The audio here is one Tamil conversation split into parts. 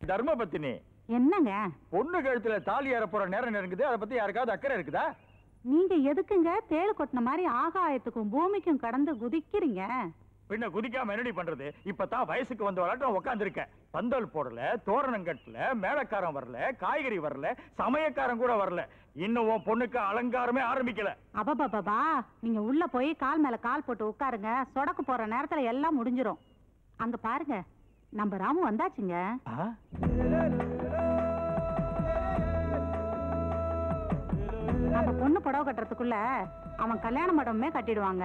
தர்ம பத்தினி என்னங்க பொண்ணு கழுத்துல தாலி ஏற போற நேரம் நெருங்குது அதை பத்தி யாருக்காவது அக்கறை இருக்குதா நீங்க எதுக்குங்க தேள் கொட்டின மாதிரி ஆகாயத்துக்கும் பூமிக்கும் கடந்து குதிக்கிறீங்க பின்ன குதிக்காம என்னடி பண்றது இப்பதான் வயசுக்கு வந்த விளாட்டம் உட்காந்துருக்கேன் பந்தல் போடல தோரணம் கட்டல மேளக்காரன் வரல காய்கறி வரல சமயக்காரன் கூட வரல இன்னும் உன் பொண்ணுக்கு அலங்காரமே ஆரம்பிக்கல அபபபா நீங்க உள்ள போய் கால் மேல கால் போட்டு உட்காருங்க சொடக்கு போற நேரத்துல எல்லாம் முடிஞ்சிரும் அங்க பாருங்க நம்ம ராமு வந்தாச்சுங்க நம்ம பொண்ணு புடவை கட்டுறதுக்குள்ள அவன் கல்யாண மண்டபமே கட்டிடுவாங்க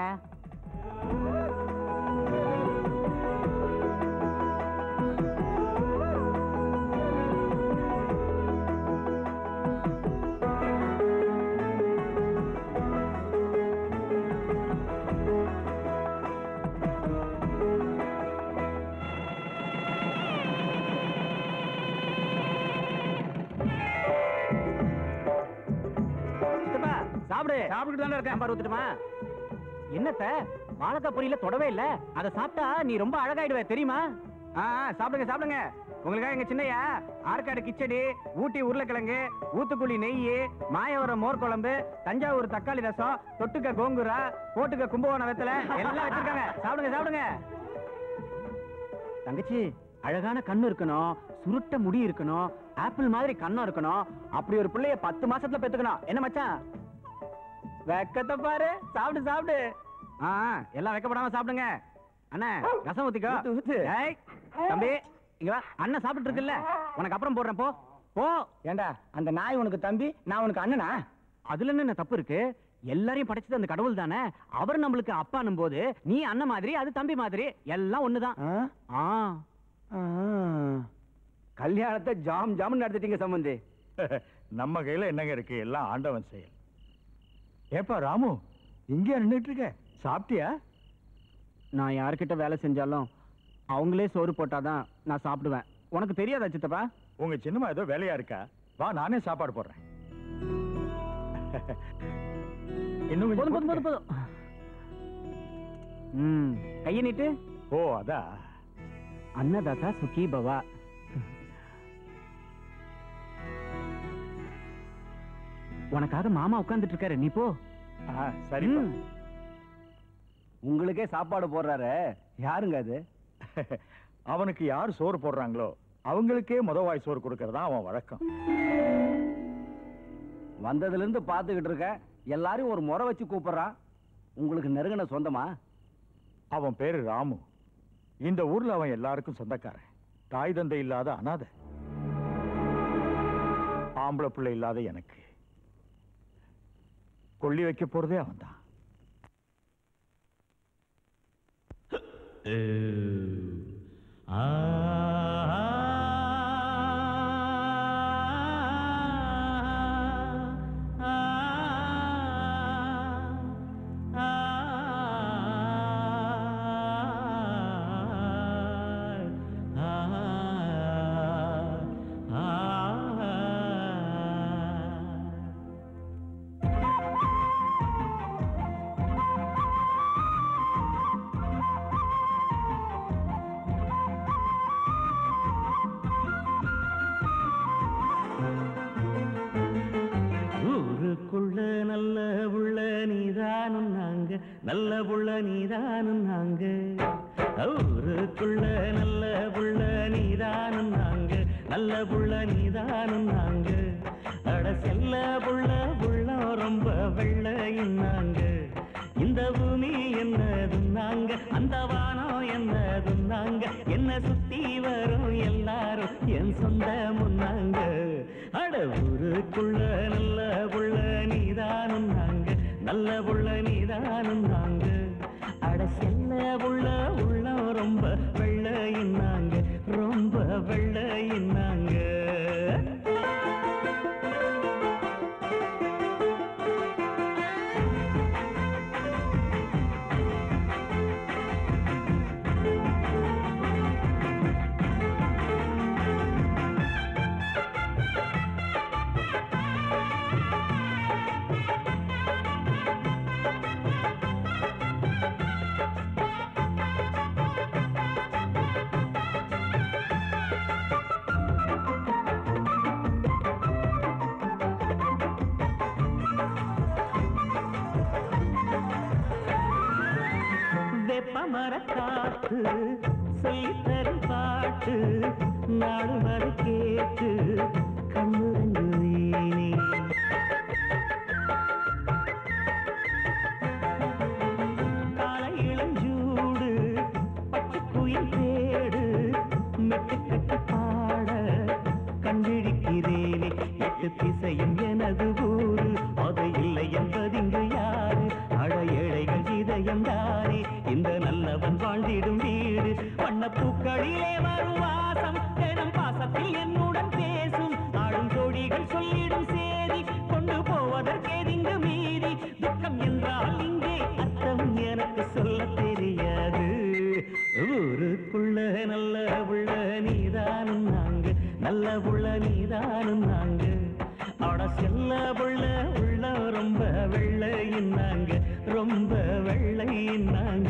சித்தப்பா சாப்பிடு சாப்பிட்டு தானே இருக்கேன் பாரு ஊத்துட்டுமா என்னத்த வாழைக்காய் பொரியல தொடவே இல்ல அதை சாப்பிட்டா நீ ரொம்ப அழகாயிடுவ தெரியுமா ஆ ஆ, சாப்பிடுங்க சாப்பிடுங்க உங்களுக்காக எங்க சின்னையா ஆற்காடு கிச்சடி ஊட்டி உருளைக்கிழங்கு ஊத்துக்குழி நெய் மாயவரம் மோர் குழம்பு தஞ்சாவூர் தக்காளி ரசம் தொட்டுக்க கோங்குரா போட்டுக்க கும்பகோணம் வெத்தலை எல்லாம் வச்சிருக்காங்க சாப்பிடுங்க சாப்பிடுங்க தங்கச்சி அழகான கண்ணு இருக்கணும் சுருட்ட முடி இருக்கணும் ஆப்பிள் மாதிரி கண்ணம் இருக்கணும் அப்படி ஒரு பிள்ளைய பத்து மாசத்துல பெத்துக்கணும் என்ன மச்சான் வெக்கத்தை பாரு சாப்பிடு சாப்பிடு ஆ ஆ, எல்லாம் வெக்கப்படாம சாப்பிடுங்க அண்ணா ரசம் ஊத்திக்கோ ஏய், தம்பி இங்க வா அண்ணன் சாப்பிட்டு இருக்குல்ல உனக்கு அப்புறம் போடுறேன் போ போ ஏண்டா அந்த நாய் உனக்கு தம்பி நான் உனக்கு அண்ணனா அதுல என்ன தப்பு இருக்கு எல்லாரையும் படைச்சது அந்த கடவுள் தானே அவர் நம்மளுக்கு அப்பானும் போது நீ அண்ணன் மாதிரி அது தம்பி மாதிரி எல்லாம் ஒண்ணுதான் ஆ? ஆ ஆ. கல்யாணத்தை ஜாம் ஜாம் நடத்திட்டீங்க சம்பந்தி நம்ம கையில என்னங்க இருக்கு எல்லாம் ஆண்டவன் செயல் ஏப்பா ராமு இங்கே நின்றுட்டு இருக்க சாப்பிட்டியா நான் யார்கிட்ட வேலை செஞ்சாலும் அவங்களே சோறு போட்டாதான் நான் சாப்பிடுவேன் உனக்கு தெரியாதா சித்தப்பா உங்க சின்னம்மா ஏதோ வேலையா இருக்கா வா நானே சாப்பாடு போடுறேன் இன்னும் கொஞ்சம் போதும் போதும் போதும் போட்டுக்க. போதும் ம் கையை நீட்டு ஓ அதான் அன்னதாதா சுகி பவா உனக்காக மாமா உட்கார்ந்துட்டு இருக்காரு நீ போ ஆ, சரிப்பா ம். உங்களுக்கே சாப்பாடு போடுறாரு யாருங்க அது அவனுக்கு யார் சோறு போடுறாங்களோ அவங்களுக்கே முதவாய் சோறு கொடுக்கறதா அவன் வழக்கம் வந்ததுல இருந்து பாத்துக்கிட்டு இருக்க எல்லாரும் ஒரு முறை வச்சு கூப்பிடுறான் உங்களுக்கு நெருங்கின சொந்தமா அவன் பேரு ராமு இந்த ஊர்ல அவன் எல்லாருக்கும் சொந்தக்காரன் தாய் தந்தை இல்லாத அனாதை ஆம்பளை பிள்ளை இல்லாத எனக்கு கொள்ளி வைக்க போறதே அவன்தான் ஊருக்குள்ள நல்ல உள்ள நீதானும் நாங்க நல்ல புள்ள நீதானும் நாங்க ஊருக்குள்ள நல்ல புள்ள நீதானும் நாங்க நல்ல புள்ள நீதானும் நாங்க அட செல்ல புள்ள புள்ளம் ரொம்ப வெள்ளையும் நாங்க இந்த பூமி என்னதும் நாங்க அந்த வானம் என்னதும் நாங்க என்ன சுத்தி வரும் எல்லாரும் என் சொந்த முன்னாங்க அட ஊருக்குள்ள நல்ல புள்ள நீதானும் நாங்க நல்ல புள்ள நீதானும் நாங்க அட செல்ல புள்ள உள்ளம் ரொம்ப வெள்ளையும் நாங்க ரொம்ப வெள்ளையும் நாங்க ஆ மாமர காத்து சொல்லித்தரும் பாட்டு நாடு வரை கேட்டு கண்ணுறங்குவேனே காலை இளஞ்சூடு பச்சை குயில் தேடு மெட்டு கட்டு பாட கண்விழிக்கிறேனே எட்டு திசையும் எனது ஊரு அது இல்லை என்பதிங்கு யாரு அட ஏழைகள் இதயம் தானே இந்த நல்லவன் வாழ்ந்திடும் வீடு வண்ண பூக்களிலே வரும் வாசம் தினம் பாசத்தில் என்னுடன் பேசும் ஆடும் ஜோடிகள் சொல்லிடும் சேதி கொண்டு போவதற்கேதிங்கு மீறி துக்கம் என்றால் இங்கே அர்த்தம் எனக்கு சொல்ல தெரியாது ஊருக்குள்ள நல்ல உள்ள நீதானும் நாங்க நல்ல உள்ள நீதானும் நாங்க அட செல்ல உள்ள உள்ள ரொம்ப வெள்ளையின்னாங்க ரொம்ப வெள்ளையின்னாங்க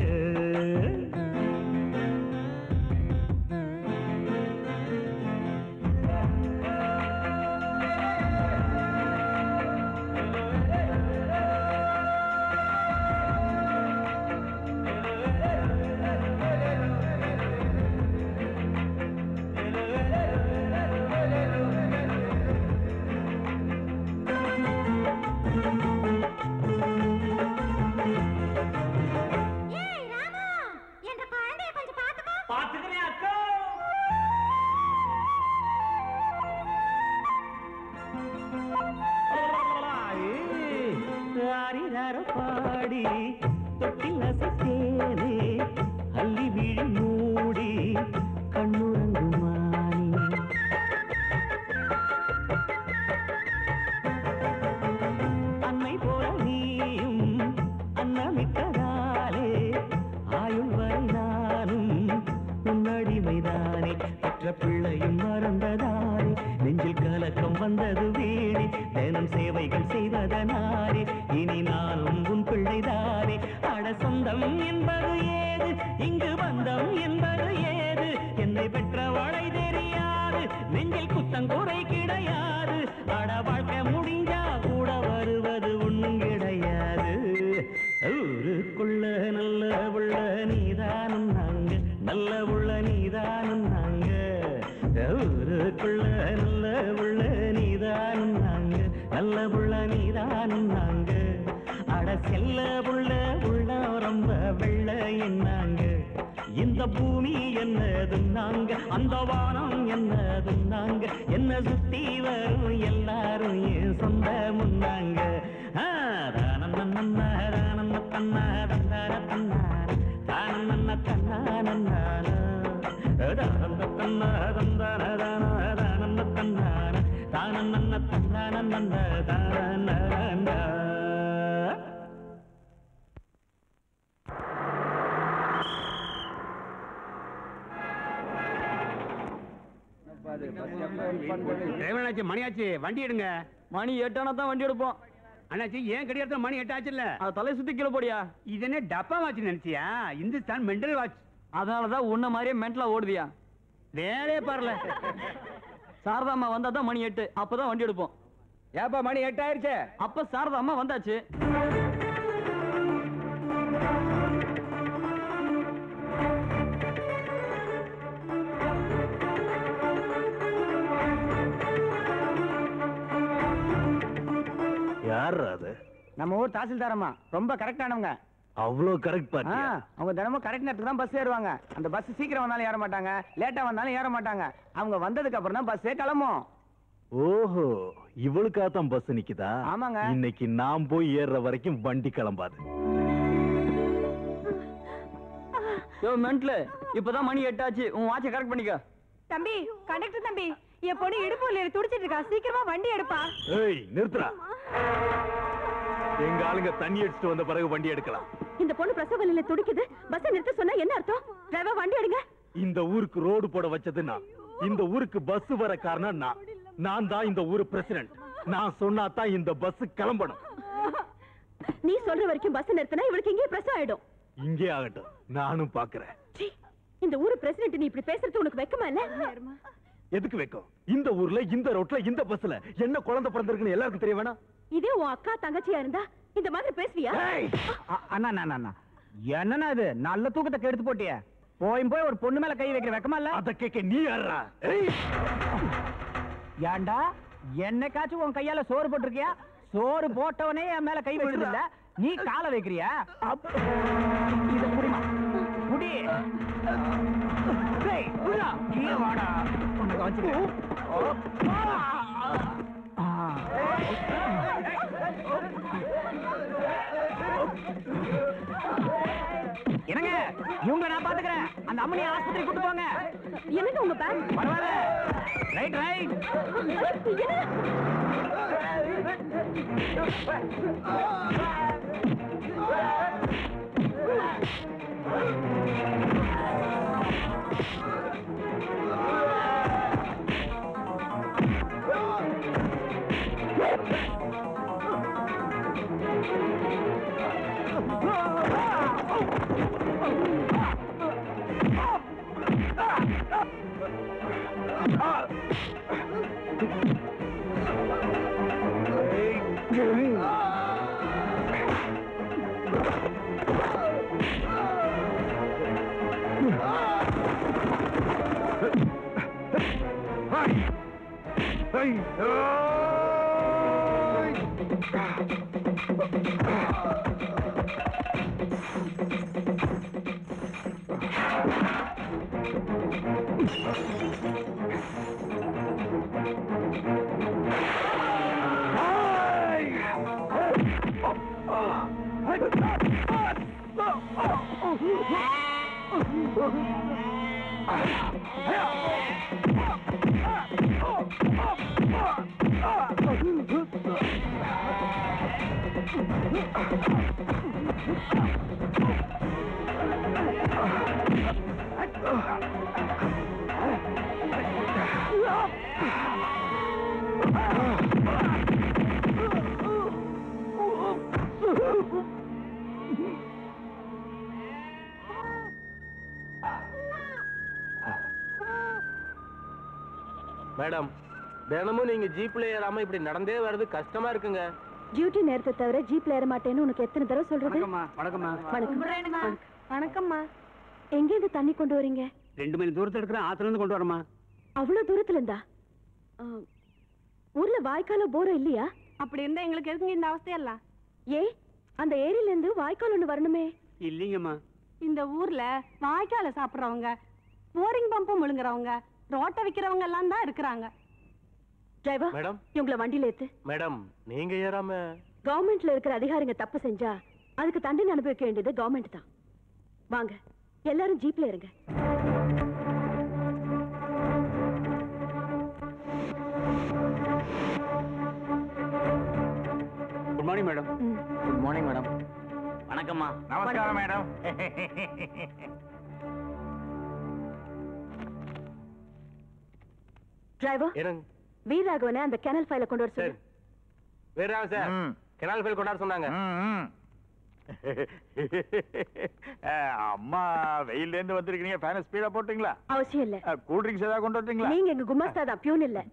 ஏய் ராமு என்ற குழந்தைய கொஞ்சம் பாத்துக்கோ பாத்துக்கிறேன் அக்கா ஆரிரார பாடி தொட்டில் அசைத்தேனே அள்ளி விழி மூடி கண்ணுறங்குமானி அன்னை போல நீயும் அன்னமிட்டதாலே ஆயுள் வரை நானும் உன்னடிமைதானே பெற்ற பிள்ளையும் மறந்ததாலே நெஞ்சில் கலக்கம் வந்தது வீணே தினம் சேவைகள் செய்ததனாலே இனி நானும் உன் பிள்ளைதானே அட சொந்தம் என்பது ஏது இங்கு பந்தம் என்பது ஏது என்னை பெற்றவளை தெரியாது நெஞ்சில் குத்தங்குறை கிடையாது அட வாழ்க்கை முடிஞ்சா கூட வருவது ஒண்ணும் கிடையாது ஊருக்குள்ள நல்ல உள்ள நீதானும் நாங்க நல்ல உள்ள நீதானும் நாங்க ஊருக்குள்ள நல்ல உள்ள நீதானும் நாங்க நல்ல உள்ள நீதானும் நாங்க அட செல்ல உள்ள உள்ள ரொம்ப வெள்ள என்னாங்க இந்த பூமி என்னதும் நாங்க அந்த வானம் என்னதும் நாங்க என்ன சுத்தி வரும் எல்லாரும் என் சொந்த முன்னாங்க தானம் நன்னா தானம் தன்னா தந்தார தன்னார தானம் நன்ன தன்னா நன்னார தானம் தன்னா தந்தார தான தானம் தன்னார தானம் நன்ன தன்னான நன்ன தான டிரைவராச்சு மணியாச்சு வண்டி எடுங்க மணி எட்டானா தான் வண்டி எடுப்போம் அண்ணாச்சி ஏன் கடிகாரத்துல மணி எட்டாச்சுல்ல அது தலை சுத்தி கீழே போடியா இது என்ன டப்பா வாட்ச் நினைச்சியா இந்துஸ்தான் மெண்டல் வாட்ச் அதனாலதான் உன்ன மாதிரியே மென்டலா ஓடுதியா வேலையே பாருல சாரதாம்மா வந்தா தான் மணி எட்டு அப்பதான் வண்டி எடுப்போம் ஏப்பா மணி எட்டாயிருச்சே அப்ப சாரதாம்மா வந்தாச்சு யார் அது நம்ம ஊர் தாசில்தாரம்மா ரொம்ப கரெக்டானவங்க அவ்வளவு கரெக்ட் ஆ, அவங்க தினமும் கரெக்ட் நேரத்துக்கு தான் பஸ் ஏறுவாங்க அந்த பஸ் சீக்கிரம் வந்தாலும் ஏற மாட்டாங்க லேட்டா வந்தாலும் ஏற மாட்டாங்க அவங்க வந்ததுக்கு அப்புறம் தான் பஸ்ஸே கிளம்பும் ஓஹோ இவளுக்காக தான் பஸ் நிக்குதா ஆமாங்க. இன்னைக்கு நான் போய் ஏறுற வரைக்கும் வண்டி கிளம்பாது யோ மென்ட்லு இப்பதான் மணி எட்டாச்சு உன் வாட்சை கரெக்ட் பண்ணிக்க தம்பி கண்டக்டர் தம்பி என் பொண்ணு இடுப்பு வலியில துடிச்சிட்டு இருக்கா சீக்கிரமா வண்டி எடுப்பா ஏய் நிறுத்துறா எங்க ஆளுங்க தண்ணி அடிச்சுட்டு வந்த பிறகு வண்டி எடுக்கலாம் இந்த பொண்ணு பிரசவ வலியில துடிக்குது பஸ் நிறுத்த சொன்னா என்ன அர்த்தம் டிரைவர் வண்டி எடுங்க இந்த ஊருக்கு ரோடு போட வச்சது நான் இந்த ஊருக்கு பஸ் வர காரணம் நான் நான் தான் இந்த ஊர் பிரசிடென்ட் நான் சொன்னா தான் இந்த பஸ் கிளம்பணும் நீ சொல்ற வரைக்கும் பஸ் நிறுத்தினா இவளுக்கு இங்கே பிரசவம் ஆயிடும் இங்கே ஆகட்டும் நானும் பாக்குறேன் சீ, இந்த ஊரு பிரசிடென்ட் நீ இப்படி பேசுறது உனக்கு வெக்கமா இல்ல எதுக்கு வைக்கும் இந்த ஊர்ல இந்த ரோட்ல இந்த பஸ்ல என்ன குழந்தை பிறந்திருக்குன்னு எல்லாருக்கும் தெரிய வேணாம் இதே உன் அக்கா தங்கச்சியா இருந்தா இந்த மாதிரி பேசுவியா ஏய், அண்ணா அண்ணா அண்ணா என்னண்ணா இது நல்ல தூக்கத்தை கெடுத்து போட்டியே போய் போய் ஒரு பொண்ணு மேல கை வைக்கிற வெக்கமா இல்ல அத கேட்க நீ யாரா ஏன்டா என்னைக்காச்சும் உன் கையால சோறு போட்டிருக்கியா சோறு போட்டவனே என் மேல கை வச்சது இல்ல நீ காலை வைக்கிறியா அப்~ இத புடிமா புடி டேய், புடிடா. கீழே வாடா உன்னை கவனிச்சுக்கிறேன். ஆ. என்னங்க இவங்க நான் பாத்துக்கிறேன் அந்த அம்மனியை ஆஸ்பத்திரி கூட்டு போங்க என்னங்க உங்க பேக் பரவாயில்ல ரைட் ரைட் மேடம் தினமும் நீங்க ஜீப்ல ஏறாம இப்படி நடந்தே வர்றது கஷ்டமா இருக்குங்க டியூட்டி நேரத்தை தவிர ஜீப்ல ஏற மாட்டேன்னு உனக்கு எத்தனை தடவை சொல்றது வணக்கம்மா வணக்கம்மா வணக்கம் வணக்கம்மா எங்க இருந்து தண்ணி கொண்டு வரீங்க ரெண்டு மைல் தூரத்துல இருக்கிற ஆத்துல இருந்து கொண்டு வரமா அவ்வளவு தூரத்துல இருந்தா ஆ, ஊர்ல வாய்க்கால போரம் இல்லையா அப்படி இருந்தா எங்களுக்கு எதுங்க இந்த அவஸ்தையெல்லாம் ஏ அந்த ஏரியில இருந்து வாய்க்கால் ஒண்ணு வரணுமே இல்லைங்கம்மா இந்த ஊர்ல வாய்க்கால சாப்பிடுறவங்க போரிங் பம்பும் முழுங்குறவங்க ரோட்டை விக்கிறவங்க எல்லாம் தான் இருக்கிறாங்க டிரைவர் மேடம் இவங்கள வண்டியில ஏத்து மேடம் நீங்க ஏறாம கவர்மெண்ட்ல இருக்கிற அதிகாரிங்க தப்பு செஞ்சா அதுக்கு தண்டனை அனுபவிக்க வேண்டியது கவர்மெண்ட் தான் வாங்க எல்லாரும் ஜீப்ல இருங்க good morning madam good morning madam வணக்கம்மா நமஸ்காரம் மேடம் டிரைவர் என்னங்க வீரராகவனை அந்த கேனல் ஃபைல கொண்டு வர சரி சொல்லு வேற சார் ம். கெனால் ஃபைல் கொண்டாட சொன்னாங்க ம், ம். அஹ், அம்மா வெயில்ல இருந்து வந்திருக்கீங்க ஃபேன ஸ்பீடா போட்டீங்களா அவசியம் இல்ல கூல் ட்ரிங்க்ஸ் ஏதாவது கொண்டு வரீங்களா நீங்க எங்க குமாஸ்தா தான் பியூன் இல்ல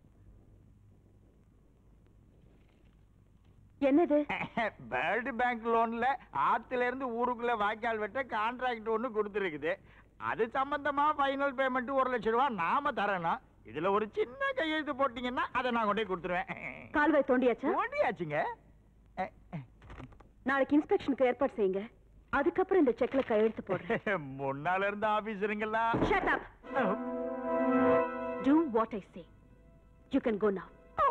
என்னது வேர்ல்டு பேங்க் லோன்ல ஆத்துல இருந்து ஊருக்குள்ள வாய்க்கால் வெட்ட கான்ட்ராக்ட் ஒண்ணு கொடுத்துருக்குது அது சம்பந்தமா ஃபைனல் பேமெண்ட் ஒரு லட்சம் ரூபாய் நாம தரணும் இதுல ஒரு சின்ன கையெழுத்து போட்டீங்கன்னா அதை நான் கொண்டு போய் கொடுத்துருவேன் கால்வாய் தோண்டியாச்சா ஓடியாச்சுங்க அஹ், நாளைக்கு இன்ஸ்பெக்ஷனுக்கு ஏற்பாடு செய்யுங்க அதுக்கப்புறம் இந்த செக்ல கையெழுத்து போடுறேன் முன்னால இருந்த ஆபீசருங்களா Shut up. Do what I say. You can go now.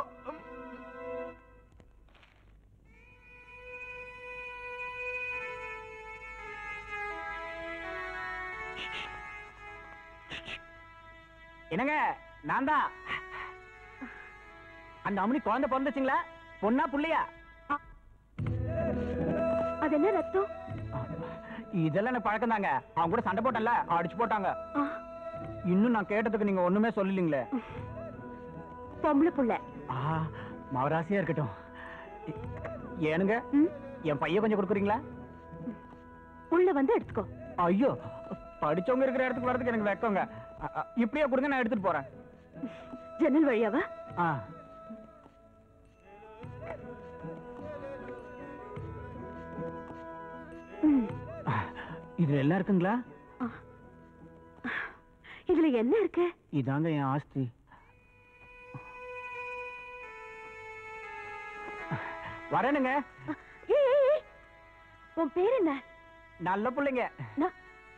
என்னங்க நான் தான் அந்த அம்மனி குழந்தை பிறந்துச்சுங்களா பொண்ணா புள்ளையா அது என்ன ரத்தம் இதெல்லாம் எனக்கு பழக்கம் தாங்க அவங்க கூட சண்டை போட்டேன்ல அடிச்சு போட்டாங்க ஆ, இன்னும் நான் கேட்டதுக்கு நீங்க ஒண்ணுமே சொல்லலீங்களே பொம்பளை புள்ள ஆ மவராசியா இருக்கட்டும் ஏ- ஏனுங்க ம், என் பையன் கொஞ்சம் கொடுக்குறீங்களா உள்ள வந்து எடுத்துக்கோ ஐயோ படிச்சவங்க இருக்கிற இடத்துக்கு வரதுக்கு எனக்கு வெக்கங்க அ, அ, இப்படியே கொடுங்க நான் எடுத்துட்டு போறேன் ஜன்னல் வழியாவா ஆ ம், இதுல எல்லாம் இருக்குங்களா இதுல என்ன இருக்கு இதாங்க என் ஆஸ்தி வரேனுங்க ஏய், ஏய், ஏய். உன் பேர் என்ன நல்ல பிள்ளைங்க நான்-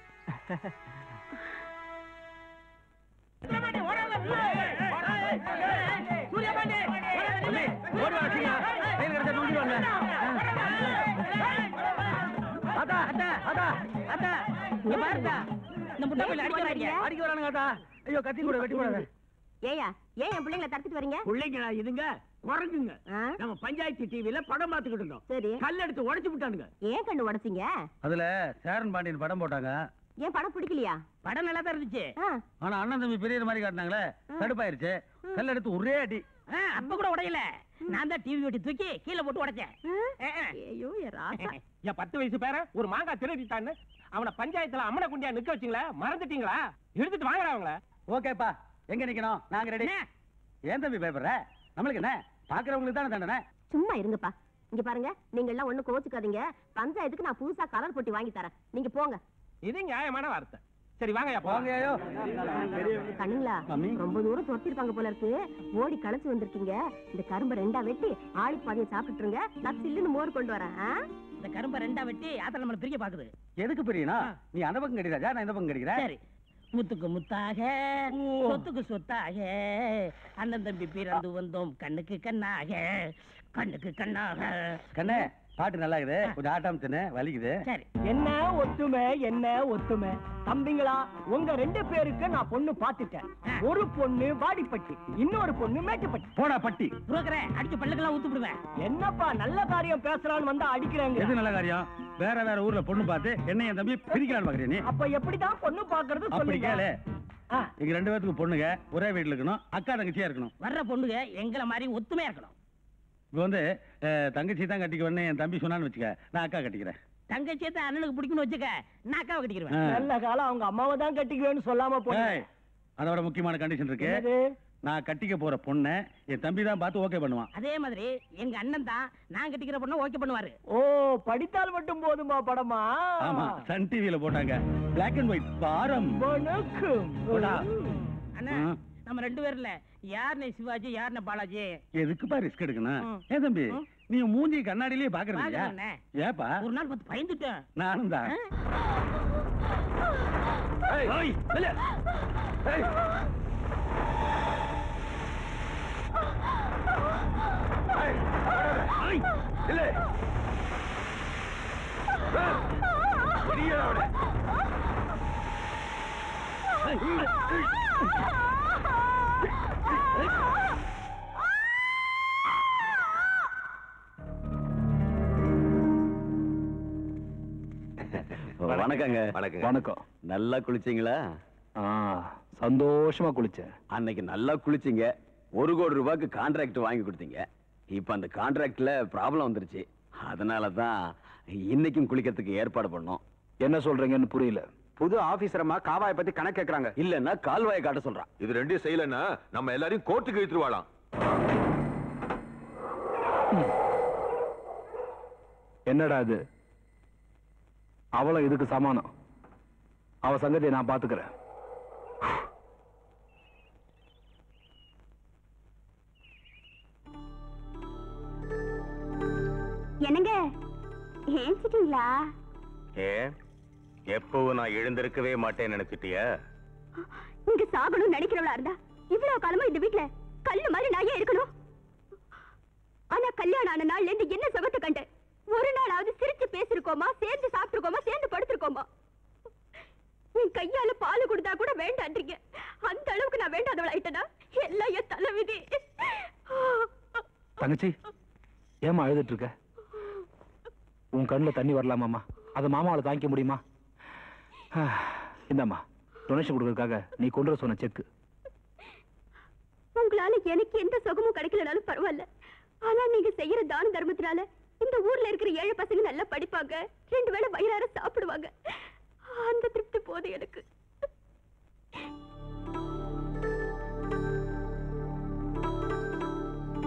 அத்தா அத்தா அத்தா அத்தா இங்க பாருடா இந்த முட்டை பையில அடிக்க வராங்க அடிக்க வரானுங்க அத்தா ஐயோ கத்தி கூட வெட்டி போடாத ஏயா ஏன் என் பிள்ளைங்களை தடுத்துட்டு வரீங்க பிள்ளைங்களா இதுங்க குரங்குங்க நம்ம பஞ்சாயத்து டிவில படம் பார்த்துக்கிட்டு இருந்தோம் சரி கல் எடுத்து உடைச்சு விட்டானுங்க ஏன் கண்ணு உடைச்சீங்க அதுல சேரன் பாண்டியன் படம் போட்டாங்க ஏன் படம் பிடிக்கலையா படம் நல்லா தான் இருந்துச்சு ஆ, ஆனா அண்ணன் தம்பி பெரிய மாதிரி காட்டினாங்களே கடுப்பாயிருச்சு கல் எடுத்து ஒரே அடி ஆ, அப்ப கூட உடையல நான் தான் டிவி வெட்டி தூக்கி கீழே போட்டு உடைச்சேன் ஆ? ஐயோ என் ராசா என் பத்து வயசு பேர ஒரு மாங்காய் திருடிட்டான்னு அவனை பஞ்சாயத்துல அம்மனை குண்டியா நிக்க வச்சீங்களா மறந்துட்டீங்களா எடுத்துட்டு வாங்கடா அவங்கள ஓகேப்பா எங்க நிக்கணும் நாங்க ரெடி அண்ணே. ஏன் தம்பி பயப்படுற நம்மளுக்கு என்ன பாக்குறவங்களுக்கு தானே தண்டனை சும்மா இருங்கப்பா இங்க பாருங்க நீங்க எல்லாம் ஒண்ணு கோச்சுக்காதீங்க பஞ்சாயத்துக்கு நான் புதுசா கலர் போட்டி வாங்கி தரேன் நீங்க போங்க இது நியாயமான வார்த்தை சரி வாங்க வாங்கய்யோ கண்ணுங்களா மாமி. ரொம்ப தூரம் துரத்திருப்பாங்க போல இருக்கு ஓடி களைச்சு வந்திருக்கீங்க இந்த கரும்பை ரெண்டா வெட்டி ஆளுக்கு பாதியை சாப்பிட்டுருங்க நான் சில்லுன்னு மோர் கொண்டு வரேன் ஆ? இந்த கரும்பை ரெண்டா வெட்டி ஆத்தல நம்மள பிரிக்க பாக்குது எதுக்கு பிரியனா நீ அந்த பக்கம் கடிராஜா நான் இந்த பக்கம் கடிக்கிறேன் சரி முத்துக்கு முத்தாக சொத்துக்கு சொத்தாக அண்ணன் தம்பி பிறந்து வந்தோம் கண்ணுக்கு கண்ணாக கண்ணுக்கு கண்ணாக கண்ணே பாட்டு நல்லா இருக்குது கொஞ்சம் ஆட்டாம தின்னு வலிக்குது சரி என்ன ஒத்துமை என்ன ஒத்துமை தம்பிங்களா உங்க ரெண்டு பேருக்கு நான் பொண்ணு பாத்துட்டேன் ஒரு பொண்ணு வாடிப்பட்டி இன்னொரு பொண்ணு மேட்டுப்பட்டி போடா பட்டி புரோக்கரே அடிச்சு பல்லுக்கெல்லாம் ஊத்து விடுவேன் என்னப்பா நல்ல காரியம் பேசலான்னு வந்தா அடிக்கிறாங்க எது நல்ல காரியம் வேற வேற ஊர்ல பொண்ணு பார்த்து என்ன என் தம்பி பிரிக்கலான்னு பாக்குறியா நீ அப்ப எப்படிதான் பொண்ணு பாக்குறது அப்படி சொல்லுங்க கேளு ஆ. எங்க ரெண்டு பேத்துக்கு பொண்ணுங்க ஒரே வீட்டுல இருக்கணும் அக்கா தங்கச்சியா இருக்கணும் வர்ற பொண்ணுங்க எங்களை மாதிரி ஒத்துமையா இருக்கணும் இப்ப வந்து அஹ், தங்கச்சி தான் கட்டிக்குவேன்னு என் தம்பி சொன்னான்னு வச்சுக்க நான் அக்கா கட்டிக்கிறேன் தங்கச்சியை தான் அண்ணனுக்கு பிடிக்கும்னு வச்சுக்க நான் அக்காவை கட்டிக்கிறேன் ஆ. நல்ல காலம் அவங்க அம்மாவை தான் கட்டிக்குவேன்னு சொல்லாம போய் ஏய், அதோட முக்கியமான கண்டிஷன் இருக்கு நான் கட்டிக்க போற பொண்ணை என் தம்பி தான் பார்த்து ஓகே பண்ணுவான் அதே மாதிரி எங்க அண்ணன் தான் நான் கட்டிக்கிற பொண்ணை ஓகே பண்ணுவாரு ஓ படித்தால் மட்டும் போதுமா படமா ஆமா சன் டிவில போட்டாங்க பிளாக் அண்ட் ஒயிட் பாரம் வணக்கம் போடா. அண்ணா ஆ. நம்ம ரெண்டு பேர்ல யாருன்னு சிவாஜி யாருன்னு பாலாஜி எதுக்குப்பா ரிஸ்க் எடுக்கணும் ம். ஏன் தம்பி ம். நீ மூஞ்சி கண்ணாடியிலேயே பாக்குறது இல்லையா பாக்குறேண்ணே. ஏப்பா ஒரு நாள் பார்த்து பயந்துட்டேன் நானும் தான் வணக்கங்க வணக்கங்க. வணக்கம் நல்லா குளிச்சீங்களா சந்தோஷமா குளிச்சேன் அன்னைக்கு நல்லா குளிச்சீங்க ஒரு கோடி ரூபாய்க்கு கான்ட்ராக்ட் வாங்கி கொடுத்தீங்க இப்ப அந்த கான்ட்ராக்ட்ல ப்ராப்ளம் வந்துருச்சு அதனால தான் இன்னைக்கும் குளிக்கிறதுக்கு ஏற்பாடு பண்ணோம் என்ன சொல்றீங்கன்னு புரியல புது ஆபீசரமா காவாயை பத்தி கணக்கு கேக்குறாங்க இல்லன்னா கால்வாயை காட்ட சொல்றான் இது ரெண்டையும் செய்யலன்னா நம்ம எல்லாரையும் கோர்ட்டுக்கு இழுத்துருவாளாம் என்னடா இது அவளும் இதுக்கு சமானம் அவ சங்கதியை நான் பாத்துக்கிறேன் என்னங்க ஏஞ்சிட்டீங்களா ஏன் எப்பவும் நான் எழுந்திருக்கவே மாட்டேன்னு நினைச்சிட்டியா நீங்க சாகணும்னு நினைக்கிறவளா இருந்தா இவ்வளவு காலமா இந்த வீட்ல கல்லு மாதிரி நான் ஏன் இருக்கணும் ஆனா கல்யாணம் ஆன நாள்ல இருந்து என்ன சுகத்தை கண்டேன் ஒரு நாளாவது சிரிச்சு பேசிருக்கோமா சேர்ந்து சாப்பிட்டுருக்கோமா சேர்ந்து படுத்திருக்கோமா என் கையால பால் கொடுத்தா கூட வேண்டான்றீங்க அந்த அளவுக்கு நான் வேண்டாதவள் ஆயிட்டனா எல்லாம் என் தலைவிதி தங்கச்சி ஏமா அழுதுட்டு இருக்க உன் கண்ணுல தண்ணி வரலாமாம்மா அதை மாமாவால தாங்கிக்க முடியுமா இந்தாம்மா டொனேஷன் கொடுக்கறதுக்காக நீ கொண்டு வர சொன்ன செக்கு உங்களால எனக்கு எந்த சுகமும் கிடைக்கலனாலும் பரவாயில்ல ஆனா நீங்க செய்யற தான தர்மத்தினால இந்த ஊர்ல இருக்கிற ஏழை பசங்க நல்லா படிப்பாங்க ரெண்டு வேளை வயிறார சாப்பிடுவாங்க அந்த திருப்தி போதும் எனக்கு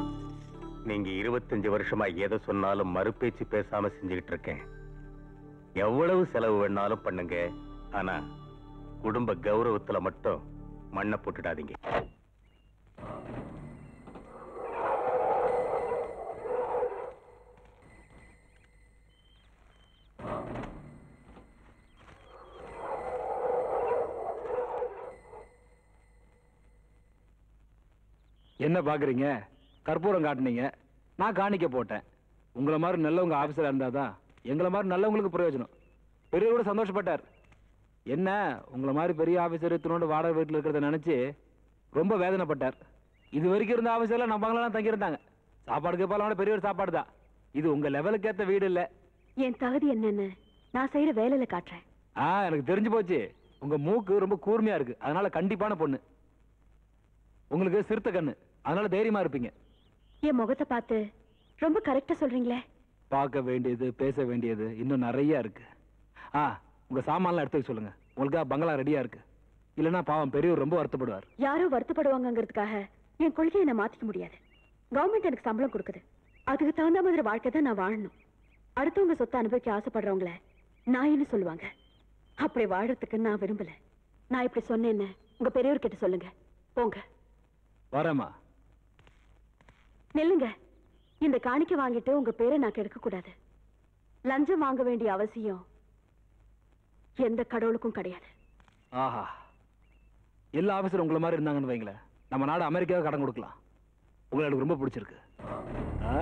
நீங்க இருபத்தஞ்சு வருஷமா எதை சொன்னாலும் மறுபேச்சு பேசாம செஞ்சுக்கிட்டு இருக்கேன் எவ்வளவு செலவு வேணாலும் பண்ணுங்க ஆனா குடும்ப கௌரவத்துல மட்டும் மண்ணை போட்டுடாதீங்க என்ன பாக்குறீங்க கற்பூரம் காட்டுனீங்க நான் காணிக்க போட்டேன் உங்களை மாதிரி நல்லவங்க ஆபீசரா இருந்தாதான் எங்களை மாதிரி நல்லவங்களுக்கு பிரயோஜனம் பெரியவர் கூட சந்தோஷப்பட்டார் என்ன உங்களை மாதிரி பெரிய ஆபீசர் இத்தனோண்டு வாடகை வீட்டில் இருக்கிறத நினைச்சு ரொம்ப வேதனைப்பட்டார் இது வரைக்கும் இருந்த ஆபீசர்ல நம்ம பங்களாம் தங்கியிருந்தாங்க சாப்பாடுக்கு போலாம் பெரியவர் சாப்பாடு தான் இது உங்க லெவலுக்கு ஏத்த வீடு இல்ல என் தகுதி என்னன்னு நான் செய்யற வேலையில காட்டுறேன் ஆ எனக்கு தெரிஞ்சு போச்சு உங்க மூக்கு ரொம்ப கூர்மையா இருக்கு அதனால கண்டிப்பான பொண்ணு உங்களுக்கு சிறுத்தை கண்ணு அதனால தைரியமா இருப்பீங்க என் முகத்தை பார்த்து ரொம்ப கரெக்டா சொல்றீங்களே பார்க்க வேண்டியது பேச வேண்டியது இன்னும் நிறைய இருக்கு ஆ உங்க சாமான்லாம் எடுத்து வைக்க சொல்லுங்க உங்களுக்காக பங்களா ரெடியா இருக்கு இல்லைன்னா பாவம் பெரியவர் ரொம்ப வருத்தப்படுவார் யாரோ வருத்தப்படுவாங்கங்கிறதுக்காக என் கொள்கையை நான் மாத்திக்க முடியாது கவர்மெண்ட் எனக்கு சம்பளம் கொடுக்குது அதுக்கு தகுந்த மாதிரி வாழ்க்கை தான் நான் வாழணும் அடுத்தவங்க சொத்தை அனுபவிக்க ஆசைப்படுறவங்கள நான் என்ன சொல்லுவாங்க அப்படி வாழறதுக்கு நான் விரும்பல நான் இப்படி சொன்னேன்னு உங்க பெரியவர்கிட்ட சொல்லுங்க போங்க வரேம்மா நில்லுங்க இந்த காணிக்கை வாங்கிட்டு உங்க பேரை நான் கெடுக்க கூடாது லஞ்சம் வாங்க வேண்டிய அவசியம் எந்த கடவுளுக்கும் கிடையாது ஆஹா எல்லா ஆபீசரும் உங்களை மாதிரி இருந்தாங்கன்னு வைங்களேன் நம்ம நாடு அமெரிக்காவுக்கு கடன் கொடுக்கலாம் உங்களை எனக்கு ரொம்ப பிடிச்சிருக்கு ஆ?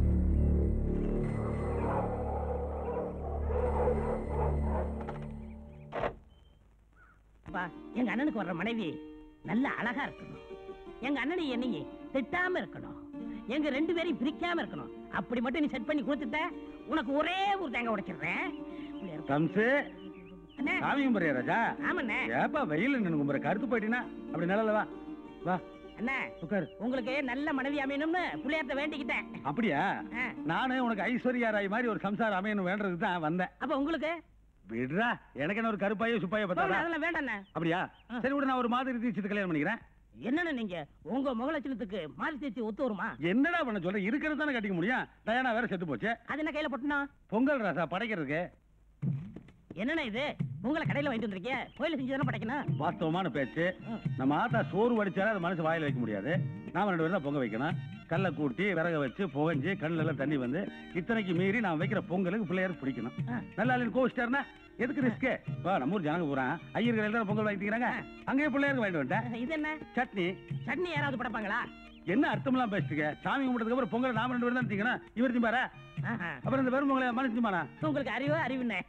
அப்பா எங்க அண்ணனுக்கு வர்ற மனைவி நல்ல அழகா இருக்கணும் எங்க அண்ணனை என்னைய திட்டாம இருக்கணும் எங்க ரெண்டு பேரையும் பிரிக்காம இருக்கணும் அப்படி மட்டும் நீ செட் பண்ணி கொடுத்துட்ட உனக்கு ஒரே ஒரு தேங்காய் உடைச்சிடுறேன் தம்சு அண்ணே. சாமி கும்பிடுறியா ராஜா ஆமாண்ணே ஏப்பா வெயில் நின்று கும்பிடுற கருத்து போயிட்டீங்கன்னா அப்படி நிழல வா வா அண்ணா உட்காரு உங்களுக்கு நல்ல மனைவி அமையணும்னு புள்ளையார்ட்ட வேண்டிக்கிட்டேன் அப்படியா ஆ. நானே உனக்கு ஐஸ்வர்யா ராய் மாதிரி ஒரு சம்சாரம் அமையணும் வேண்டதுக்கு தான் வந்தேன் அப்ப உங்களுக்கு விடுறா எனக்கு என்ன ஒரு கருப்பாயோ சுப்பாயோ போங்க, பத்தாதா அதெல்லாம் வேண்டாண்ணே அப்படியா சரி விட நான் ஒரு மாதிரி தீட்சித்து கல்யாணம் பண்ணிக்கிறேன் என்னண்ணே நீங்க உங்க முகலட்சணத்துக்கு மாறி தேய்ச்சி ஒத்து வருமா என்னடா பண்ண சொல்ற இருக்கிறது தானே கட்டிக்க முடியும் டயானா வேற செத்து போச்சு அது என்ன கையில போட்டுனா பொங்கல் ராசா படைக்கிறதுக்கு என்னண்ணே இது உங்களை கடையில வாங்கிட்டு வந்திருக்கீங்க கோயில செஞ்சு தானே படைக்கணும் வாஸ்தவமான பேச்சு நம்ம ஆத்தா சோறு வடிச்சாலும் அது மனசு வாயில வைக்க முடியாது நாம ரெண்டு பேரும் தான் பொங்க வைக்கணும் கல்லை கூட்டி விறக வச்சு புகஞ்சு கண்ணுல எல்லாம் தண்ணி வந்து இத்தனைக்கு மீறி நான் வைக்கிற பொங்கலுக்கு பிள்ளையார் பிடிக்கணும் நல்லா இல்லைன்னு கோவிச்சிட்டாருன்னா எதுக்கு ரிஸ்க் வா நம்ம ஊர் ஜனங்க போறான் ஐயர் கடையில் தான் பொங்கல் வாங்கிக்கிறாங்க அங்கேயே பிள்ளையாருக்கு வாங்கிட்டு வந்துட்டேன் இது என்ன சட்னி சட்னி யாராவது படைப்பாங்களா என்ன அர்த்தம்லாம் பேசிட்டுக்க சாமி கும்பிட்டதுக்கு அப்புறம் பொங்கல் நாம ரெண்டு பேரும் தான் தீக்கணும் இவர் திம்பாரா அப்புறம் இந்த வெறும் பொங்கலை மனசு திம்பானா உங்களுக்கு அறிவு அறிவுண்ணே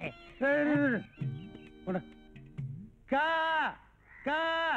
கா கா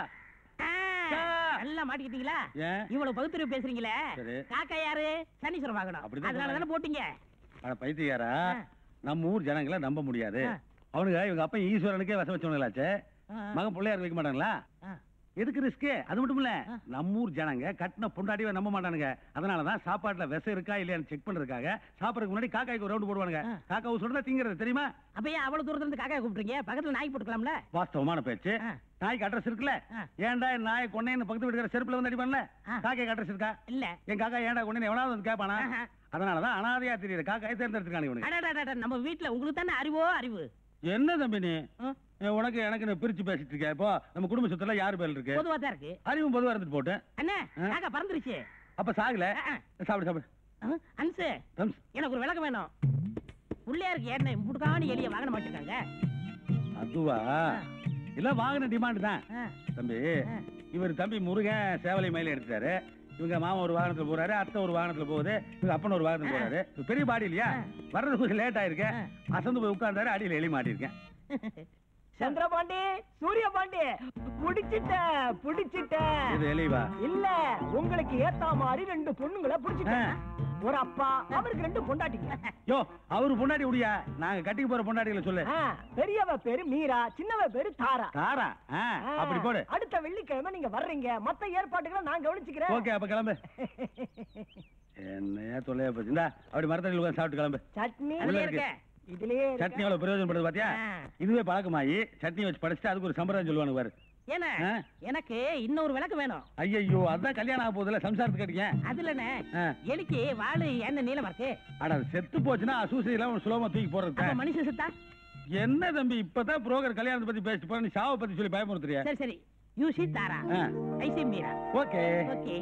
நல்லா மாட்டிக்கிட்டீங்களா ஏன் இவ்வளவு பகுத்தறிவு பேசுறீங்களே சரி. காக்கா யாரு சனீஸ்வரம் வாங்கணும் அப்படிதான் அதனால தானே போட்டீங்க அட பைத்தியாரா நம்ம ஊர் ஜனங்களை நம்ப முடியாது அவனுங்க இவங்க அப்பா ஈஸ்வரனுக்கே வசம் வச்சவங்களாச்சே மகன் பிள்ளையார் வைக்க மாட்டாங்களா எதுக்கு ரிஸ்க் அது மட்டும் இல்ல நம்ம ஊர் ஜனங்க கட்டின பொண்டாட்டியே நம்ப மாட்டானுங்க அதனாலதான் சாப்பாட்டுல விஷம் இருக்கா இல்லையான்னு செக் பண்றதுக்காக சாப்பிடறதுக்கு முன்னாடி காக்காய்க்கு ஒரு ரவுண்ட் போடுவானுங்க காக்கா சொல்றதா திங்கிறது தெரியுமா அப்ப ஏன் அவ்வளவு தூரத்துல இருந்து காக்கா கூப்பிடுறீங்க பக்கத்துல நாய் போட்டுக்கலாம்ல வாஸ்தவமான பேச்சு நாய்க்கு அட்ரஸ் இருக்குல்ல ஏன்டா என் நாயை கொண்டேன்னு பக்கத்து வீட்டுக்கிற செருப்புல வந்து அடிப்பான்ல காக்காய்க்கு அட்ரஸ் இருக்கா இல்ல என் காக்கா ஏன்டா கொண்டேன்னு எவனாவது வந்து கேட்பானா அதனாலதான் அனாதையா தெரியுது காக்காயை தேர்ந்தெடுத்துக்கானுங்க இவனுங்க அடடடட, நம்ம வீட்டுல உங்களுக்கு தானே அறிவோ அறிவு என்ன தம்பி நீ ஏ, உனக்கு எனக்கு நீ பிரிச்சு பேசிட்டு இருக்க இப்போ நம்ம குடும்ப சொத்துல யாரு பேர் இருக்கு பொதுவா தான் இருக்கு அறிவும் பொதுவா இருந்துட்டு போட்டு அண்ணே காக்கா பறந்துருச்சு அப்ப சாகல சாப்பிடு சாப்பிடு ஆ, அன்சு தம்ஸ். எனக்கு ஒரு விளக்கம் வேணும் பிள்ளையாருக்கு என்ன முடுக்கான எலிய வாங்கின மாட்டிருக்காங்க அதுவா இல்ல வாங்கின டிமாண்ட் தான் தம்பி இவர் தம்பி முருகன் சேவலை மயில எடுத்தாரு இவங்க மாமா ஒரு வாகனத்துல போறாரு அத்தை ஒரு வாகனத்துல போகுது இவங்க அப்பன் ஒரு வாகனத்துல போறாரு இது பெரிய பாடி இல்லையா வர்றது கொஞ்சம் லேட் ஆயிருக்கு அசந்து போய் உட்கார்ந்தாரு அடியில எலி மாட்டிருக்கேன் சந்திரபாண்டி சூரிய பாண்டி புடிச்சிட்ட புடிச்சிட்ட இது எலிவா இல்ல உங்களுக்கு ஏத்த மாதிரி ரெண்டு பொண்ணுங்களை புடிச்சிட்டேன் ஒரு அப்பா அவருக்கு ரெண்டு பொண்டாட்டிங்க யோ அவரு பொண்டாட்டி உடியா நாங்க கட்டிக்கு போற பொண்டாட்டிகளை சொல்லு ஆ, பெரியவ பேரு மீரா சின்னவ பேரு தாரா தாரா ஆ, அப்படி போடு அடுத்த வெள்ளிக்கிழமை நீங்க வர்றீங்க மத்த ஏற்பாடுகளை நான் கவனிச்சுக்கிறேன் ஓகே அப்ப கிளம்பு என்னையா தொல்லையா போச்சு இந்தா, அப்படி மரத்தடியில் உட்கார்ந்து சாப்பிட்டு கிளம்பு சட்னி உள்ள இருக்கு. இதுலயே சட்னி எவ்வளவு பிரயோஜனப்படுது பாத்தியா இதுவே பழக்கமாயி சட்னி வச்சு படிச்சுட்டு அதுக்கு ஒரு சம்பிரதாயம் சொல்லுவானு பாரு ஏன்னா ஆ? எனக்கு இன்னொரு விளக்கு வேணும் ஐயோ அதான் கல்யாணம் ஆக போகுதுல சம்சாரத்துக்கு அடிக்க அதுலண்ணே ஆ. எலிக்கு வாழு என்ன நீளமா இருக்கு அட அது செத்து போச்சுன்னா அசூசி எல்லாம் சுலபமா தூக்கி போடுறது அப்ப மனுஷன் செத்தா என்ன தம்பி இப்பதான் புரோக்கர் கல்யாணத்தை பத்தி பேசிட்டு போற நீ சாவை பத்தி சொல்லி பயமுறுத்துறியா சரி சரி யூ சி தாரா ஆ. I see Meera okay okay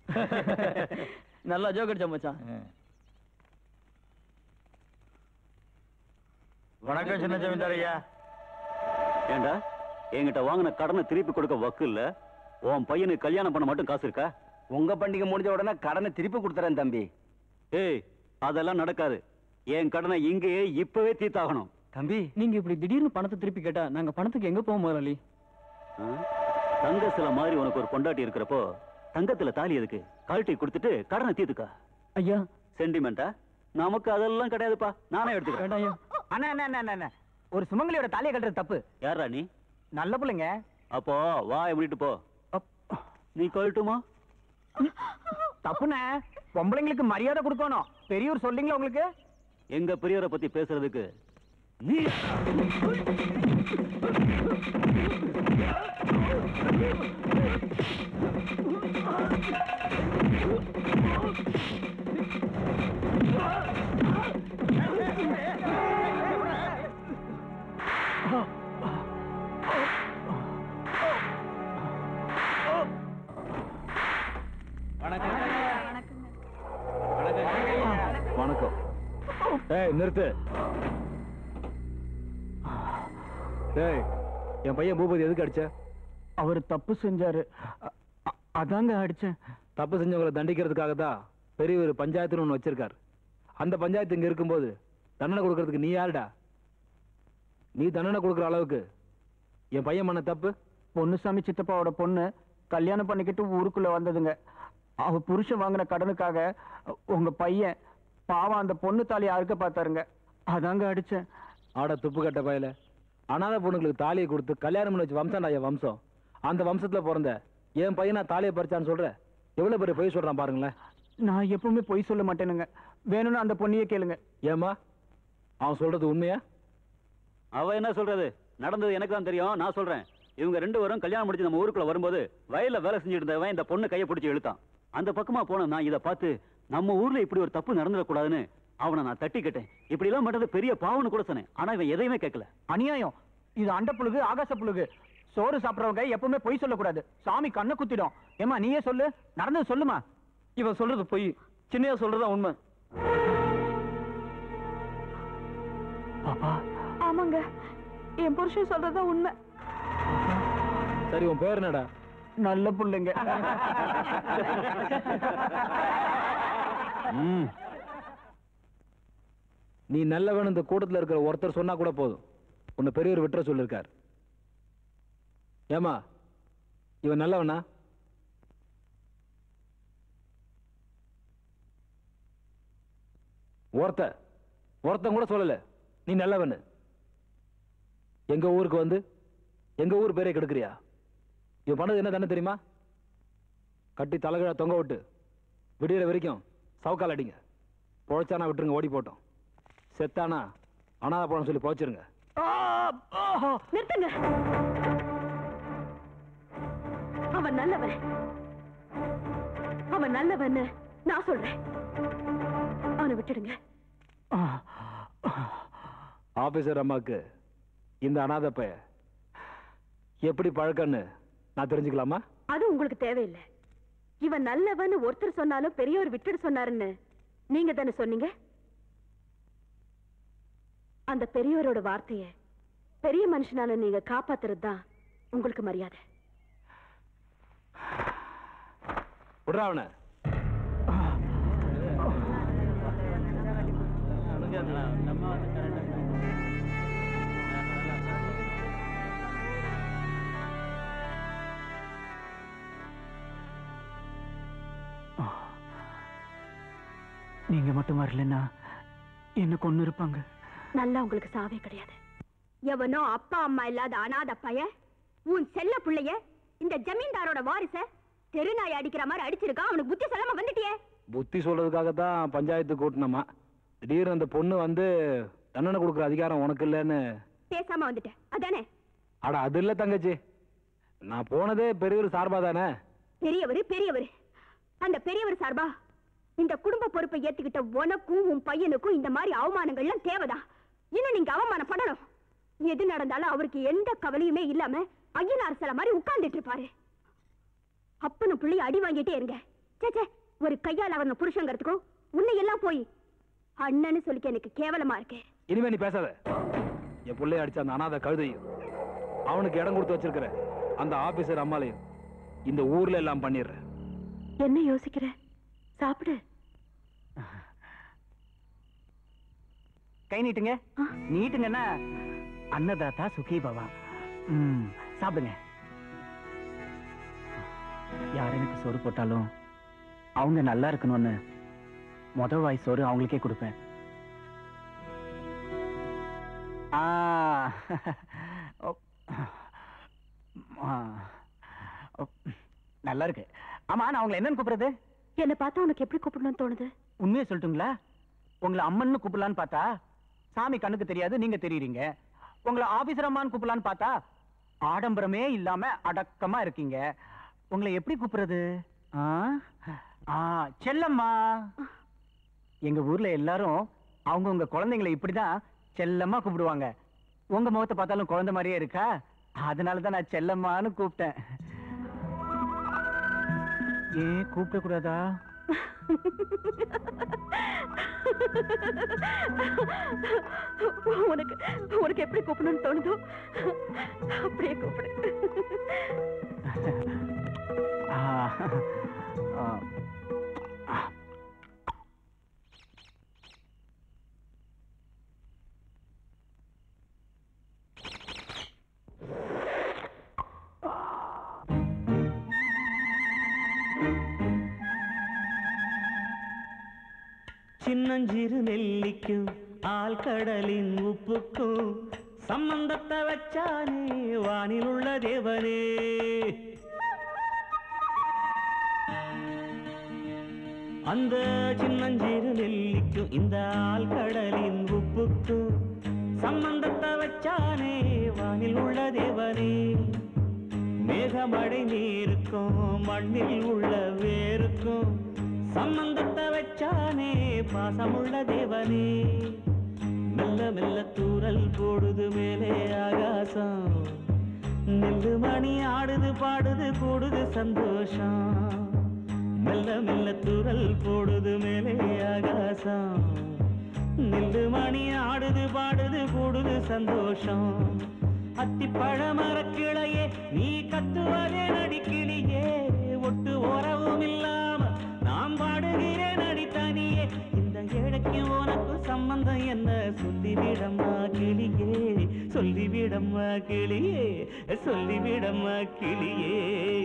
நல்லா ஜோக் அடிச்சா மச்சான் வணக்கம் சின்ன ஜமீன்தார் ஐயா ஏண்டா என்கிட்ட வாங்கின கடனை திருப்பி கொடுக்க வக்கு இல்ல உன் பையனுக்கு கல்யாணம் பண்ண மட்டும் காசு இருக்கா உங்க பண்டிகை முடிஞ்ச உடனே கடனை திருப்பி கொடுத்துறேன் தம்பி ஏய் அதெல்லாம் நடக்காது என் கடனை இங்கேயே இப்பவே தீர்த்தாகணும் தம்பி நீங்க இப்படி திடீர்னு பணத்தை திருப்பி கேட்டா நாங்க பணத்துக்கு எங்க போவோம் முதலாளி ஆ? தங்க சில மாதிரி உனக்கு ஒரு பொண்டாட்டி இருக்கிறப்போ தங்கத்துல தாலி எதுக்கு கழட்டி கொடுத்துட்டு கடனை தீர்த்துக்கா ஐயா சென்டிமெண்டா நமக்கு அதெல்லாம் கிடையாதுப்பா நானே எடுத்துக்கிறேன் அண்ணா அண்ணா அண்ணா, அண்ணா அண்ணா ஒரு சுமங்கலியோட தாலியை கட்டுறது தப்பு யாரா நீ நல்ல பிள்ளைங்க அப்போ வாய முடிட்டு போ நீ கழட்டுமா தப்புண்ணே பொம்பளைங்களுக்கு மரியாதை கொடுக்கணும் பெரியவர் சொல்றீங்களா உங்களுக்கு எங்க பெரியவரை பத்தி பேசுறதுக்கு நீ வணக்கம் ஏய் நிறுத்து ஏய் என் பையன் பூபதி எதுக்கு அடிச்ச அவர் தப்பு செஞ்சாரு அதாங்க அடிச்சேன் தப்பு செஞ்சவங்களை தண்டிக்கிறதுக்காக தான் பெரியவர் பஞ்சாயத்துன்னு ஒன்று வச்சிருக்காரு அந்த பஞ்சாயத்து இங்க இருக்கும்போது தண்டனை கொடுக்கறதுக்கு நீ யாருடா நீ தண்டனை கொடுக்குற அளவுக்கு என் பையன் பண்ண தப்பு பொன்னுசாமி சித்தப்பாவோட பொண்ணு கல்யாணம் பண்ணிக்கிட்டு ஊருக்குள்ள வந்ததுங்க அவ புருஷன் வாங்கின கடனுக்காக உங்க பையன் பாவம் அந்த பொண்ணு தாலியை அறுக்க பார்த்தாருங்க அதாங்க அடிச்சேன் ஆட துப்பு கட்ட பயல அனாதை பொண்ணுங்களுக்கு தாலியை கொடுத்து கல்யாணம் பண்ணி வச்சு வம்சம்டா என் வம்சம் அந்த வம்சத்துல பிறந்த என் பையனா தாலியை பறிச்சான்னு சொல்ற எவ்வளவு பெரிய பொய் சொல்றான் பாருங்களேன் நான் எப்பவுமே பொய் சொல்ல மாட்டேனுங்க வேணும்னு அந்த பொண்ணையே கேளுங்க ஏமா அவன் சொல்றது உண்மையா அவ என்ன சொல்றது நடந்தது எனக்கு தான் தெரியும் நான் சொல்றேன் இவங்க ரெண்டு பேரும் கல்யாணம் முடிச்சு நம்ம ஊருக்குள்ள வரும்போது வயல்ல வேலை செஞ்சுட்டு இருந்தவன் இந்த பொண்ணு கையை பிடிச்சி இழுத்தான் அந்த பக்கமா போன நான் இதை பார்த்து நம்ம ஊர்ல இப்படி ஒரு தப்பு நடந்துடக்கூடாதுன்னு அவனை நான் தட்டி கேட்டேன் இப்படி எல்லாம் பண்றது பெரிய பாவம்னு கூட சொன்னேன் ஆனா இவன் எதையுமே கேட்கல அநியாயம் இது அண்ட புழுகு ஆகாச புழுகு சோறு சாப்பிடுறவங்க எப்பவுமே பொய் சொல்லக்கூடாது சாமி கண்ணை குத்திடும் ஏமா நீயே சொல்லு நடந்தது சொல்லுமா இவன் சொல்றது பொய் சின்னையா சொல்றதா உண்மை பாப்பா ஆமாங்க என் புருஷன் சொல்றதா உண்மை சரி உன் பேர் என்னடா நல்ல புள்ளைங்க ம். நீ நல்லவன் இந்த கூட்டத்துல இருக்கிற ஒருத்தர் சொன்னா கூட போதும் உன்னை பெரியவர் விட்டுற சொல்லிருக்கார் ஏமா இவன் நல்லவனா ஒருத்த ஒருத்தன் கூட சொல்லல நீ நல்லவனு எங்க ஊருக்கு வந்து எங்க ஊர் பேரை கெடுக்கிறியா இவன் பண்ணது என்ன தானே தெரியுமா கட்டி தலைகீழ தொங்க விட்டு விடியற வரைக்கும் சவுக்கால் அடிங்க பொழைச்சானா விட்டுருங்க ஓடி போட்டோம் செத்தானா அனாதை பழம் சொல்லி போச்சிருங்க நிறுத்துங்க அவன் நல்லவன் அவன் நல்லவன்னு நான் சொல்றேன் அவனை விட்டுடுங்க ஆபீசர் அம்மாக்கு இந்த அனாதை பைய எப்படி பழக்கம்னு நான் தெரிஞ்சுக்கலாமா அது உங்களுக்கு தேவையில்லை இவன் நல்லவன்னு ஒருத்தர் சொன்னாலும் பெரியவர் விட்டுடு சொன்னாருன்னு நீங்க தானே சொன்னீங்க அந்த பெரியவரோட வார்த்தைய பெரிய மனுஷனான நீங்க காப்பாத்துறது தான் உங்களுக்கு மரியாதை விடுறா அவனை நீங்க மட்டும் வரலன்னா என்ன கொண்டு இருப்பாங்க நல்லா உங்களுக்கு சாவே கிடையாது எவனோ அப்பா அம்மா இல்லாத அனாதை பையன் உன் செல்ல புள்ளைய இந்த ஜமீன்தாரோட வாரிச தெருநாய் அடிக்கிற மாதிரி அடிச்சிருக்கான் அவனுக்கு புத்தி சொல்லாம வந்துட்டியே புத்தி சொல்றதுக்காக தான் பஞ்சாயத்து கூட்டினோமா திடீர்னு அந்த பொண்ணு வந்து தண்டனை கொடுக்குற அதிகாரம் உனக்கு இல்லைன்னு பேசாம வந்துட்டேன் அதானே அட அது இல்ல தங்கச்சி நான் போனதே பெரியவர் சார்பா தானே பெரியவர் பெரியவர் அந்த பெரியவர் சார்பா இந்த குடும்ப பொறுப்பை ஏத்துக்கிட்ட உனக்கும் உன் பையனுக்கும் இந்த மாதிரி அவமானங்கள்லாம் தேவைதான் இன்னும் நீங்க அவமானப்படணும் எது நடந்தாலும் அவருக்கு எந்த கவலையுமே இல்லாம ஐயனார் சில மாதிரி உட்கார்ந்துட்டு இருப்பாரு அப்பனும் பிள்ளை அடி வாங்கிட்டே இருங்க சேச்சே ஒரு கையால் அவன் புருஷங்கிறதுக்கும் உன்னை எல்லாம் போய் அண்ணன்னு சொல்லிக்க எனக்கு கேவலமா இருக்கு இனிமே நீ பேசாத என் பிள்ளைய அடிச்ச அந்த அனாதை கழுதையும் அவனுக்கு இடம் கொடுத்து வச்சிருக்கிற அந்த ஆபீசர் அம்மாளையும் இந்த ஊர்ல எல்லாம் பண்ணிடுறேன் என்ன யோசிக்கிற சாப்பிடு கை நீட்டுங்க நீட்டுங்கன்னா அன்னதாத்தா சுகி பவா ம் சாப்பிடுங்க யார் எனக்கு சோறு போட்டாலும் அவங்க நல்லா இருக்கணும்னு முத வாய் சோறு அவங்களுக்கே கொடுப்பேன் ஆ ஓ. ஆ. ஓ. நல்லா இருக்கு ஆமா நான் உங்களை என்னன்னு கூப்பிடுறது என்ன பார்த்தா உனக்கு எப்படி கூப்பிடணும்னு தோணுது உண்மையை சொல்லட்டுங்களா உங்களை அம்மன்னு கூப்பிடலான்னு பார்த்தா சாமி கண்ணுக்கு தெரியாது நீங்க தெரியுறீங்க உங்களை ஆபீசர் அம்மான்னு கூப்பிடலான்னு பார்த்தா ஆடம்பரமே இல்லாம அடக்கமா இருக்கீங்க உங்களை எப்படி கூப்பிடுறது ஆ? ஆ, செல்லம்மா எங்க ஊர்ல எல்லாரும் அவங்க உங்க குழந்தைங்களை இப்படிதான் செல்லம்மா கூப்பிடுவாங்க உங்க முகத்தை பார்த்தாலும் குழந்தை மாதிரியே இருக்கா அதனால தான் நான் செல்லம்மான்னு கூப்பிட்டேன் ஏன் கூப்பிடக்கூடாதா உனக்கு உனக்கு எப்படி கூப்பிடணும்னு தோணுதோ அப்படியே கூப்பிடு ஆ, ஆ. சின்னஞ்சிறு நெல்லிக்கும் ஆழ்கடலின் உப்புக்கும் சம்பந்தத்தை வச்சானே வானில் உள்ள தேவனே அந்த சின்னஞ்சிறு நெல்லிக்கும் இந்த ஆழ்கடலின் உப்புக்கும் சம்பந்தத்தை வச்சானே வானில் உள்ள தேவனே மேகமழை நீருக்கும் மண்ணில் உள்ள வேருக்கும் சம்பந்தத்தை வச்சானே பாசமுள்ள தேவனே மெல்ல மெல்ல தூரல் போடுது மேலே ஆகாசம் நெல்லு மணி ஆடுது பாடுது கூடுது சந்தோஷம் மெல்ல மெல்ல தூரல் போடுது மேலே ஆகாசம் நெல்லு மணி ஆடுது பாடுது கூடுது சந்தோஷம் அத்திப்பழ மரக்கிளையே நீ கத்துவதே நடிக்கிளியே ஒட்டு உறவும் இல்லாம நாம் பாடுகிறேன் நடி தனியே இந்த ஏழைக்கு உனக்கு சம்பந்தம் என்ன சொல்லிவிடம்மா கிளியே சொல்லிவிடம்மா கிளியே சொல்லிவிடம்மா கிளியே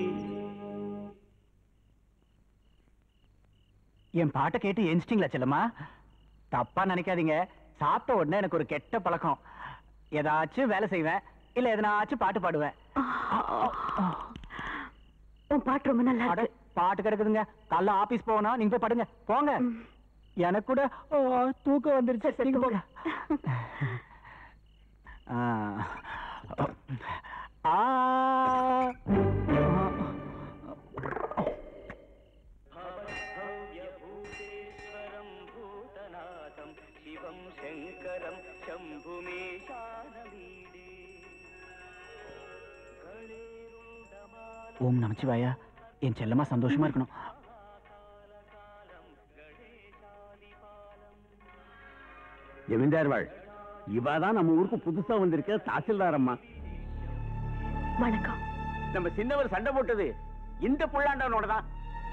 என் பாட்டை கேட்டு எஞ்சிட்டீங்களா செல்லம்மா தப்பா நினைக்காதீங்க சாப்பிட்ட உடனே எனக்கு ஒரு கெட்ட பழக்கம் ஏதாச்சும் வேலை செய்வேன் இல்ல எதனாச்சும் பாட்டு பாடுவேன் உன் பாட்டு ரொம்ப நல்லா அட, பாட்டு கிடக்குதுங்க காலைல ஆபீஸ் போகணும் நீங்க போய் படுங்க போங்க எனக்கு கூட ஓ, தூக்கம் வந்துருச்சு நீங்க போங்க ஆ. ஆ. శివం శంకరం శంభుమేశానమీడే ஓம் நமச்சிவாயா என் செல்லம்மா சந்தோஷமா இருக்கணும் ஜமீன்தார் வாழ் இவாதான் நம்ம ஊருக்கு புதுசா வந்திருக்க தாசில்தார் அம்மா வணக்கம் நம்ம சின்னவர் சண்டை போட்டது இந்த புள்ளாண்டவனோட தான்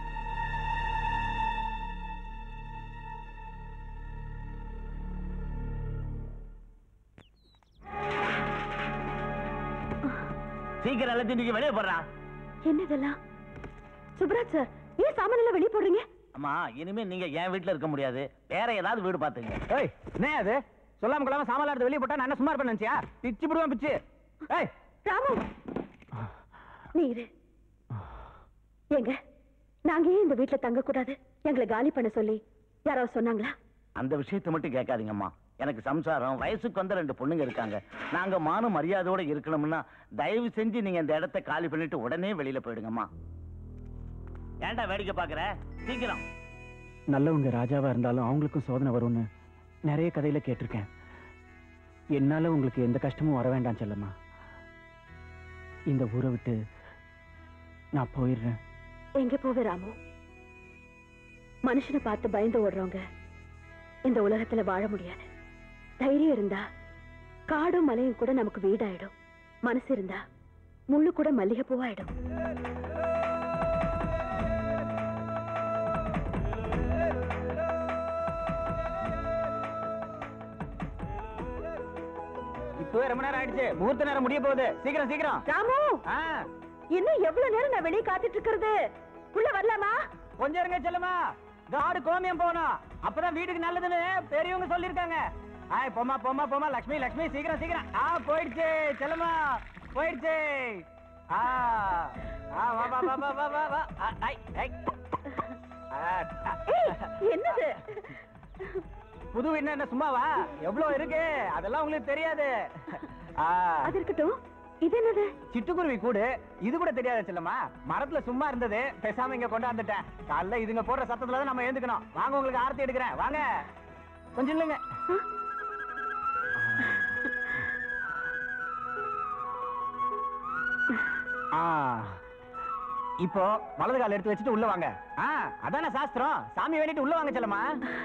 சீக்கிரம் எல்லாத்தையும் தூக்கி வெளியே போடுறா என்ன இதெல்லாம் சுப்ராஜ் சார் ஏன் சாமான் எல்லாம் வெளியே போடுறீங்க அம்மா இனிமே நீங்க என் வீட்டுல இருக்க முடியாது வேற ஏதாவது வீடு பாத்துங்க ஏய் என்ன அது சொல்லாம கொள்ளாம சாமான் எடுத்து வெளியே போட்டா நான் என்ன சும்மா இருப்பேன் நினைச்சியா பிச்சு விடுவேன் பிச்சு ஏய் ராமு நீ இரு ஏங்க நாங்க ஏன் இந்த வீட்டுல தங்க கூடாது எங்களை காலி பண்ண சொல்லி யாராவது சொன்னாங்களா அந்த விஷயத்தை மட்டும் கேட்காதீங்கம்மா எனக்கு சம்சாரம் வயசுக்கு வந்த ரெண்டு பொண்ணுங்க இருக்காங்க நாங்க மான மரியாதையோட இருக்கணும்னா தயவு செஞ்சு நீங்க இந்த இடத்த காலி பண்ணிட்டு உடனே வெளியில போயிடுங்கம்மா ஏன்டா வேடிக்கை பாக்குற சீக்கிரம் நல்லவங்க ராஜாவா இருந்தாலும் அவங்களுக்கும் சோதனை வரும்னு நிறைய கதையில கேட்டிருக்கேன் என்னால உங்களுக்கு எந்த கஷ்டமும் வர வேண்டாம் செல்லம்மா இந்த ஊரை விட்டு நான் போயிடுறேன் எங்க போவே ராமு மனுஷனை பார்த்து பயந்து ஓடுறவங்க இந்த உலகத்துல வாழ முடியாது தைரியம் இருந்தா காடும் மலையும் கூட நமக்கு வீடாயிடும் மனசு இருந்தா முள்ளு கூட மல்லிகை பூவாயிடும் இப்பவே ரொம்ப நேரம் ஆயிடுச்சு முகூர்த்த நேரம் முடிய போகுது சீக்கிரம் சீக்கிரம் ராமு ஆ, இன்னும் எவ்வளவு நேரம் நான் வெளியே காத்துட்டு இருக்கிறது உள்ள வரலாமா கொஞ்சம் இருங்க செல்லம்மா இந்த ஆடு கோமியம் போகணும் அப்பதான் வீட்டுக்கு நல்லதுன்னு பெரியவங்க சொல்லிருக்காங்க ஆய் போமா போமா போமா லக்ஷ்மி லக்ஷ்மி சீக்கிரம் சீக்கிரம் ஆ போயிடுச்சு செல்லம்மா போயிடுச்சு ஆ ஆ வா வா வா வா வா வா வா ஆ, ஐ, ஐ. ஆ, ஆ. என்னது புது என்ன என்ன சும்மாவா எவ்வளவு இருக்கு அதெல்லாம் உங்களுக்கு தெரியாது ஆ. அது இருக்கட்டும் இது என்னது சிட்டுக்குருவி கூடு இது கூட தெரியாத செல்லம்மா மரத்துல சும்மா இருந்தது பேசாம இங்க கொண்டாந்துட்டேன் காலைல இதுங்க போடுற சத்தத்துல தான் நம்ம எழுந்துக்கணும் வாங்க உங்களுக்கு ஆரத்தி எடுக்கிறேன் வாங்க கொஞ்சம் இல்லைங்க ஆ இப்போ வலது கால் எடுத்து வச்சுட்டு உள்ள வாங்க ஆ அதானே சாஸ்திரம் சாமி வேண்டிட்டு உள்ள வாங்க செல்லம்மா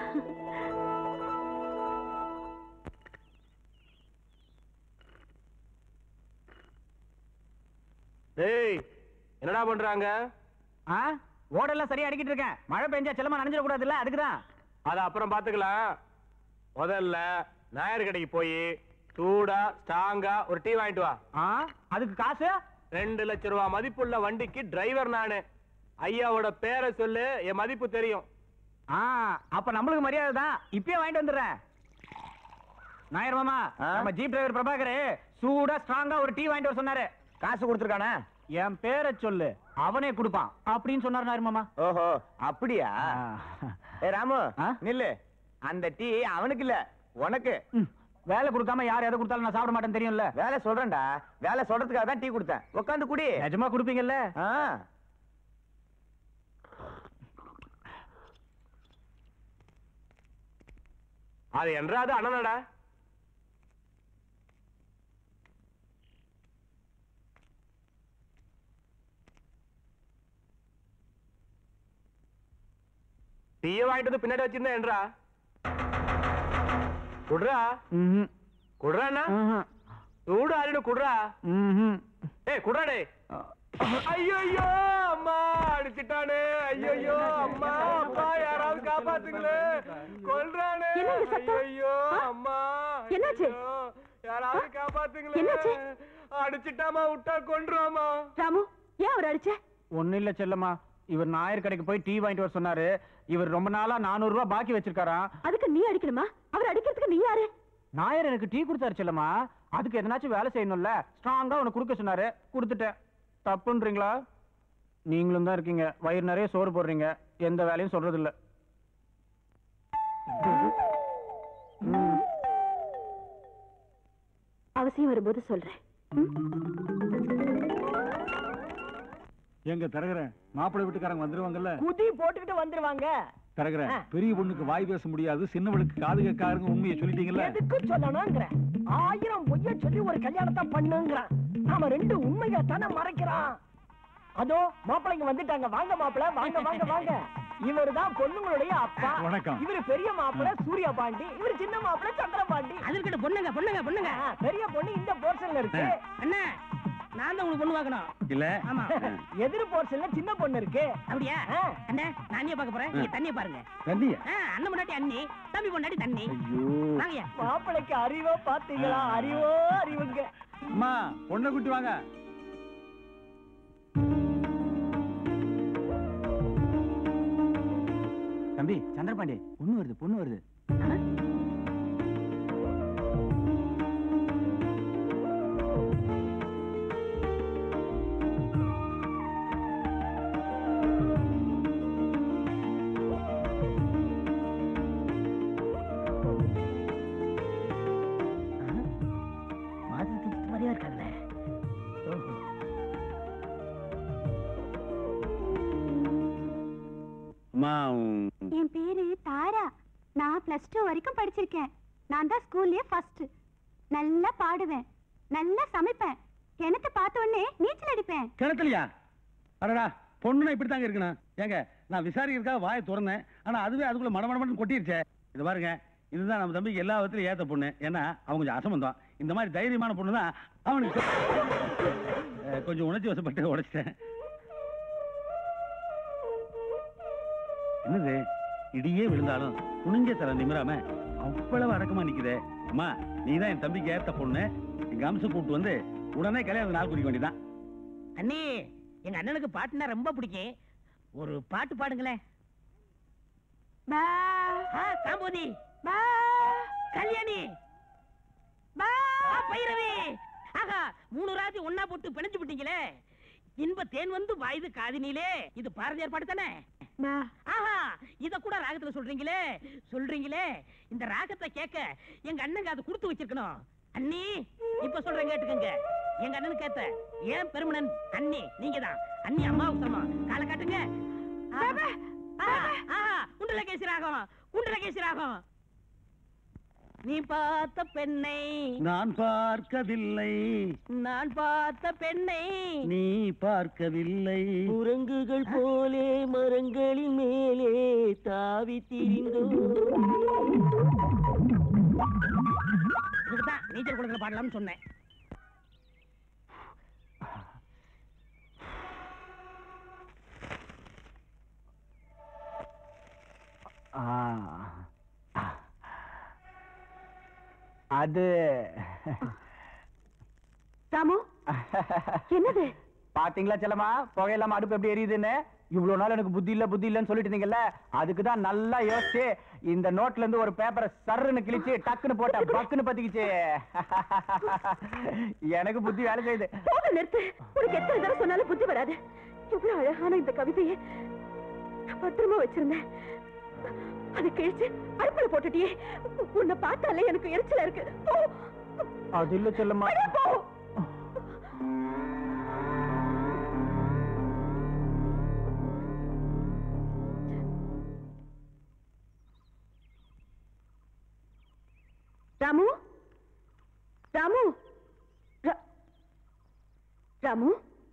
டேய் என்னடா பண்றாங்க ஆ ஓடெல்லாம் சரியா அடிக்கிட்டு இருக்கேன் மழை பெஞ்சா செல்லமா நனைஞ்சிட கூடாதுல்ல அதுக்குதான் அத அப்புறம் பாத்துக்கலாம் முதல்ல நாயர் கடைக்கு போய் சூடா ஸ்ட்ராங்கா ஒரு டீ வாங்கிட்டு வா ஆ அதுக்கு காசு ரெண்டு லட்சம் ரூபாய் மதிப்புள்ள வண்டிக்கு டிரைவர் நானு ஐயாவோட பேரை சொல்லு என் மதிப்பு தெரியும் ஆ அப்ப நம்மளுக்கு மரியாதை தான் இப்பயே வாங்கிட்டு வந்துடுறேன் நாயர் மாமா நம்ம ஜீப் டிரைவர் பிரபாகர் சூடா ஸ்ட்ராங்கா ஒரு டீ வாங்கிட்டு வர சொன்னாரு காசு கொடுத்துருக்கானே என் பேரை சொல்லு அவனே கொடுப்பான் அப்படின்னு சொன்னார் நாயர் மாமா ஓஹோ அப்படியா ஏ ராமு நில்லு அந்த டீ அவனுக்கு இல்ல உனக்கு வேலை கொடுக்காம யார் எதை கொடுத்தாலும் நான் சாப்பிட மாட்டேன்னு தெரியும்ல வேலை சொல்றேன்டா வேலை சொல்றதுக்காக தான் டீ கொடுத்தேன் உட்காந்து குடி நிஜமா கொடுப்பீங்கல்ல ஆ அது என்றாது அண்ணனடா டீய வாங்கிட்டு வந்து பின்னாடி வச்சிருந்தேன் என்றா குடுறா குடுறாண்ணா சூடு ஆறிடு குடுறா ஏய் குடுறா டேய் ஐயோ அம்மா அடிச்சிட்டானே ஐயோ அம்மா அப்பா யாராவது காப்பாத்துங்களே கொல்றானே என்னங்க சத்தம்? ஐயோ ஆ? அம்மா என்னாச்சு? ஐயோ, யாராவது காப்பாத்துங்களே என்னாச்சு? அடிச்சிட்டாமா விட்டா கொன்றாமா ராமு ஏன் அவர் அடிச்ச ஒண்ணும் இல்ல செல்லம்மா இவர் நாயர் கடைக்கு போய் டீ வாங்கிட்டு வர சொன்னாரு இவர் ரொம்ப நாளா நானூறு ரூபாய் பாக்கி வச்சிருக்காராம் அதுக்கு நீ அடிக்கணுமா அவர் அடிக்கிறதுக்கு நீ யாரு நாயர் எனக்கு டீ கொடுத்தாரு செல்லம்மா அதுக்கு எதனாச்சும் வேலை செய்யணும்ல ஸ்ட்ராங்கா உனக்கு கொடுக்க சொன்னாரு கொடுத்துட்டேன் தப்புன்றீங்களா நீங்களும் தான் இருக்கீங்க வயிறு நிறைய சோறு போடுறீங்க எந்த வேலையும் சொல்றது இல்ல அவசியம் வரும்போது சொல்றேன் எங்க தரகுறேன் மாப்பிள்ளை வீட்டுக்காரங்க வந்துருவாங்கல்ல குதி போட்டுக்கிட்டு வந்துருவாங்க தரகுறேன் ஆ. பெரிய பொண்ணுக்கு வாய் பேச முடியாது சின்னவளுக்கு காது கேட்காருங்க உண்மையை சொல்லிட்டீங்கல்ல எதுக்கு சொல்லணுங்கிற ஆயிரம் பொய்ய சொல்லி ஒரு கல்யாணத்தை பண்ணுங்கிறான் நாம ரெண்டு உண்மையை தானே மறைக்கிறான் அதோ மாப்பிள்ளைங்க வந்துட்டாங்க வாங்க மாப்பிள்ளை வாங்க வாங்க வாங்க இவர்தான் பொண்ணுங்களுடைய அப்பா வணக்கம். இவரு பெரிய மாப்பிள்ளை சூர்யா பாண்டி இவரு சின்ன மாப்பிள்ளை சந்திர பாண்டி அது இருக்கட்டும் பொண்ணுங்க பொண்ணுங்க பொண்ணுங்க ஆ, பெரிய பொண்ணு இந்த போர்ஷன்ல இருக்கு அண்ணா நான் தான் உங்களுக்கு பொண்ணு பார்க்கணும் இல்ல ஆமா எதிர் போர்ஷன்ல சின்ன பொண்ணு இருக்கு அப்படியா அண்ணா நான் அண்ணிய பார்க்க போறேன் நீங்க தண்ணிய பாருங்க தண்ணியா ஆ, அண்ணன் முன்னாடி அண்ணி தம்பி முன்னாடி தண்ணி வாங்கய்யா மாப்பிள்ளைக்கு அறிவோ பாத்தீங்களா அறிவோ அறிவுங்க அம்மா பொண்ணை கூட்டி வாங்க தம்பி சந்திரபாண்டி பொண்ணு வருது பொண்ணு வருது மாதிரியா இருக்காங்களே அம்மா என் பேரு தாரா நான் பிளஸ் டூ வரைக்கும் படிச்சிருக்கேன் நான் தான் ஸ்கூல்லயே ஃபர்ஸ்ட் நல்லா பாடுவேன் நல்லா சமைப்பேன் கிணத்தை பார்த்த உடனே நீச்சல் அடிப்பேன் கிணத்துலையா அடடா பொண்ணுனா இப்படி தாங்க இருக்கணும் ஏங்க நான் விசாரிக்கிறதுக்காக வாயை திறந்தேன் ஆனா அதுவே அதுக்குள்ள மடமடமடன்னு கொட்டிருச்சே இது பாருங்க இதுதான் நம்ம தம்பிக்கு எல்லா விதத்திலும் ஏத்த பொண்ணு ஏன்னா அவங்க கொஞ்சம் அசம்பந்தம் இந்த மாதிரி தைரியமான பொண்ணு தான் அவனுக்கு அஹ், கொஞ்சம் உணர்ச்சி வசப்பட்டு உடைச்சிட்டேன் என்னது இடியே விழுந்தாலும் குனிஞ்ச தர நிமிராம அவ்வளவு அடக்கமா நிக்குதே அம்மா நீதான் என் தம்பிக்கு ஏத்த பொண்ணு எங்க அம்சம் கூப்பிட்டு வந்து உடனே கல்யாணம் நாள் குறிக்க வேண்டியதான் அண்ணி எங்க அண்ணனுக்கு பாட்டுனா ரொம்ப பிடிக்கும் ஒரு பாட்டு பாடுங்களேன் ஆ, காம்போதி கல்யாணி ஆ, பைரவி ஆகா மூணு ராஜி ஒன்னா போட்டு பிணைஞ்சு விட்டீங்களே இன்ப தேன் வந்து வாயுது காதினிலே இது பாரதியார் பாட்டு தானே ஆஹா இத கூட ராகத்துல சொல்றீங்களே சொல்றீங்களே இந்த ராகத்தை கேட்க எங்க அண்ணங்க அதை கொடுத்து வச்சிருக்கணும் அண்ணி இப்ப சொல்றேன் கேட்டுக்கங்க எங்க அண்ணனுக்கு ஏத்த ஏன் பெருமனன் அண்ணி நீங்க தான் அண்ணி அம்மாவுக்கு சமம் காலை காட்டுங்க ஆஹா, ஆஹா, ஆஹா, குண்டலகேசி ராகம் குண்டலகேசி ராகம் நீ பார்த்த பெண்ணை நான் பார்க்கவில்லை நான் பார்த்த பெண்ணை நீ பார்க்கவில்லை குரங்குகள் போலே மரங்களின் மேலே தாவி திரிந்தோம் இதுக்குதான் நீச்சல் குளத்துல பாடலாம்னு சொன்னேன் அது ராமு என்னது பாத்தீங்களா செல்லமா புகையில்லாம அடுப்பு எப்படி எரியுதுன்னு இவ்வளவு நாள் எனக்கு புத்தி இல்ல புத்தி இல்லன்னு சொல்லிட்டு இருந்தீங்கல்ல அதுக்கு தான் நல்லா யோசிச்சு இந்த நோட்ல இருந்து ஒரு பேப்பரை சர்ருன்னு கிழிச்சு டக்குன்னு போட்ட பக்குன்னு பத்திக்கிச்சு எனக்கு புத்தி வேலை செய்யுது போக நிறுத்து உனக்கு எத்தனை தடவை சொன்னாலும் புத்தி வராது இவ்வளவு அழகான இந்த கவிதையை நான் பத்திரமா வச்சிருந்தேன் அதை கிழிச்சு அடுப்புல போட்டுட்டியே உன்னை பார்த்தாலே எனக்கு எரிச்சலா இருக்கு போ. அது இல்ல செல்லம்மா அட, போ ராமு ராமு ரா- ராமு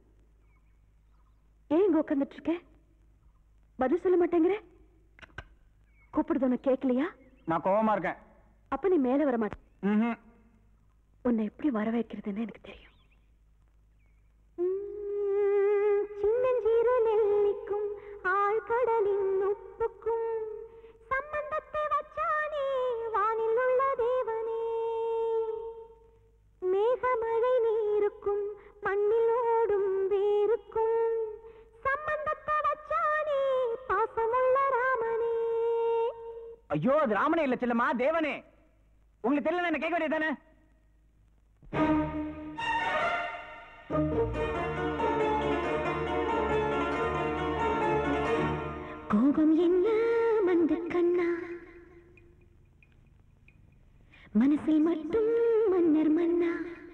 ஏன் இங்க உட்காந்துட்டு இருக்க பதில் சொல்ல மாட்டேங்கிற கூப்பிடுது உனக்கு கேட்கலையா நான் கோவமா இருக்கேன் அப்ப நீ மேல வர மாட்ட ம்ஹும். உன்னை எப்படி வர வைக்கிறதுன்னு எனக்கு தெரியும் சின்னஞ்சீரு நெல்லிக்கும் ஆழ்கடலின் உப்புக்கும் சம்பந்தத்தை வச்சானே வானில் உள்ள தேவனே மேகமழை நீருக்கும் மண்ணில் ஓடும் வேருக்கும் சம்பந்தத்தை வச்சானே பாசமுள்ள ராமனே ஐயோ அது ராமனே இல்ல செல்லம்மா தேவனே உங்களுக்கு தெரியல என்ன கேட்க வேண்டியதானே கோபம் என்ன மந்த கண்ணா மனசில் மட்டும் மன்னர் மன்னா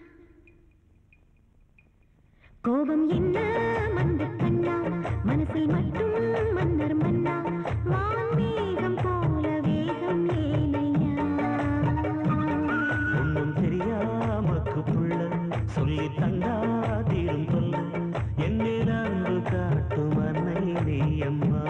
கோபம் என்ன மந்த கண்ணா மனசில் மட்டும் மன்னர் மன்னா வான்மேகம் போல வேகம் ஏனையா ஒண்ணும் தெரியாமக்கு புள்ள சொல்லி தந்தாதிரும் தொல்ல என்னில் அன்பு காட்டும் அன்னை நீ அம்மா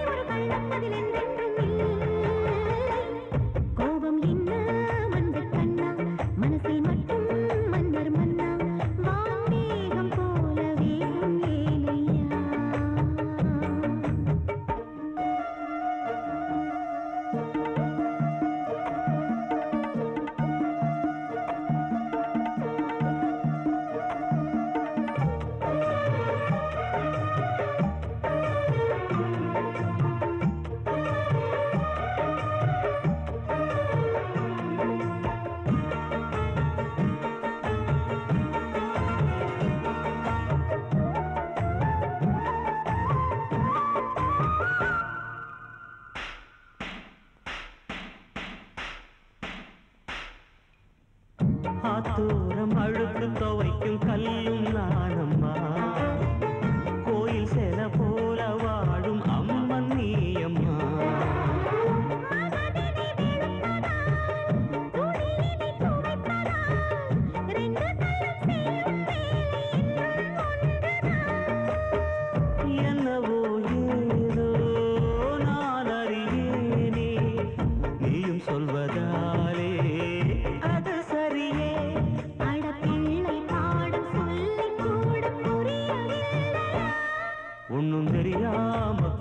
கோபம் என்ன மந்த கண்ணா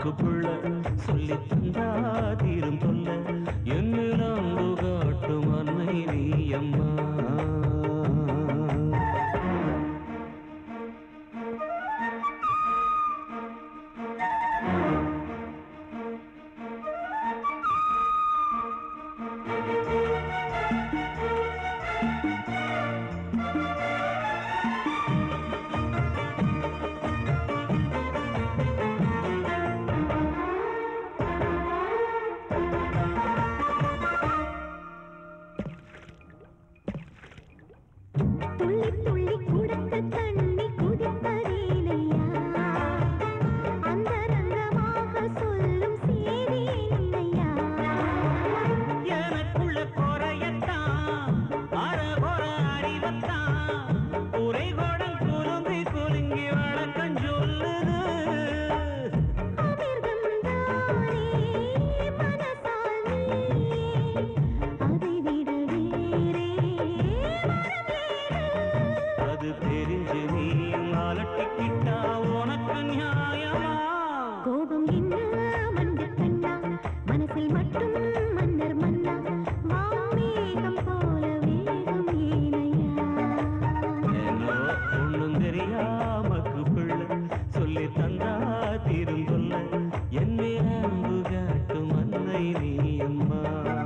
நமக்கு புள்ள சொல்லி தந்தா தீரும் தொல்ல என்ன அன்பு காட்டும் அன்னை நீ அம்மா துள்ளி துள்ளி குடத்து தண்ணி குதிப்பதேனையா அந்த ரங்கமாக சொல்லும் செய்தி இல்லையா எனக்குள்ள குறையத்தான் அறகுற அறிவத்தான் குறைகோடன் குலுங்கி குலுங்கி வழக்கம் சொல்லுது அதை விட வேறே அது தெரிஞ்சு நீயும் அலட்டிக்கிட்டா உனக்கு நியாயமா கோபம் என்ன மஞ்சள் கண்ணா மனசில் மட்டும் மன்னர் மன்னா வாமேகம் போல வேகம் ஏனையா என்னோ ஒண்ணும் தெரியாமக்கு பிள்ளை சொல்லி தந்தா தீரும் சொல்ல என்னை அன்பு காட்டும் அன்னை நீ அம்மா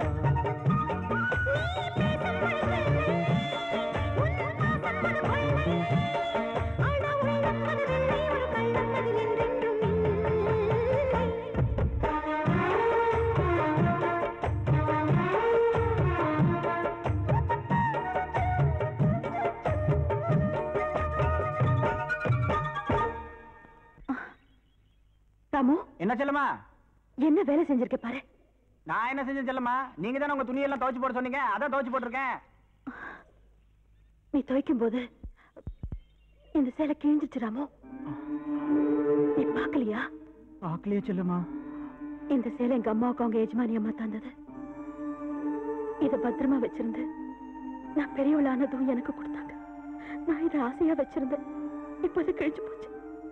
ராமு என்ன செல்லம்மா என்ன வேலை செஞ்சிருக்க பாரு நான் என்ன செஞ்சேன் செல்லம்மா நீங்க தானே உங்க துணியெல்லாம் துவைச்சு போட சொன்னீங்க அதான் துவைச்சு போட்டிருக்கேன் நீ துவைக்கும் போது இந்த சேலை கிழிஞ்சிச்சு ராமு நீ பார்க்கலையா பார்க்கலையே செல்லுமா இந்த சேலை எங்க அம்மாவுக்கு அவங்க எஜமானி அம்மா தந்தது இத பத்திரமா வச்சிருந்து நான் பெரியவளானதும் எனக்கு கொடுத்தாங்க நான் இதை ஆசையா வச்சிருந்தேன் இப்போது கிழிஞ்சு போச்சு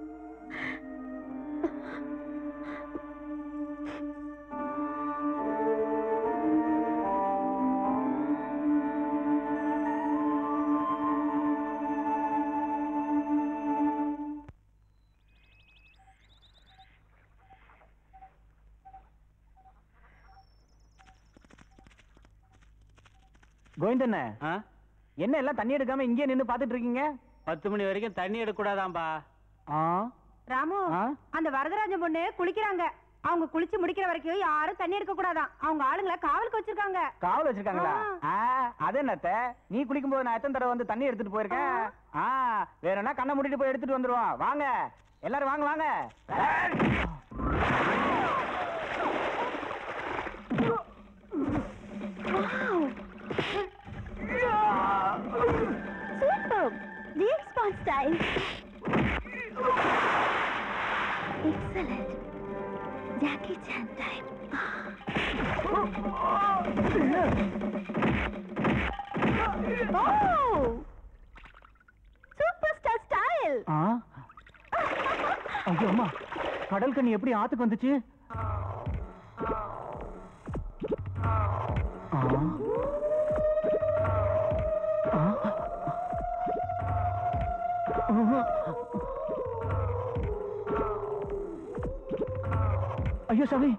கோவிந்தண்ண என்ன எல்லாம் தண்ணி எடுக்காம இங்கே நின்னு பாத்துட்டு இருக்கீங்க பத்து மணி வரைக்கும் தண்ணி எடுக்கக்கூடாதாம்பா ராமு அந்த வரதராஜன் பொண்ணு குளிக்கிறாங்க அவங்க குளிச்சு முடிக்கிற வரைக்கும் யாரும் தண்ணி எடுக்க கூடாதாம் அவங்க ஆளுங்களை காவலுக்கு வச்சிருக்காங்க காவல் வச்சிருக்காங்களா ஆ, அது என்னத்த நீ குளிக்கும் போது நான் எத்தனை தடவை வந்து தண்ணி எடுத்துட்டு போயிருக்கேன் ஆ வேறனா கண்ணை மூடிட்டு போய் எடுத்துட்டு வந்துருவோம் வாங்க எல்லாரும் வாங்க வாங்க Superb! James Bond style. Excellent. Jackie Chan type. Oh! Superstar style. ஆ ஐயோ அம்மா கடல் கண்ணி எப்படி ஆத்துக்கு வந்துச்சு ஆ. ஆ. ஆ. ஐயோ சாமி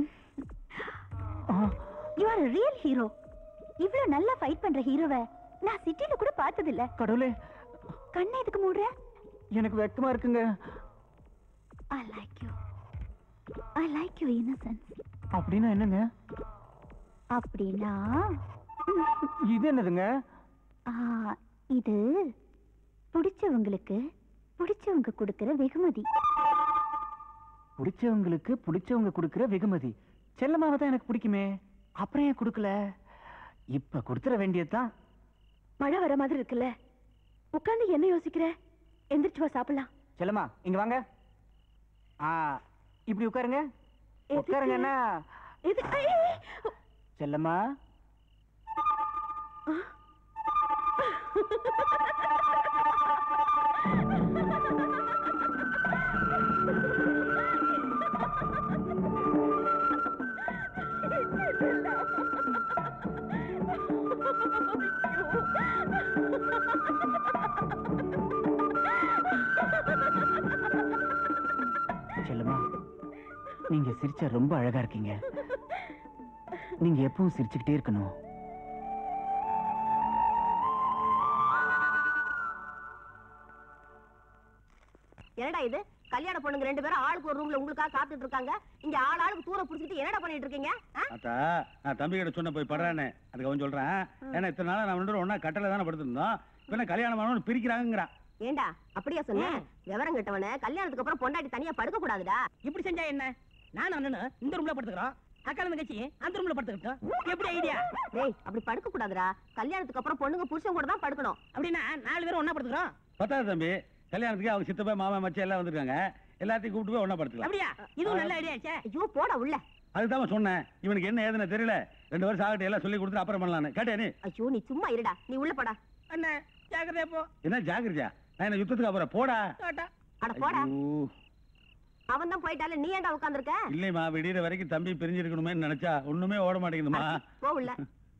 You are a real hero. இவ்ளோ நல்லா ஃபைட் பண்ற ஹீரோவை நான் சிட்டில கூட பார்த்தது இல்ல கடவுளே கண்ணை எதுக்கு மூடுற எனக்கு வெக்கமா இருக்குங்க I like you I like you innocence அப்படின்னா என்னங்க அப்படின்னா இது என்னதுங்க ஆ, இது பிடிச்சவங்களுக்கு பிடிச்சவங்க கொடுக்கிற வெகுமதி பிடிச்சவங்களுக்கு பிடிச்சவங்க கொடுக்கிற வெகுமதி செல்லமாவை தான் எனக்கு பிடிக்குமே அப்புறம் ஏன் கொடுக்கல இப்ப கொடுத்துட வேண்டியதுதான் மழை வர மாதிரி இருக்குல்ல உட்கார்ந்து என்ன யோசிக்கிற எந்திரிச்சு வா சாப்பிடலாம் செல்லம்மா இங்க வாங்க ஆ இப்படி உட்காருங்க உட்காருங்கன்னா இது ஐ, ஐ, ஐ. செல்லம்மா செல்லமா நீங்க சிரிச்சா ரொம்ப அழகா இருக்கீங்க நீங்க எப்பவும் சிரிச்சுக்கிட்டே இருக்கணும் என்னடா இது கல்யாண பொண்ணுங்க ரெண்டு பேரும் ஆளுக்கு ஒரு ரூம்ல உங்களுக்காக காத்துட்டு இருக்காங்க இங்க ஆள் ஆளுக்கு தூர புடிச்சிட்டு என்னடா பண்ணிட்டு இருக்கீங்க ஆ? அத்தா நான் தம்பி கிட்ட சொன்ன போய் படுறானே அதுக்கு அவன் சொல்றேன் ஏன்னா இத்தனை நாளா நான் ரெண்டு பேரும் ஒண்ணா கட்டல தானே படுத்திருந்தோம் இப்ப என்ன கல்யாணம் ஆனவனு பிரிக்கிறாங்கிறான் ஏண்டா அப்படியா சொன்னேன் விவரம் கெட்டவன கல்யாணத்துக்கு அப்புறம் பொண்டாட்டி தனியா படுக்க கூடாதுடா இப்படி செஞ்சா என்ன நான் அண்ணனு இந்த ரூம்ல படுத்துக்கிறோம் அக்கா தங்கச்சி அந்த ரூம்ல படுத்துக்கிட்டோம் எப்படி ஐடியா டேய் அப்படி படுக்க கூடாதுடா கல்யாணத்துக்கு அப்புறம் பொண்ணுங்க புருஷன் கூட தான் படுக்கணும் அப்படின்னா நாலு பேரும் ஒண்ணா படுத்துக்கிறோம் பத்தாவது தம்பி கல்யாணத்துக்கு அவங்க சித்தப்பா மாமா மச்சி எல்லாம் வந்திருக்காங்க எல்லாத்தையும் கூப்பிட்டு போய் ஒண்ணா படுத்துக்கலாம் அப்படியா இதுவும் நல்ல ஐடியா ஆச்சே ஐயோ போடா உள்ள அதுதான் சொன்னேன் இவனுக்கு என்ன ஏதுன்னு தெரியல ரெண்டு வருஷம் ஆகட்டும் எல்லாம் சொல்லி கொடுத்துட்டு அப்புறம் பண்ணலான்னு கேட்டே நீ ஐயோ நீ சும்மா இருடா நீ உள்ள போடா அண்ணே ஜாக்கிரதையா போ என்ன ஜாகிரஜா நான் என்ன யுத்தத்துக்கு அப்புறம் போடா டாட்டா அட போடா ஐயோ, அவன் தான் போயிட்டால நீ ஏன்டா உட்கார்ந்திருக்க இல்லைம்மா விடியற வரைக்கும் தம்பி பிரிஞ்சிருக்கணுமே நினைச்சா ஒண்ணுமே ஓட மாட்டேங்குதுமா போ உள்ள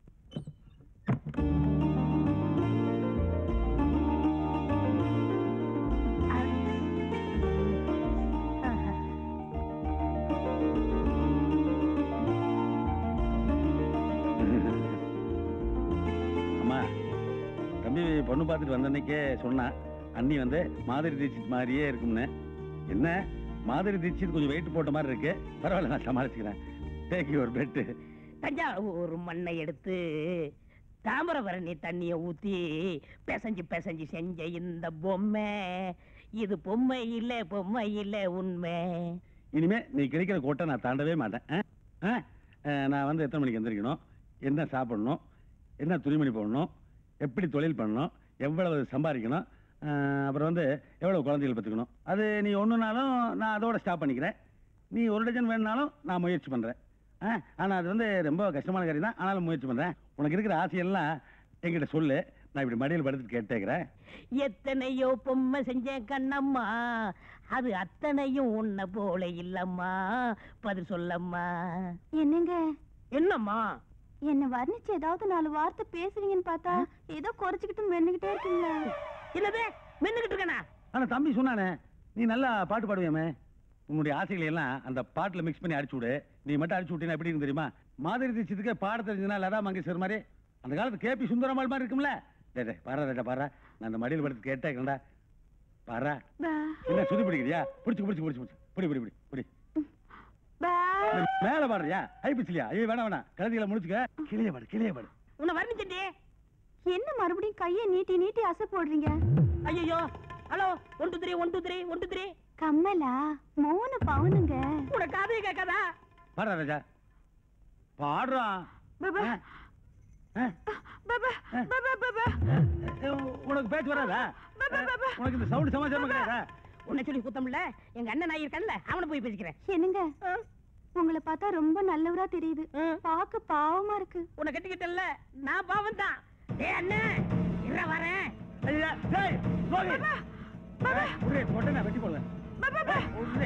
அம்மா தம்பி பொண்ணு பார்த்துட்டு வந்த அன்னைக்கே சொன்னான் அண்ணி வந்து மாதிரி தீட்சித் மாதிரியே இருக்கும்னு என்ன மாதிரி தீட்சித் கொஞ்சம் வெயிட் போட்ட மாதிரி இருக்கு பரவாயில்ல நான் சமாளிச்சுக்கிறேன் டேக் யுவர் பெட்டு தஞ்சாவூர் மண்ணை எடுத்து தாமிரபரணி தண்ணிய ஊத்தி பிசைஞ்சு பிசைஞ்சு செஞ்ச இந்த பொம்மை இது பொம்மை இல்ல பொம்மை இல்ல உண்மை இனிமே நீ கிடைக்கிற கோட்டை நான் தாண்டவே மாட்டேன் ஆ? ஆ? ஆ, நான் வந்து எத்தனை மணிக்கு எந்திரிக்கணும் என்ன சாப்பிடணும் என்ன துணிமணி போடணும் எப்படி தொழில் பண்ணணும் எவ்வளவு சம்பாதிக்கணும் ஆ, அப்புறம் வந்து எவ்வளவு குழந்தைகள் பத்துக்கணும் அது நீ ஒன்றுனாலும் நான் அதோட ஸ்டாப் பண்ணிக்கிறேன் நீ ஒரு டஜன் வேணுனாலும் நான் முயற்சி பண்ணுறேன் ஆ ஆனால் அது வந்து ரொம்ப கஷ்டமான காரியம் தான் ஆனாலும் முயற்சி பண்ணுறேன் உனக்கு இருக்கிற ஆசையெல்லாம் என்கிட்ட சொல்லு நான் இப்படி மடியில் படுத்துட்டு கேட்டேக்கிறேன் எத்தனையோ பொம்மை செஞ்சேன் கண்ணம்மா அது அத்தனையும் உன்னை போல இல்லம்மா பதில் சொல்லம்மா என்னங்க என்னம்மா என்ன வர்ணிச்சு ஏதாவது நாலு வார்த்தை பேசுவீங்கன்னு பார்த்தா ஏதோ குறைச்சிக்கிட்டு மென்னுகிட்டே இருக்கீங்களா என்னது மென்னுகிட்டு இருக்கனா ஆனா தம்பி சொன்னானே நீ நல்லா பாட்டு பாடுவியாமே உன்னுடைய ஆசைகளை எல்லாம் அந்த பாட்டுல மிக்ஸ் பண்ணி அடிச்சு விடு நீ மட்டும் அடிச்சு விட்டீங்கன்னா எப்படி இருக்கும் தெரியுமா மாதிரி தீட்சித்துக்கு பாட தெரிஞ்சுனா லதா மங்கேஷ்வர் மாதிரி அந்த காலத்து கேபி சுந்தரமால் மாதிரி இருக்கும்ல டே டே பாரா டேட்டா பாரா நான் அந்த மடியில் படுத்து கேட்டேன்டா பாரா என்ன சுதி பிடிக்கிறியா பிடிச்சு பிடிச்சு பிடிச்சு பிடிச்சு பிடி பிடி பிடி பிடி மேல பாடுறியா ஐ பிச்சிலியா ஐயோ வேணாம் வேணாம் கழுதிகளை முடிச்சுக்க கிளிய பாடு கிளிய பாடு உன்னை வர்ணிச்சே என்ன மறுபடியும் கையை நீட்டி நீட்டி அசை போடுறீங்க ஐயோ hello one two three one two three one two three கம்மலா மூணு பவுனுங்க உனக்கு கதையை கேட்காதா பாடுறா ராஜா பாடுறான் ஆ? ஆ? உனக்கு பேச்சு வராதா உனக்கு இந்த சவுண்ட் சமாச்சாரமா கிடையாதா உன்னை சொல்லி குத்தம்ல எங்க அண்ணன் நான் இருக்கேன்ல அவனை போய் பேசிக்கிறேன் என்னங்க உங்களை பார்த்தா ரொம்ப நல்லவரா தெரியுது பார்க்க பாவமா இருக்கு உன்னை கட்டிக்கிட்டல நான் பாவம் தான் ஏ அண்ணன் இற வரேன் ஐயா டேய் போகி ஏய், உடனே உடனே வெட்டி போடுவேன் ஏய், உடனே.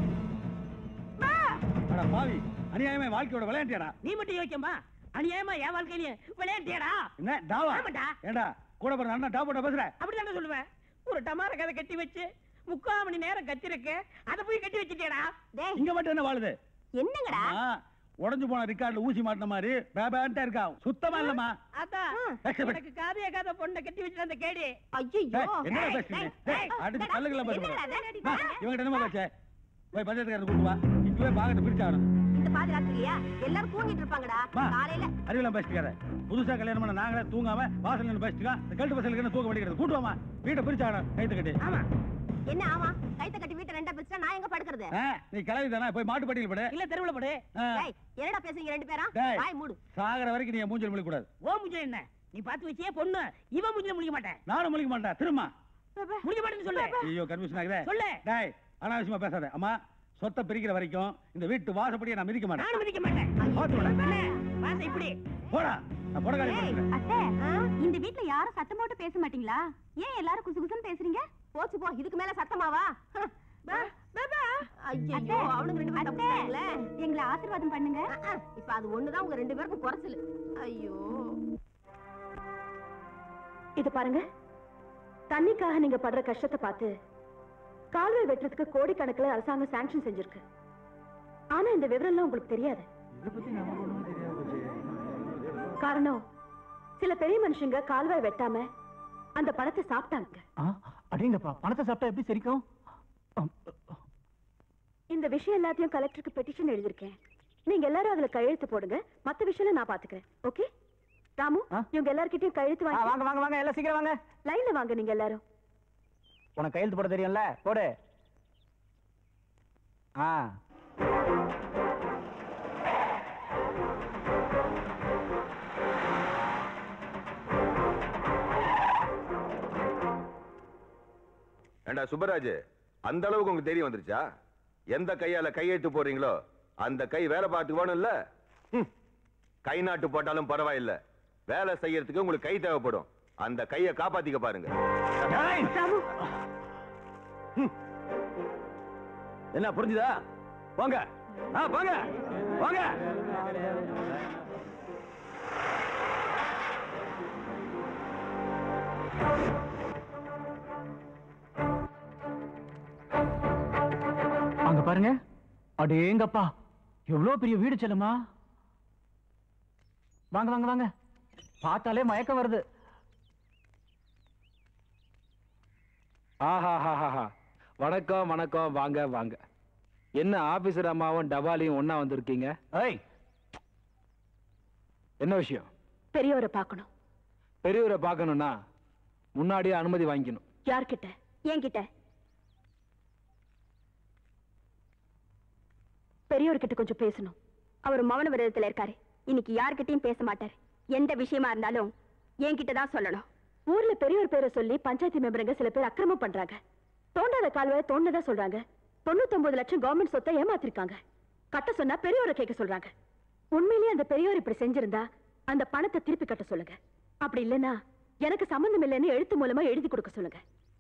அட பாவி அநியாயமே வாழ்க்கையோட விளையாட்டியாடா நீ மட்டும் யோசிக்கமா அநியாயமா என் வாழ்க்கையில விளையாட்டியாடா என்ன டாவா ஆமாடா. ஏண்டா கூட பிறந்த அண்ணா டாப் போட்ட பேசுற அப்படிதான் சொல்லுவேன் ஒரு டமார கதை கட்டி வச்சு முக்கால் மணி நேரம் கத்திருக்கு அதை போய் கட்டி வச்சுட்டியாடா இங்க மட்டும் என்ன வாழுது என்னங்கடா ஆ, உடைஞ்சு போன ரிக்கார்ட்ல ஊசி மாட்டின மாதிரி பேபான்ட்டே இருக்கா சுத்தமா இல்லம்மா அதான் ஏய், எனக்கு காதைய காதை பொண்ணை கட்டி வச்சுட்டு அந்த கேடி டேய், என்னடா பேசுறீங்க டேய், அடிச்சு பல்லுக்கெல்லாம் பேச இவங்கிட்ட என்னமா பேச்ச போய் பஞ்சாயத்துக்காரர் கூட்டு வா இப்பவே பாக்கெட் பிரிச்சாகணும் இந்த பாதுகாத்துலையா எல்லாரும் தூங்கிட்டு இருப்பாங்கடா காலையில அறிவிலாம் பேசிட்டுக்கார புதுசா கல்யாணம் பண்ண நாங்களே தூங்காம வாசல் நின்று பேசிட்டுக்கா இந்த கழுத்து பசங்களுக்கு என்ன தூக்க வேண்டியது கூட்டு வாமா வீட்டை பிரிச்சாகணும் கைத்து கட்டி ஆமா என்ன ஆமா கைத்த கட்டி வீட்டை ரெண்டா பிரிச்சா நான் எங்க படுக்கிறது ஆ, நீ கிளவி தானே போய் மாட்டு பட்டியல் படு இல்ல தெருவுல படு ஆ. டேய், என்னடா பேசுறீங்க ரெண்டு பேரும் டேய். வாய் மூடு சாகர வரைக்கும் நீ என் மூஞ்சல் முழிக்க கூடாது ஓ முஞ்ச என்ன நீ பார்த்து வச்சியே பொண்ணு இவன் முஞ்சில முடிக்க மாட்டேன் நானும் முழிக்க மாட்டேன் திரும்ப முடிக்க மாட்டேன்னு சொல்லு ஐயோ கன்ஃபியூஷன் ஆகுதே சொல்லு. டேய் அனாவசியமா பேசாத அம்மா சொத்தை பிரிக்கிற வரைக்கும் இந்த வீட்டு வாசப்படியை நான் மிதிக்க மாட்டேன் நானும் மிதிக்க மாட்டேன் பார்த்து விடு. அண்ணே, வாசம் இப்படி போடா நான் புடகாளி படிக்கிறேன் அத்தை இந்த வீட்ல யாரும் சத்தம் போட்டு பேச மாட்டீங்களா ஏன் எல்லாரும் குசு குசுன்னு பேசுறீங்க போச்சு போ இதுக்கு மேல சத்தமாவா ஹம். ஐயையோ, அத்தை, அவனுங்க ரெண்டு பேரும் தப்பு அத்தை, பண்ணாங்களே. எங்களை ஆசீர்வாதம் பண்ணுங்க இப்ப அது ஒண்ணுதான் உங்க ரெண்டு பேருக்கும் குறைச்சல் ஐயோ இது பாருங்க தண்ணிக்காக நீங்க படுற கஷ்டத்தை பார்த்து கால்வாய் வெட்டுறதுக்கு கோடிக்கணக்கில் அரசாங்கம் சாங்ஷன் செஞ்சிருக்கு ஆனா இந்த விவரம்லாம் உங்களுக்கு தெரியாது காரணம் சில பெரிய மனுஷங்க கால்வாய் வெட்டாம அந்த பணத்தை சாப்பிட்டாங்க அடேங்கப்பா பணத்தை சாப்பிட்டா எப்படி சரிக்கும் இந்த விஷயம் எல்லாத்தையும் கலெக்டருக்கு பெட்டிஷன் எழுதிருக்கேன் நீங்க எல்லாரும் அதுல கையெழுத்து போடுங்க மத்த விஷயம் நான் பாத்துக்கிறேன் ஓகே ராமு இவங்க எல்லார்கிட்டயும் கையெழுத்து வாங்கி வாங்க வாங்க வாங்க எல்லாம் சீக்கிரம் வாங்க லைன்ல வாங்க நீங்க எல்லாரும் உனக்கு கையெழுத்து போட தெரியும்ல போடு ஆ ஏண்டா சுப்பராஜ் அந்த அளவுக்கு உங்களுக்கு தெரிய வந்துருச்சா எந்த கையால கையெழுத்து போடுறீங்களோ அந்த கை வேலை பார்த்துக்கு வேணும்ல ஹம். கை நாட்டு போட்டாலும் பரவாயில்ல வேலை செய்யறதுக்கு உங்களுக்கு கை தேவைப்படும் அந்த கையை காப்பாத்திக்க பாருங்க என்ன புரிஞ்சுதா போங்க ஆ போங்க போங்க அங்க பாருங்க அடேங்கப்பா எவ்வளவு பெரிய வீடு செல்லுமா வாங்க வாங்க வாங்க பார்த்தாலே மயக்கம் வருது ஆஹாஹாஹா வணக்கம் வணக்கம் வாங்க வாங்க என்ன ஆபீசர் அம்மாவும் டபாலியும் ஒண்ணா வந்திருக்கீங்க ஏய் என்ன விஷயம் பெரியவரை பார்க்கணும் பெரியவரை பார்க்கணும்னா முன்னாடியே அனுமதி வாங்கிக்கணும் யார்கிட்ட என்கிட்ட பெரியவர்கிட்ட கொஞ்சம் பேசணும் அவர் மௌன விரதத்துல இருக்காரு இன்னைக்கு யார்கிட்டயும் பேச மாட்டாரு எந்த விஷயமா இருந்தாலும் என்கிட்ட தான் சொல்லணும் ஊர்ல பெரியவர் பேரை சொல்லி பஞ்சாயத்து மெம்பருங்க சில பேர் அக்கிரமம் பண்றாங்க தோண்டாத கால்வாய தோண்டதா சொல்றாங்க தொண்ணூத்தொன்பது லட்சம் கவர்மெண்ட் சொத்தை ஏமாத்திருக்காங்க கட்ட சொன்னா பெரியவரை கேட்க சொல்றாங்க உண்மையிலேயே அந்த பெரியவர் இப்படி செஞ்சிருந்தா அந்த பணத்தை திருப்பி கட்ட சொல்லுங்க அப்படி இல்லைன்னா எனக்கு சம்பந்தம் இல்லைன்னு எழுத்து மூலமா எழுதி கொடுக்க சொல்லுங்க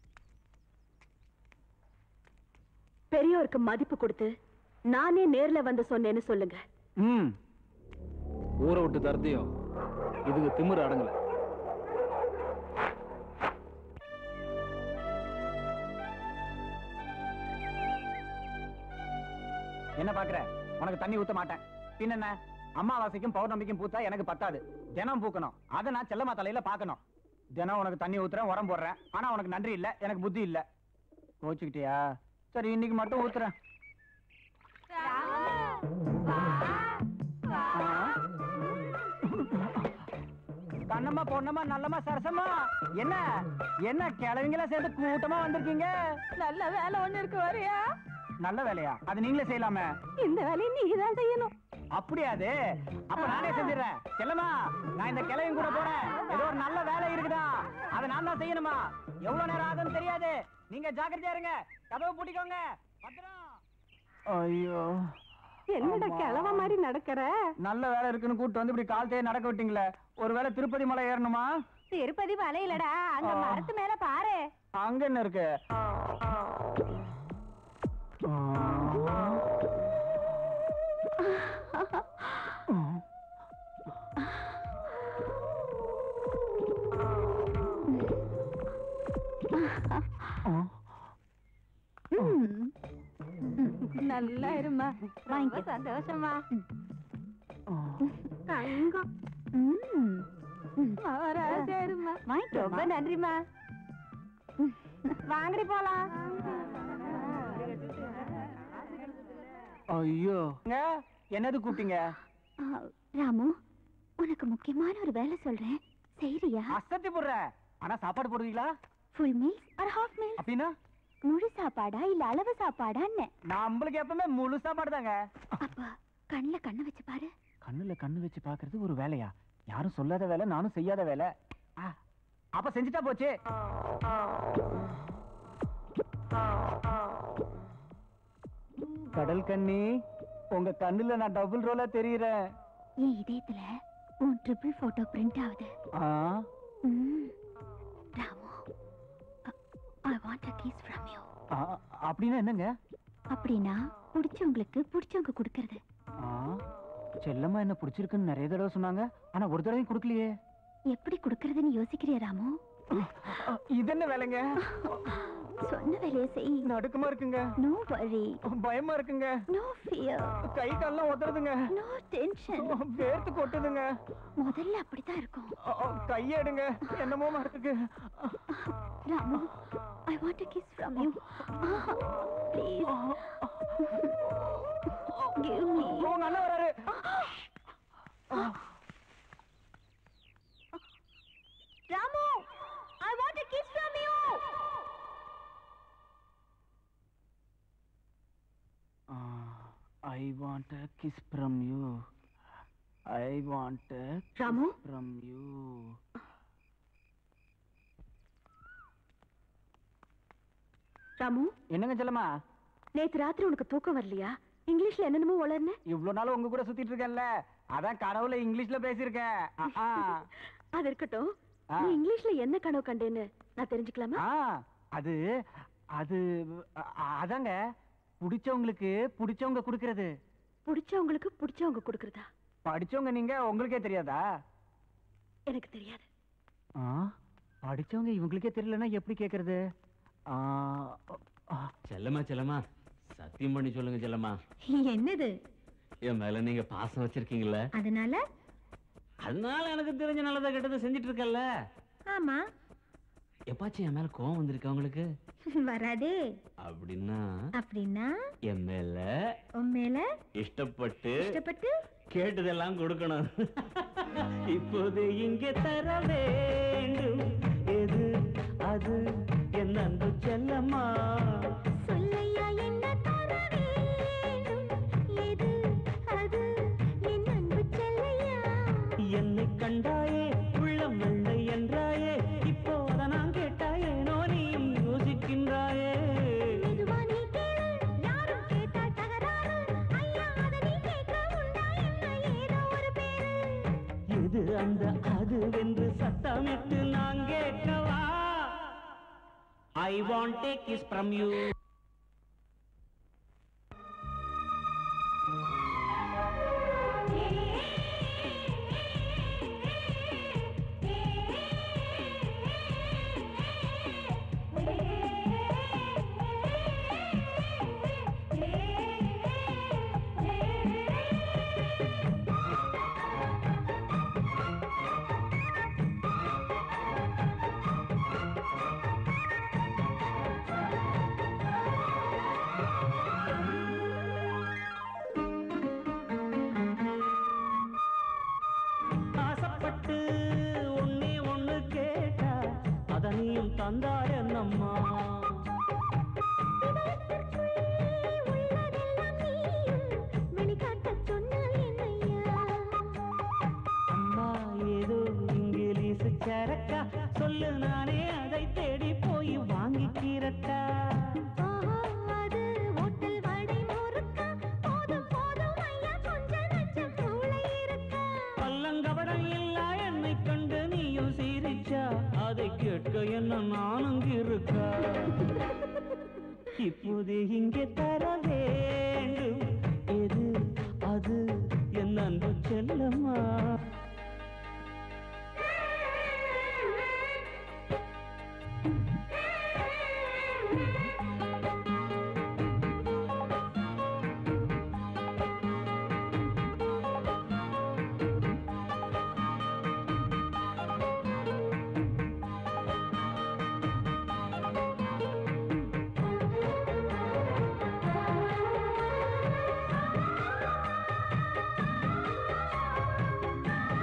பெரியவருக்கு மதிப்பு கொடுத்து நானே நேர்ல வந்து சொன்னேன்னு சொல்லுங்க ம் ஊரை விட்டு தரத்தையும் இதுக்கு திமிரு அடங்கல என்ன பாக்குற உனக்கு தண்ணி ஊத்த மாட்டேன் பின்ன என்ன அமாவாசைக்கும் பௌர்ணமிக்கும் பூத்தா எனக்கு பத்தாது தினம் பூக்கணும் அதை நான் செல்லம்மா தலையில பார்க்கணும் தினம் உனக்கு தண்ணி ஊத்துறேன் உரம் போடுறேன் ஆனா உனக்கு நன்றி இல்ல எனக்கு புத்தி இல்ல கோச்சுக்கிட்டியா சரி இன்னைக்கு மட்டும் ஊத்துறேன் கண்ணம்மா பொண்ணம்மா நல்லம்மா சரசம்மா என்ன என்ன கிழவிங்களா சேர்ந்து கூட்டமா வந்திருக்கீங்க நல்ல வேலை ஒண்ணு இருக்கு வரியா நல்ல வேலையா அது நீங்களே செய்யலாமே இந்த வேலையை நீங்க தான் செய்யணும் அப்படியா அது அப்ப நானே செஞ்சிடறேன் செல்லம்மா நான் இந்த கிளையும் கூட போறேன் ஏதோ ஒரு நல்ல வேலை இருக்குதா அதை நான் தான் செய்யணுமா எவ்வளவு நேரம் ஆகும்னு தெரியாது நீங்க ஜாக்கிரதையா இருங்க கதவு பூட்டிக்கோங்க பத்திரம் ஐயோ என்னடா கிழவ மாதிரி நடக்கிற நல்ல வேலை இருக்குன்னு கூட்டு வந்து இப்படி கால் தேய் நடக்க விட்டீங்களே ஒருவேளை திருப்பதி மலை ஏறணுமா திருப்பதி மலை இல்லடா அங்க ஆ. மரத்து மேல பாரு அங்க என்ன இருக்கு ம். நல்லா இருமா வாங்க சந்தோஷமா தங்கம் ம். மகாராஜா இருமா ரொம்ப நன்றிமா வாங்கடி போலாம் ஐயோ என்னது கூப்பிட்டீங்க ராமு உனக்கு முக்கியமான ஒரு வேலை சொல்றேன் செய்றியா அசத்தி போடுறேன் ஆனா சாப்பாடு போடுவீங்களா full meals or half meals அப்படின்னா முழு சாப்பாடா இல்ல அளவு சாப்பாடான்னு நம்மளுக்கு எப்பவுமே முழு சாப்பாடு தாங்க அப்ப கண்ணுல கண்ணு வச்சு பாரு கண்ணுல கண்ணு வச்சு பாக்குறது ஒரு வேலையா யாரும் சொல்லாத வேலை நானும் செய்யாத வேலை ஆ, அப்ப செஞ்சுட்டா போச்சு கடல் கண்ணி உங்க கண்ணுல நான் டபுள் ரோலா தெரியுறேன் என் இதயத்துல உன் ட்ரிபிள் போட்டோ பிரிண்ட் ஆகுது ஆ, ம். Ramu I want a kiss from you ஆ, அப்படின்னா என்னங்க அப்படின்னா பிடிச்சவங்களுக்கு பிடிச்சவங்க கொடுக்கறது ஆ, செல்லம்மா என்ன பிடிச்சிருக்குன்னு நிறைய தடவை சொன்னாங்க ஆனா ஒரு தடவையும் கொடுக்கலையே எப்படி கொடுக்கறதுன்னு யோசிக்கிறியா ராமு இது என்ன வேலைங்க சொன்ன வேலையை செய் நடுக்கமா இருக்குங்க நோ வரி பயமா இருக்குங்க நோ ஃபியர் கை கால்லாம் உதறதுங்க நோ டென்ஷன் வேர்த்து கொட்டுதுங்க முதல்ல அப்படித்தான் இருக்கும் கையெடுங்க என்னமோ மாட்டுக்கு Ramu I want to kiss from you please give me உங்க அண்ணன் வராரு Ramu I want to kiss from you I want a kiss from you. I want a kiss Ramu? from you. Ramu என்னங்க செல்லம்மா நேத்து ராத்திரி உனக்கு தூக்கம் வரலையா இங்கிலீஷ்ல என்னென்னமோ வளர்ன இவ்வளவு நாள் உங்க கூட சுத்திட்டு இருக்கேன்ல அதான் கனவுல இங்கிலீஷ்ல பேசியிருக்கேன் ஆ, ஆ. அது இருக்கட்டும் ஆ. நீ இங்கிலீஷ்ல என்ன கனவு கண்டேன்னு நான் தெரிஞ்சுக்கலாமா ஆ, அது அது அ- அதாங்க பிடிச்சவங்களுக்கு பிடிச்சவங்க கொடுக்கறது பிடிச்சவங்களுக்கு பிடிச்சவங்க கொடுக்கறதா படிச்சவங்க நீங்க உங்களுக்கே தெரியாதா எனக்கு தெரியாது ஆ, படிச்சவங்க இவங்களுக்கே தெரியலன்னா எப்படி கேக்குறது ஆ, ஆ, செல்லம்மா செல்லம்மா சத்தியம் பண்ணி சொல்லுங்க செல்லம்மா என்னது என் மேல நீங்க பாசம் வச்சிருக்கீங்கல்ல அதனால அதனால எனக்கு தெரிஞ்ச நல்லதை கெட்டதை செஞ்சுட்டு இருக்கல்ல ஆமா எப்பாச்சும் என் மேல கோவம் வந்திருக்கா உங்களுக்கு வராதே அப்படின்னா அப்படின்னா என் மேல உன் மேல இஷ்டப்பட்டு இஷ்டப்பட்டு கேட்டதெல்லாம் கொடுக்கணும் இப்போது இங்கே தர வேண்டும் எது அது என் அன்பு செல்லம்மா சொல்லையா என்ன தர வேண்டும் எது அது என் அன்பு செல்லையா என்னை கண்டாயே உள்ளம் வெள்ளை என்றாயே இப்போ அதை நான் கேட்டாயேனோ நீயும் யோசிக்கின்றாயே மெதுவா நீ கேளு யாரும் கேட்டால் தகராறு ஐயா அதை நீ கேட்க உண்டா என்ன ஏதோ ஒரு பேரு எது அந்த அதுவென்று சத்தமிட்டு நான் கேட்கவா I want take kiss from you ஆசைப்பட்டு ஒன்னே ஒண்ணு கேட்டா அதனையும் தந்தார் என்னம்மா வெளிக்காட்டச் சொன்னால் என்னையா அம்மா ஏதோ இங்கிலீஷ் சரக்கா சொல்லு நானே அதை தேடி போய் வாங்கிக்கிறட்டா ஆஹா, அது ஹோட்டல் வடை முறுக்கா போதும் போதும் ஐயா கொஞ்ச நஞ்சம் மூளை இருக்கா பல்லங்கபடம் இல்லா என்னை கண்டு நீயும் சிரிச்சா அதை கேட்க என்ன நானும் இருக்கா இப்போது இங்கே தர வேண்டும் எது அது என் அன்பு செல்லம்மா ஆ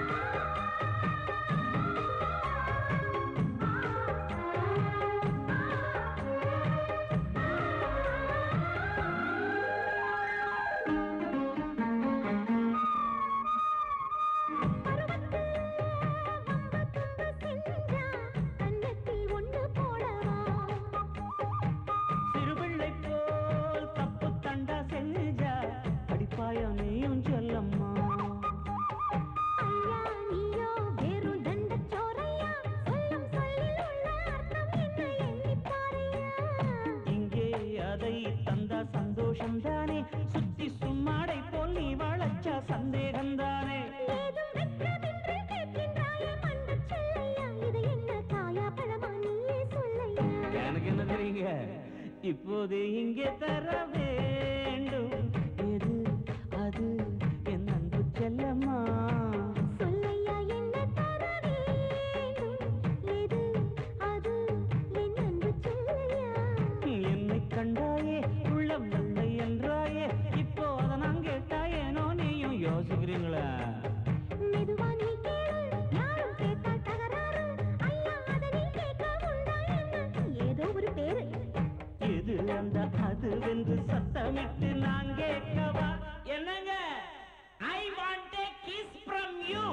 இப்போது இங்கே தர வேண்டும் எது அது என் அன்பு செல்லம்மா சொல்லையா என்ன தர வேண்டும் எது அது என் அன்பு சொல்லையா என்னை கண்டாயே உள்ளம் இல்லை என்றாயே இப்போ அதை நான் கேட்டாயேனோ நீயும் யோசிக்கிறீங்களா மெதுவா நீ கேளு யாரும் கேட்டால் தகராறு ஐயா அதை நீ கேட்க உண்டா என்ன ஏதோ ஒரு பேரு எது அந்த அதுவென்று சத்தமிட்டு நான் கேட்கவா என்னங்க I want a kiss from you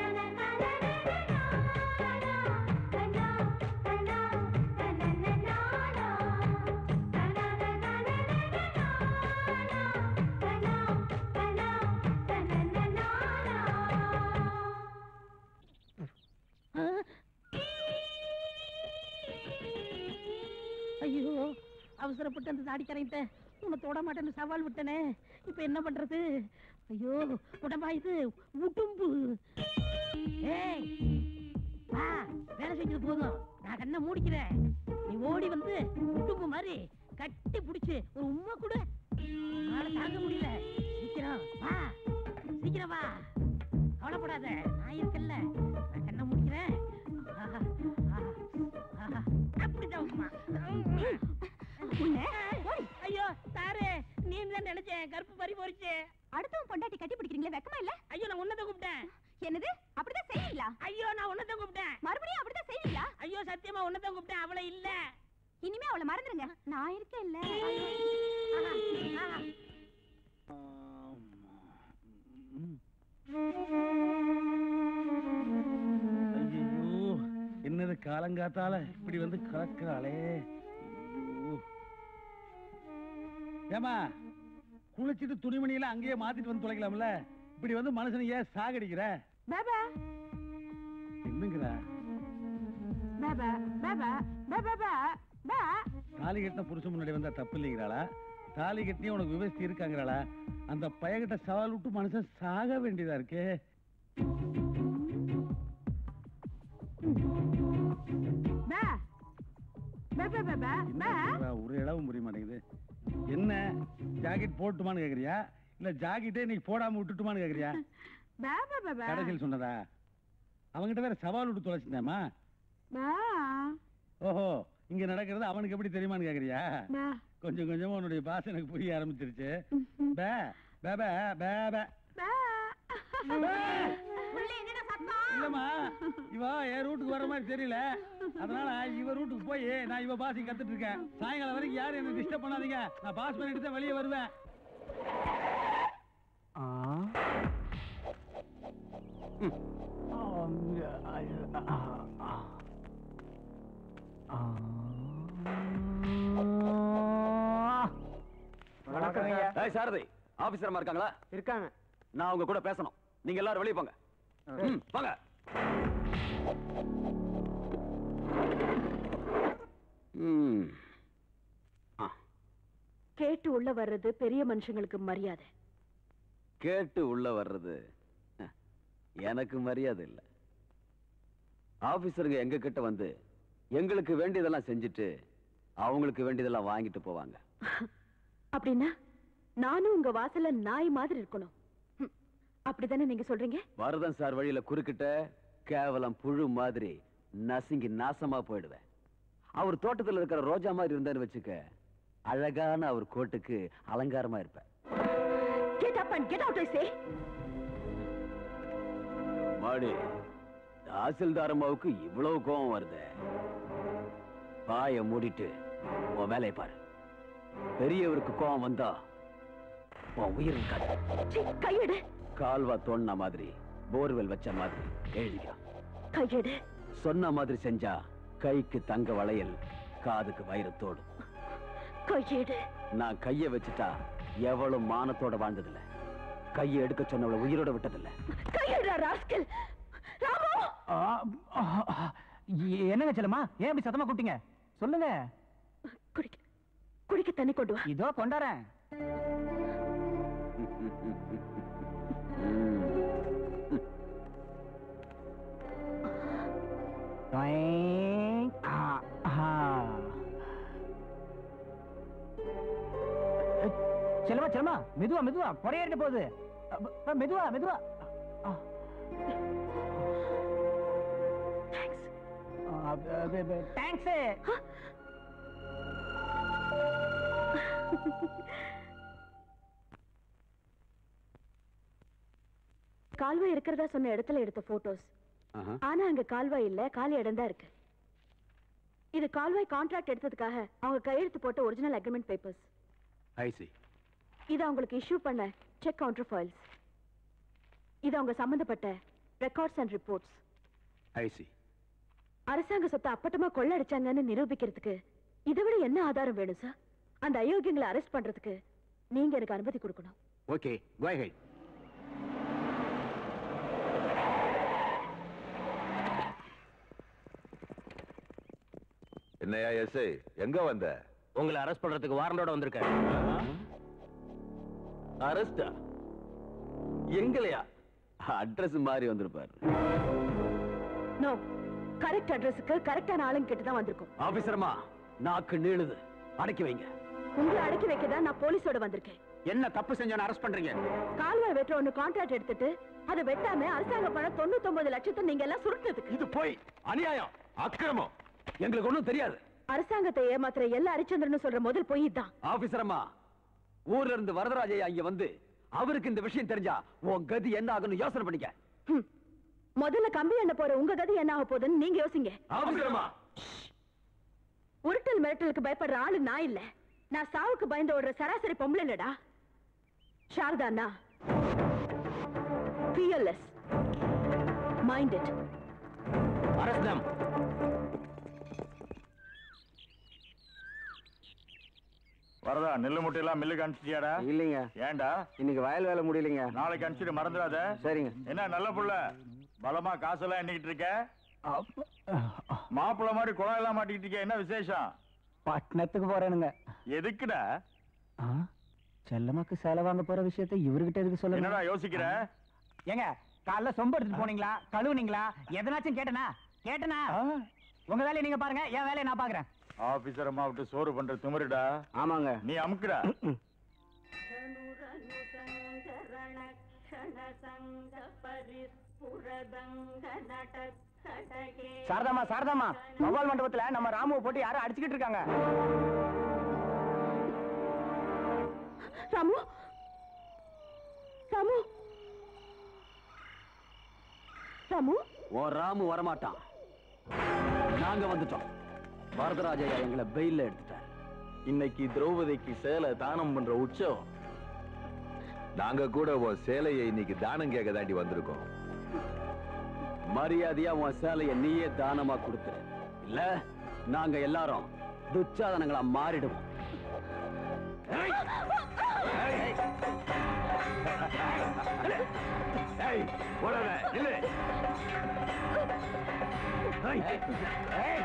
ஐயோ அவசரப்பட்டு அந்த தாடி கரையிட்ட உன்னை தொட மாட்டேன்னு சவால் விட்டனே இப்ப என்ன பண்றது ஐயோ உடம்பா இது உடும்பு ஏய் வா வேலை செஞ்சது போதும் நான் கண்ணை மூடிக்கிறேன் நீ ஓடி வந்து உடும்பு மாதிரி கட்டி பிடிச்சு ஒரு உம்மா கூட என்னால தாங்க முடியல சீக்கிரம் வா சீக்கிரம் வா கவலைப்படாத நான் இருக்கல்ல நான் கண்ணை முடிக்கிறேன் ஆஹா, ஆஹா, ஆஹா. அப்படிதான் உம்மா ஐயோ தாரே நீ தான் நினைச்சேன் கருப்பு பறி போறிச்சு அடுத்தவன் பொண்டாட்டி கட்டி பிடிக்கிறீங்களே வெக்கமா இல்ல ஐயோ நான் உன்னதான் கூப்பிட்டேன் என்னது அப்படிதான் செய்வீங்களா ஐயோ நான் உன்னதான் கூப்பிட்டேன் மறுபடியும் அப்படிதான் செய்வீங்களா ஐயோ சத்தியமா உன்னதான் கூப்பிட்டேன் அவளை இல்ல இனிமே அவளை மறந்துருங்க நான் இருக்கேன் இல்ல ஐயோ என்னது காலங்காத்தால இப்படி வந்து கலக்கிறாளே ஐயோ. ஏம்மா குளிச்சிட்டு துணிமணியெல்லாம் அங்கேயே மாத்திட்டு வந்து தொலைக்கலாம்ல இப்படி வந்து மனுஷனை ஏன் சாகடிக்கிற பாபா என்னங்கிற பாபா பாபா பாபா பா தாலி கட்டின புருஷன் முன்னாடி வந்தா தப்பு இல்லைங்கிறாளா தாலி கட்டினே உனக்கு விவசாயம் இருக்காங்கிறாளா அந்த பையன்கிட்ட சவால் விட்டு மனுஷன் சாக வேண்டியதா இருக்கே பா பாபா பாபா பா என்ன ஒரு இளவும் புரிய மாட்டேங்குது என்ன ஜாக்கெட் போட்டுமான்னு கேக்குறியா இல்ல ஜாக்கெட்டே நீ போடாம விட்டுட்டுமான்னு கேக்குறியா பாபா பாபா கடைசியில் சொன்னதா அவன்கிட்ட வேற சவால் விட்டு தொலைச்சிட்டேமா பா ஓஹோ இங்க நடக்கிறது அவனுக்கு எப்படி தெரியுமான்னு கேக்குறியா பா கொஞ்சம் கொஞ்சமா உன்னுடைய பாச எனக்கு புரிய ஆரம்பிச்சிருச்சு பே பே பே பே பே பா இல்லம்மா இவ என் ரூட்டுக்கு வர மாதிரி தெரியல அதனால இவ ரூட்டுக்கு போய் நான் இவ பாசி கத்துட்டு இருக்கேன் சாயங்காலம் வரைக்கும் யாரும் என்ன டிஸ்டர்ப் பண்ணாதீங்க நான் பாஸ் பண்ணிட்டு தான் வெளியே வருவேன் வணக்கம் ஏய் சாரதி ஆபீசர் இருக்காங்களா இருக்காங்க நான் உங்க கூட பேசணும் நீங்க எல்லாரும் வெளியே போங்க ம், போங்க ம் கேட்டு உள்ள வர்றது பெரிய மனுஷங்களுக்கு மரியாதை கேட்டு உள்ள வர்றது அஹ், எனக்கு மரியாதை இல்லை ஆபீசருங்க எங்க கிட்ட வந்து எங்களுக்கு வேண்டியதெல்லாம் செஞ்சுட்டு அவங்களுக்கு வேண்டியதெல்லாம் வாங்கிட்டு போவாங்க அப்படின்னா நானும் உங்க வாசல்ல நாய் மாதிரி இருக்கணும் ஹம், அப்படிதானே நீங்க சொல்றீங்க வரதன் சார் வழியில குறுக்கிட்ட கேவலம் புழு மாதிரி நசுங்கி நாசமா போயிடுவேன் அவர் தோட்டத்துல இருக்கிற ரோஜா மாதிரி இருந்தாரு வச்சுக்க அழகான அவர் கோட்டுக்கு அலங்காரமா இருப்பேன் get up and get out I say மாடி தாசில்தார் அம்மாவுக்கு இவ்வளவு கோபம் வருது வாய மூடிட்டு உன் வேலையை பாரு பெரியவருக்கு கோபம் வந்தா உன் உயிர் இருக்காது கையெடு கால்வா தோண்டின மாதிரி போர்வெல் வச்ச மாதிரி எழுதிக்கோ கையெடு சொன்ன மாதிரி செஞ்சா கைக்கு தங்க வளையல் காதுக்கு வைரத்தோடு கையெடு நான் கைய வச்சுட்டா எவ்வளவு மானத்தோட வாழ்ந்ததில்ல கையை எடுக்க சொன்னவளை உயிரோட விட்டதில்ல கையெடுடா ராஸ்கல் ராமு என்னங்க செல்லம்மா ஏன் இப்படி சத்தமா கூப்பிட்டீங்க சொல்லுங்க குடிக்க தண்ணி கொண்டு வா இதோ கொண்டாரேன் செல்லமா செல்லமா மெதுவா மெதுவா புறையேறிட்டு போகுது அ, அ, மெதுவா மெதுவா தேங்க்ஸ் கால்வாய் இருக்கிறதா சொன்ன இடத்துல எடுத்த போட்டோஸ் ஆனா அங்க கால்வாய் இல்ல காலி இடம் தான் இருக்கு இது கால்வாய் கான்ட்ராக்ட் எடுத்ததுக்காக அவங்க கையெழுத்து போட்ட original agreement papers I see இது அவங்களுக்கு இஷ்யூ பண்ண செக் கவுண்டர் ஃபைல்ஸ் இது அவங்க சம்பந்தப்பட்ட records and reports I see அரசாங்க சொத்தை அப்பட்டமா கொள்ளடிச்சாங்கன்னு நிரூபிக்கிறதுக்கு இதை விட என்ன ஆதாரம் வேணும் சார் அந்த அயோக்கியங்களை அரெஸ்ட் பண்றதுக்கு நீங்க எனக்கு அனுமதி கொடுக்கணும் ஓகே கோ ஹெட் என்னையா எஸ்ஐ எங்க வந்த உங்களை அரெஸ்ட் பண்றதுக்கு வாரண்டோட வந்திருக்கேன் அரெஸ்டா எங்களையா அட்ரஸ் மாறி வந்திருப்பாரு நோ கரெக்ட் அட்ரஸுக்கு கரெக்டான ஆளுங்க கிட்ட தான் வந்திருக்கோம் ஆபீசரமா நாக்கு நீளுது அடக்கி வைங்க உங்களை அடக்கி வைக்க தான் நான் போலீஸோட வந்திருக்கேன் என்ன தப்பு செஞ்சோன்னு அரெஸ்ட் பண்றீங்க கால்வாய் வெட்டுற ஒண்ணு கான்ட்ராக்ட் எடுத்துட்டு அதை வெட்டாம அரசாங்க பணம் தொண்ணூத்தொன்பது லட்சத்தை நீங்க எல்லாம் சுருட்டதுக்கு இது போய் அநியாயம் அக்கிரமம் எங்களுக்கு ஒண்ணும் தெரியாது அரசாங்கத்தை ஏமாத்துற எல்லா ஹரிச்சந்திரன் சொல்ற முதல் பொய் தான் ஆபீசரம்மா ஊர்ல இருந்து வரதராஜையா இங்க வந்து அவருக்கு இந்த விஷயம் தெரிஞ்சா உன் கதி என்ன ஆகும்னு யோசனை பண்ணிக்க ஹம். முதல்ல கம்பி எண்ண போற உங்க கதி என்ன ஆக போகுதுன்னு நீங்க யோசிங்க ஆபீசரம்மா உருட்டல் மிரட்டலுக்கு பயப்படுற ஆளு நான் இல்ல நான் சாவுக்கு பயந்து ஓடுற சராசரி பொம்பளை இல்லடா சாரதாண்ணா PLS mind it arrest them வரதா நெல்லு முட்டையெல்லாம் மில்லுக்கு அனுப்பிச்சிட்டியாடா இல்லைங்க ஏன்டா இன்னைக்கு வயல் வேலை முடியலைங்க நாளைக்கு அனுப்பிச்சிட்டு மறந்துடாத சரிங்க என்ன நல்ல புள்ள பலமா காசெல்லாம் எண்ணிக்கிட்டு இருக்க மாப்பிள்ள மாதிரி குழாயெல்லாம் மாட்டிக்கிட்டு இருக்க என்ன விசேஷம் பட்டணத்துக்கு போறேனுங்க எதுக்குடா செல்லமாக்கு சேலை வாங்க போற விஷயத்தை இவர்கிட்ட எதுக்கு சொல்ல என்னடா யோசிக்கிற ஏங்க காலைல சொம்பு எடுத்துட்டு போனீங்களா கழுவுனீங்களா எதனாச்சும் கேட்டனா கேட்டனா உங்க வேலையை நீங்க பாருங்க என் வேலையை நான் பாக்குறேன் ஆபீசர் அம்மா விட்டு சோறு பண்ற திமிருடா ஆமாங்க நீ அமுக்குடா சாரதாமா சாரதாமா வவ்வால் மண்டபத்துல நம்ம ராமுவை போட்டு யாரும் அடிச்சுக்கிட்டு இருக்காங்க ராமு ராமு ராமு உன் ராமு வரமாட்டான் நாங்க வந்துட்டோம் வரதராஜையா எங்களை பெயில்ல எடுத்துட்டார் இன்னைக்கு திரௌபதிக்கு சேலை தானம் பண்ற உற்சவம் நாங்க கூட உன் சேலையை இன்னைக்கு தானம் கேட்க தாண்டி வந்திருக்கோம் மரியாதையா உன் சேலையை நீயே தானமா கொடுத்துரு இல்ல நாங்க எல்லாரும் துச்சாதனங்களா மாறிடுவோம் ஏய், போடாத, நில்லு. ஏய், ஏய்.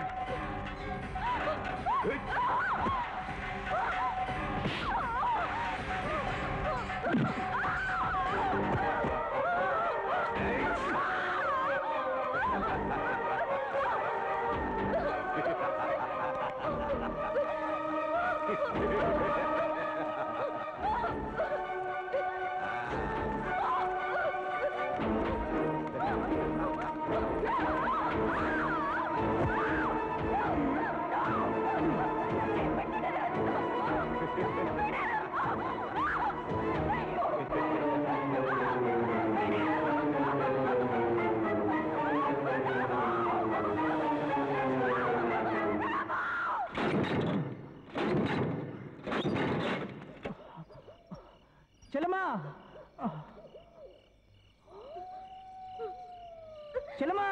செல்லம்மா செல்லம்மா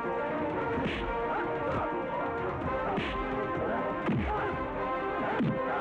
ஆ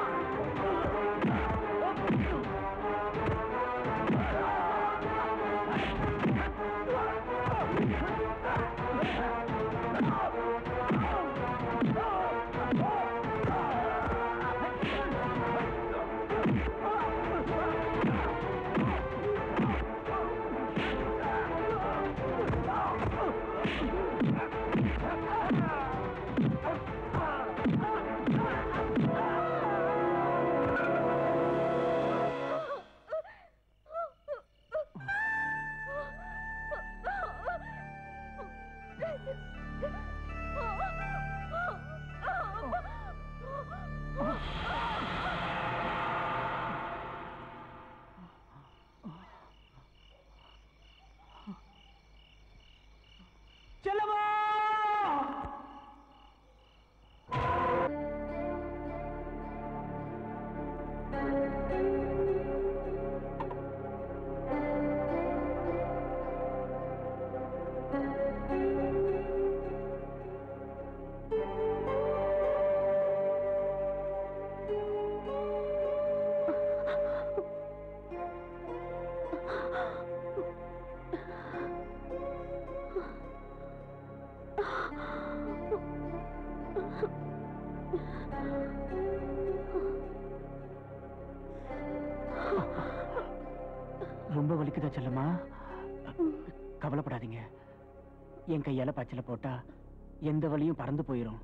ரொம்ப வலிக்குதா செல்லம்மா கவலைப்படாதீங்க என் கையால பச்சில போட்டா எந்த வலியும் பறந்து போயிடும்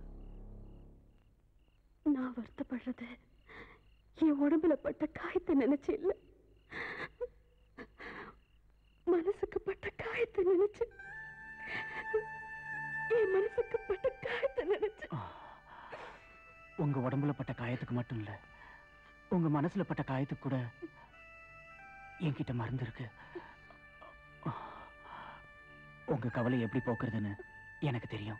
நான் வருத்தப்படுறது என் உடம்புல பட்ட காயத்தை நினைச்சு இல்ல மனசுக்கு பட்ட காயத்தை நினைச்சு என் மனசுக்கு பட்ட காயத்தை நினைச்சு உங்க உடம்புல பட்ட காயத்துக்கு மட்டும் இல்ல உங்க மனசுல பட்ட காயத்துக்கு கூட என்கிட்ட மருந்து இருக்கு உங்க கவலை எப்படி போக்குறதுன்னு எனக்கு தெரியும்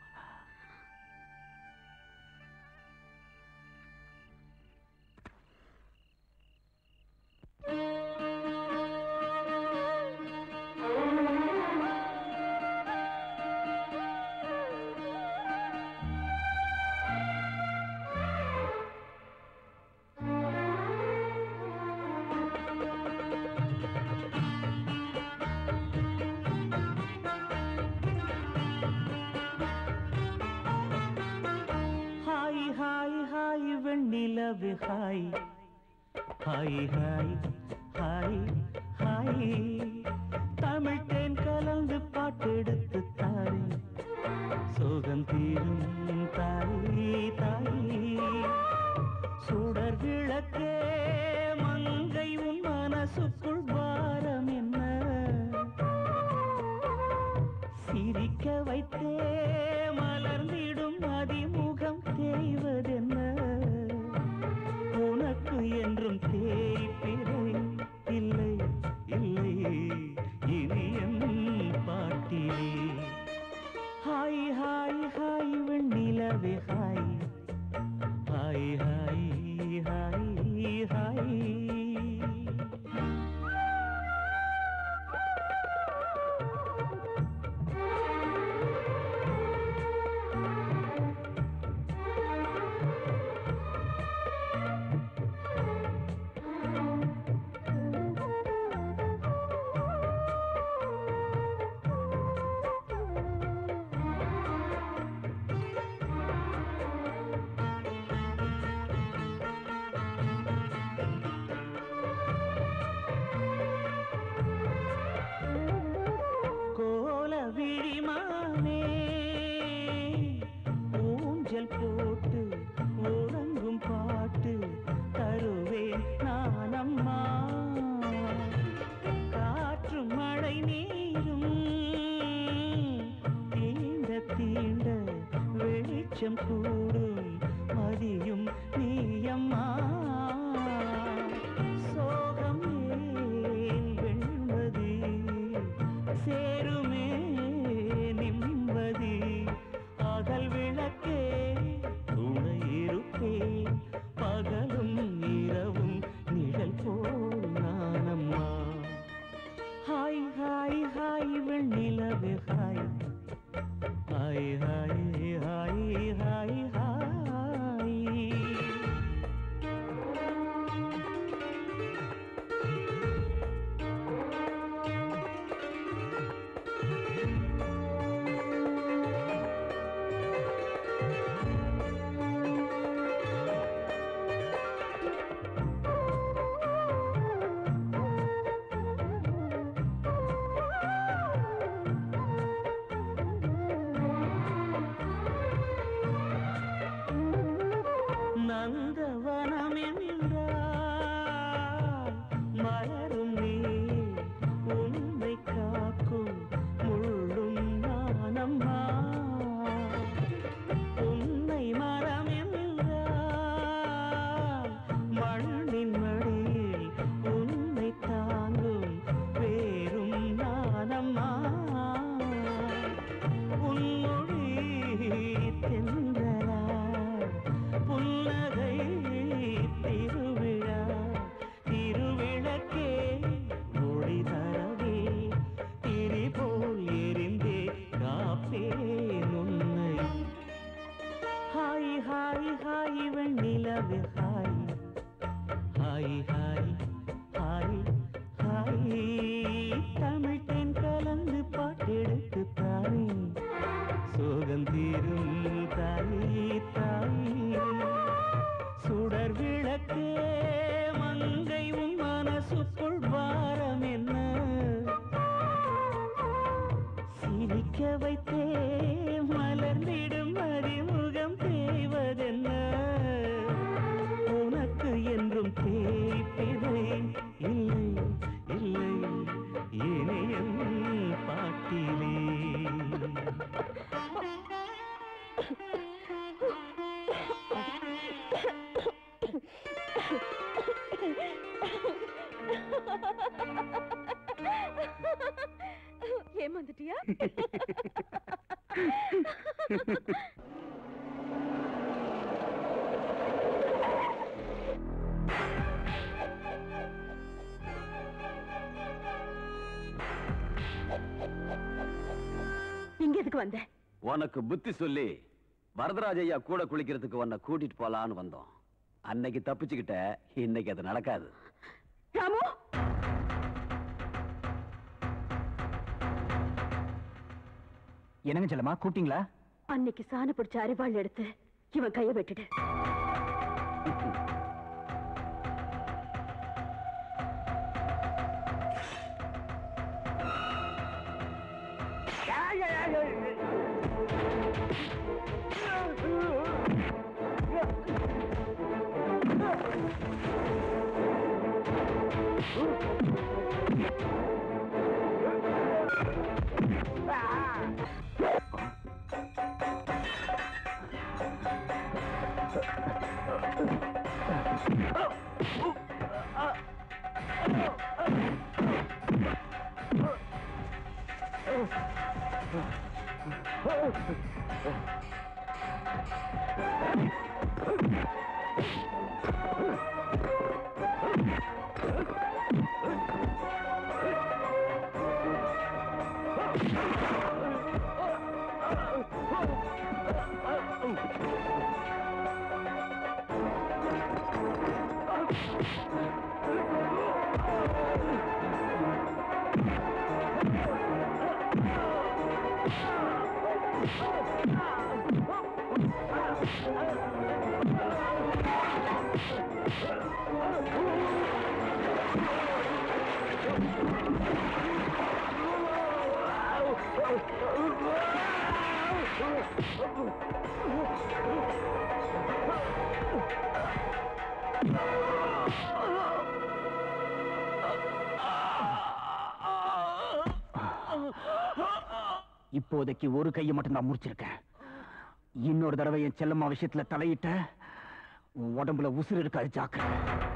ஹாய் ஹாய் ஹாய் வெண்ணிலவு hi hi hi hi hi Tamil தேன் கலந்து பாட்டெடுத்து தாரே சோகம் தீரும் தாய் தாய் சுடர் விளக்கே மங்கை உன் மனசுக்குள் பாரம் என்ன சிரிக்க வைத்தே மலர்ந்திடும் அதிமுகம் தேய்வதென்ன உனக்கு என்றும் தேய்பிறை இல்லை இல்லை இனி என் பாட்டிலே ஹாய் ஹாய் ஹாய் வெண்ணிலவே hi hi hi hi hi கோல விழிமானே ஊஞ்சல் போட்டு உறங்கும் பாட்டு தருவேன் நானம்மா காற்று மழை நீரும் தீண்ட தீண்ட வெளிச்சம் கூடும் மதியும் நீயம்மா சோகம் ஏன் வெண்மதி சேருமே நிம்மதி அகல் விளக்கே துணை இருப்பேன் பகலும் இரவும் நிழல் போல் நானம்மா ஹாய் ஹாய் ஹாய் வெண்ணிலவே hi hi hi hi hi hi நந்தவனம் என்றால் மலரும் நீ உன்னை காக்கும் முள்ளும் நானம்மா உன்னை மரம் என்றால் மண்ணின் மடியில் உன்னை தாங்கும் வேறும் நானம்மா உன்மொழி தென்றலா புன்னகை திருவிழா திருவிளக்கே மொழி தரவே திரி போல் எரிந்தே காப்பேன் உன்னை ஹாய் ஹாய் ஹாய் வெண்ணிலவு hi hi hi hi hi Tamil தேன் கலந்து பாட்டெடுத்து தாரே சோகம் தீரும் தாய் தாய் ஏமாந்துட்டியா இங்க எதுக்கு வந்த உனக்கு புத்தி சொல்லி வரதராஜ ஐயா கூட குளிக்கிறதுக்கு உன்னை கூட்டிட்டு போலான்னு வந்தோம் அன்னைக்கு தப்பிச்சுக்கிட்ட இன்னைக்கு அது நடக்காது ராமு என்னங்க செல்லமா கூப்பிட்டீங்களா அன்னைக்கு சாண பிடிச்ச அரிவாள் எடுத்து இவன் கைய வெட்டுடு இப்போதைக்கு ஒரு கையை மட்டும் நான் முடிச்சிருக்கேன் இன்னொரு தடவை என் செல்லம்மா விஷயத்துல தலையிட்ட உன் உடம்புல உசுறு இருக்காது ஜாக்கிரதை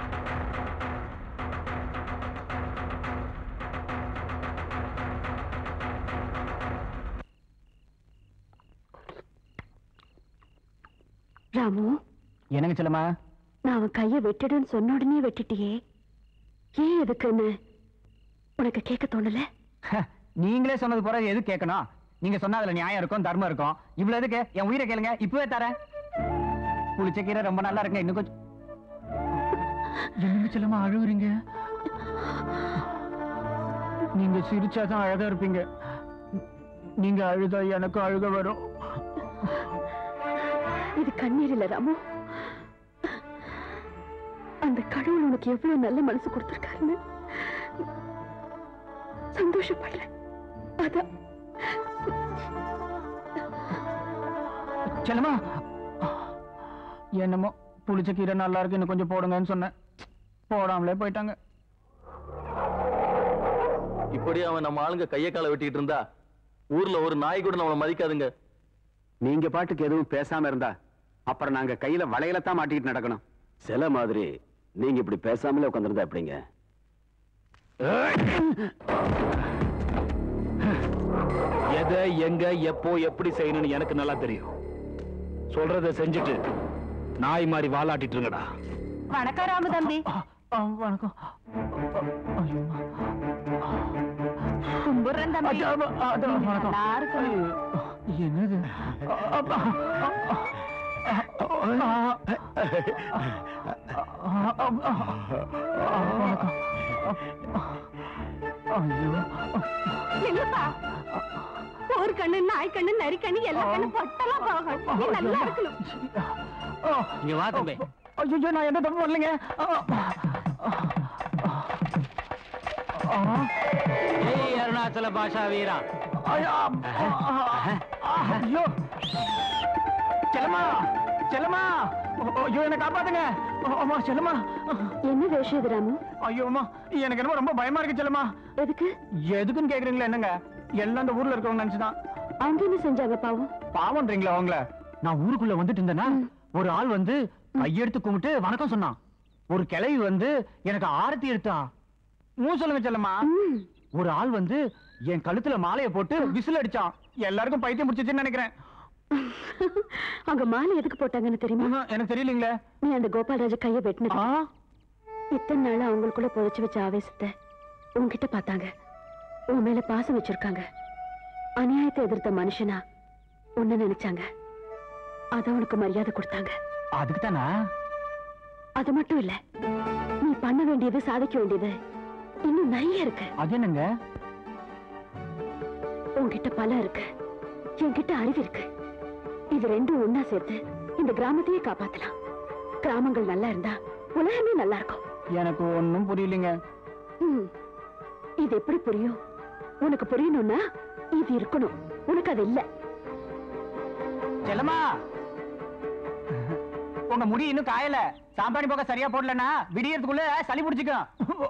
ராமு என்னங்க செல்லம்மா நான் அவன் கைய வெட்டுடுன்னு சொன்ன உடனே வெட்டிட்டியே ஏன் எதுக்குன்னு உனக்கு கேட்க தோணல நீங்களே சொன்னது பிறகு எது கேட்கணும் நீங்க சொன்னா அதுல நியாயம் இருக்கும் தர்மம் இருக்கும் இவ்வளவு எதுக்கு என் உயிரை கேளுங்க இப்பவே தரேன் புளிச்ச கீரை ரொம்ப நல்லா இருக்குங்க இன்னும் கொஞ்சம் என்னங்க செல்லமா அழுகுறீங்க நீங்க சிரிச்சாதான் அழகா இருப்பீங்க நீங்க அழுதா எனக்கும் அழுக வரும் இது கண்ணீர் இல்ல ராமு அந்த கடவுள் உனக்கு எவ்வளவு நல்ல மனசு கொடுத்திருக்காருன்னு சந்தோஷப்படுறேன் அதான் செல்லமா என்னமோ புளிச்ச கீரை நல்லா இருக்கு இன்னும் கொஞ்சம் போடுங்கன்னு சொன்னேன் போடாமலே போயிட்டாங்க இப்படி அவன் நம்ம ஆளுங்க கைய காலை வெட்டிட்டு இருந்தா ஊர்ல ஒரு நாய் கூட நம்மள மதிக்காதுங்க நீங்க பாட்டுக்கு எதுவும் பேசாம இருந்தா அப்புறம் நாங்க கையில வளையல தான் மாட்டிட்டு நடக்கணும் சில மாதிரி நீங்க இப்படி பேசாமலே உட்காந்துருந்தா எப்படிங்க எதை எங்க எப்போ எப்படி செய்யணும்னு எனக்கு நல்லா தெரியும் சொல்றத செஞ்சுட்டு நாய் மாதிரி வாலாட்டிட்டு இருங்கடா வணக்கம் ராமு தம்பி வணக்கம் கும்பிடுறேன் தம்பி அச்சா, அ, அ, அதான், நீங்க வணக்கம். நல்லா இருக்கணும். என்னது இல்லப்பா ஒரு கண்ணு நாய் கண்ணு நரி கண்ணு எல்லா கண்ணு பொட்டெல்லாம் போகணும் நீ நல்லா இருக்கணும் இங்க வா தம்பி ஐயோ நான் எந்த தப்பு பண்ணலைங்க ஜெய் அருணாச்சல பாஷா வீரா ஐயோ செல்லம்மா செல்லம்மா ஐயோ என்ன காப்பாத்துங்க அம்மா செல்லம்மா என்ன வேஷம் இது ராமு ஐயோ அம்மா எனக்கு என்னமோ ரொம்ப பயமா இருக்கு செல்லம்மா எதுக்கு எதுக்குன்னு கேக்குறீங்களா என்னங்க எல்லாம் இந்த ஊர்ல இருக்கவங்க நினைச்சுதான் அவங்க என்ன செஞ்சாங்க பாவம் பாவம்ன்றீங்களா அவங்கள நான் ஊருக்குள்ள வந்துட்டு இருந்தேன்னா ஒரு ஆள் வந்து கையெடுத்து கும்பிட்டு வணக்கம் சொன்னான் ஒரு கிளவி வந்து எனக்கு ஆரத்தி எடுத்தா மூ சொல்லுங்க செல்லம்மா ஒரு ஆள் வந்து என் கழுத்துல மாலையை போட்டு விசில் அடிச்சான் எல்லாருக்கும் பைத்தியம் முடிச்சிச்சுன்னு நினைக்கிறேன் அவங்க மாலை எதுக்கு போட்டாங்கன்னு தெரியுமா எனக்கு தெரியலீங்களே நீ அந்த கோபால்ராஜ கைய வெட்டினது இத்தனை நாள் அவங்களுக்குள்ள புதைச்சு வச்ச ஆவேசத்தை உன்கிட்ட பார்த்தாங்க உன் மேல பாசம் வச்சிருக்காங்க அநியாயத்தை எதிர்த்த மனுஷனா உன்ன நினைச்சாங்க அத உனக்கு மரியாதை கொடுத்தாங்க அதுக்கு தானா அது மட்டும் இல்ல நீ பண்ண வேண்டியது சாதிக்க வேண்டியது இன்னும் நிறைய இருக்கு அது என்னங்க உன்கிட்ட பலம் இருக்கு என்கிட்ட அறிவு இருக்கு இது ரெண்டும் ஒன்னா சேர்த்து இந்த கிராமத்தையே காப்பாத்தலாம் கிராமங்கள் நல்லா இருந்தா உலகமே நல்லா இருக்கும் எனக்கு ஒண்ணும் புரியலைங்க ம். இது எப்படி புரியும் உனக்கு புரியணும்னா இது இருக்கணும் உனக்கு அது இல்ல செல்லம்மா உங்க முடி இன்னும் காயல சாம்பாணி போக சரியா போடலன்னா விடியறதுக்குள்ள சளி பிடிச்சிக்கும்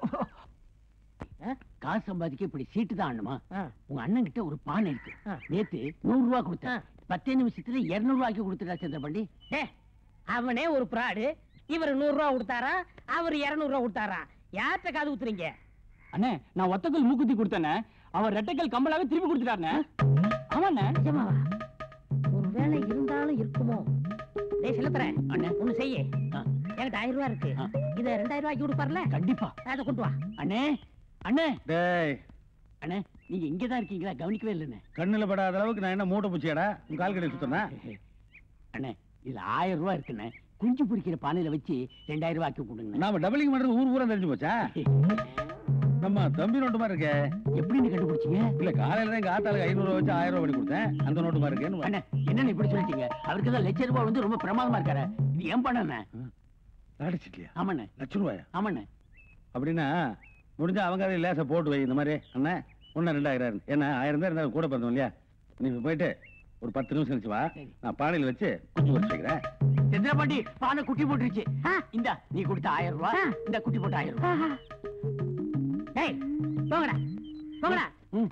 காசு சம்பாதிக்க இப்படி சீட்டு தான் ஆடணுமா உங்க அண்ணன் கிட்ட ஒரு பானை இருக்கு நேத்து நூறு ரூபாய் கொடுத்தேன் பத்தே நிமிஷத்துல இருநூறு ரூபாய்க்கு கொடுத்துட்டா சந்திரபாண்டி அவனே ஒரு பிராடு இவர் நூறு ரூபா கொடுத்தாரா அவர் இருநூறு ரூபா கொடுத்தாரா யார்கிட்ட காது ஊத்துறீங்க அண்ணே நான் ஒத்தக்கல் மூக்குத்தி கொடுத்தேனே அவர் ரெட்டைக்கல் கம்பலாவே திருப்பி கொடுத்துட்டாருண்ணே ஆமாண்ணே நிஜமாவா ஒருவேளை இருந்தாலும் இருக்குமோ டேய் செல்லத்துறேன் அண்ணே ஒண்ணு செய்ய என்கிட்ட ஆயிரம் ரூபாய் இருக்கு இத ரெண்டாயிரம் ரூபாய்க்கு கொடுப்பார்ல கண்டிப்பா அதை கொண்டு வா அண்ணே அண்ணே டேய் அண்ணே நீங்க இங்கதான் இருக்கீங்களா கவனிக்கவே இல்லைண்ணே கண்ணுல படாத அளவுக்கு நான் என்ன மூட்டை பூச்சியாடா உன் கால் கடையில் சுத்தனா அண்ணே இதுல ஆயிரம் ரூபாய் இருக்குண்ணே குஞ்சு பொரிக்கிற பானையில வச்சு ரெண்டாயிரம் ரூபாய்க்கு கொடுங்க நாம டபுளிங் பண்றது ஊர் ஊரா தெரிஞ்சு போச்சா நம்ம தம்பி நோட்டு மாதிரி இருக்கே எப்படின்னு கண்டுபிடிச்சீங்க இல்ல காலையில தான் எங்க ஆத்தாளுக்கு ஐநூறு ரூபாய் வச்சு ஆயிரம் ரூபாய் பண்ணி கொடுத்தேன் அந்த நோட்டு மாதிரி இருக்கேன்னு அண்ணே என்னன்னு இப்படி சொல்லிட்டீங்க அவருக்கு தான் லட்ச ரூபாய் வந்து ரொம்ப பிரமாதமா இருக்காரு இது ஏன் பண்ணண்ணே அடிச்சிட்டியா ஆமாண்ணே லட்ச ரூபாயா ஆமாண்ணே அப்படின்னா முடிஞ்சா அவங்க அதை லேசா போட்டு வை இந்த மாதிரி அண்ணன் ஒன்னு ரெண்டாயிரம் என்ன ஆயிரம் தான் இருந்தா கூட பிறந்தோம் இல்லையா நீ இப்ப போயிட்டு ஒரு பத்து நிமிஷம் கழிச்சு வா நான் பானையில வச்சு குஞ்சு பொரிச்சு வைக்கிறேன் சந்திரபாண்டி பானை குட்டி போட்டுருச்சு இந்த நீ கொடுத்த ஆயிரம் ரூபாய் இந்த குட்டி போட்ட ஆயிரம் ரூபாய் டேய் போங்கடா போங்கடா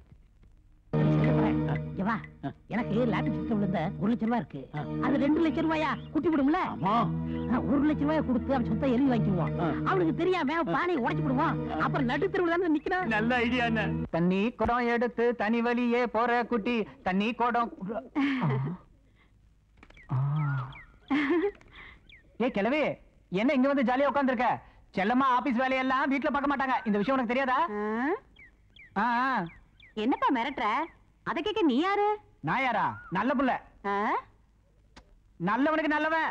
இங்க வா எனக்கு லாட்டரி சிஸ்டம் விழுந்த ஒரு லட்சம் ரூபாய் இருக்கு அது ரெண்டு லட்சம் ரூபாயா குட்டி விடும்ல ஒரு லட்சம் ரூபாய் கொடுத்து அவன் சொத்தை எழுதி வாங்கிக்குவான் அவனுக்கு தெரியாம அவன் பானையை உடைச்சு விடுவான் அப்புறம் நடு தெருவுல தான் நிக்கிறான் நல்ல ஐடியா என்ன தண்ணி குடம் எடுத்து தனி வழியே போற குட்டி தண்ணி குடம் ஏ கிழவி என்ன இங்க வந்து ஜாலியா உட்கார்ந்திருக்க செல்லம்மா ஆபீஸ் வேலையெல்லாம் வீட்ல பார்க்க மாட்டாங்க இந்த விஷயம் உனக்கு தெரியாதா ஆ, ஆ. என்னப்பா மிரட்டுற அத கேட்க நீ யாரு நான் யாரா நல்ல புள்ள நல்லவனுக்கு நல்லவன்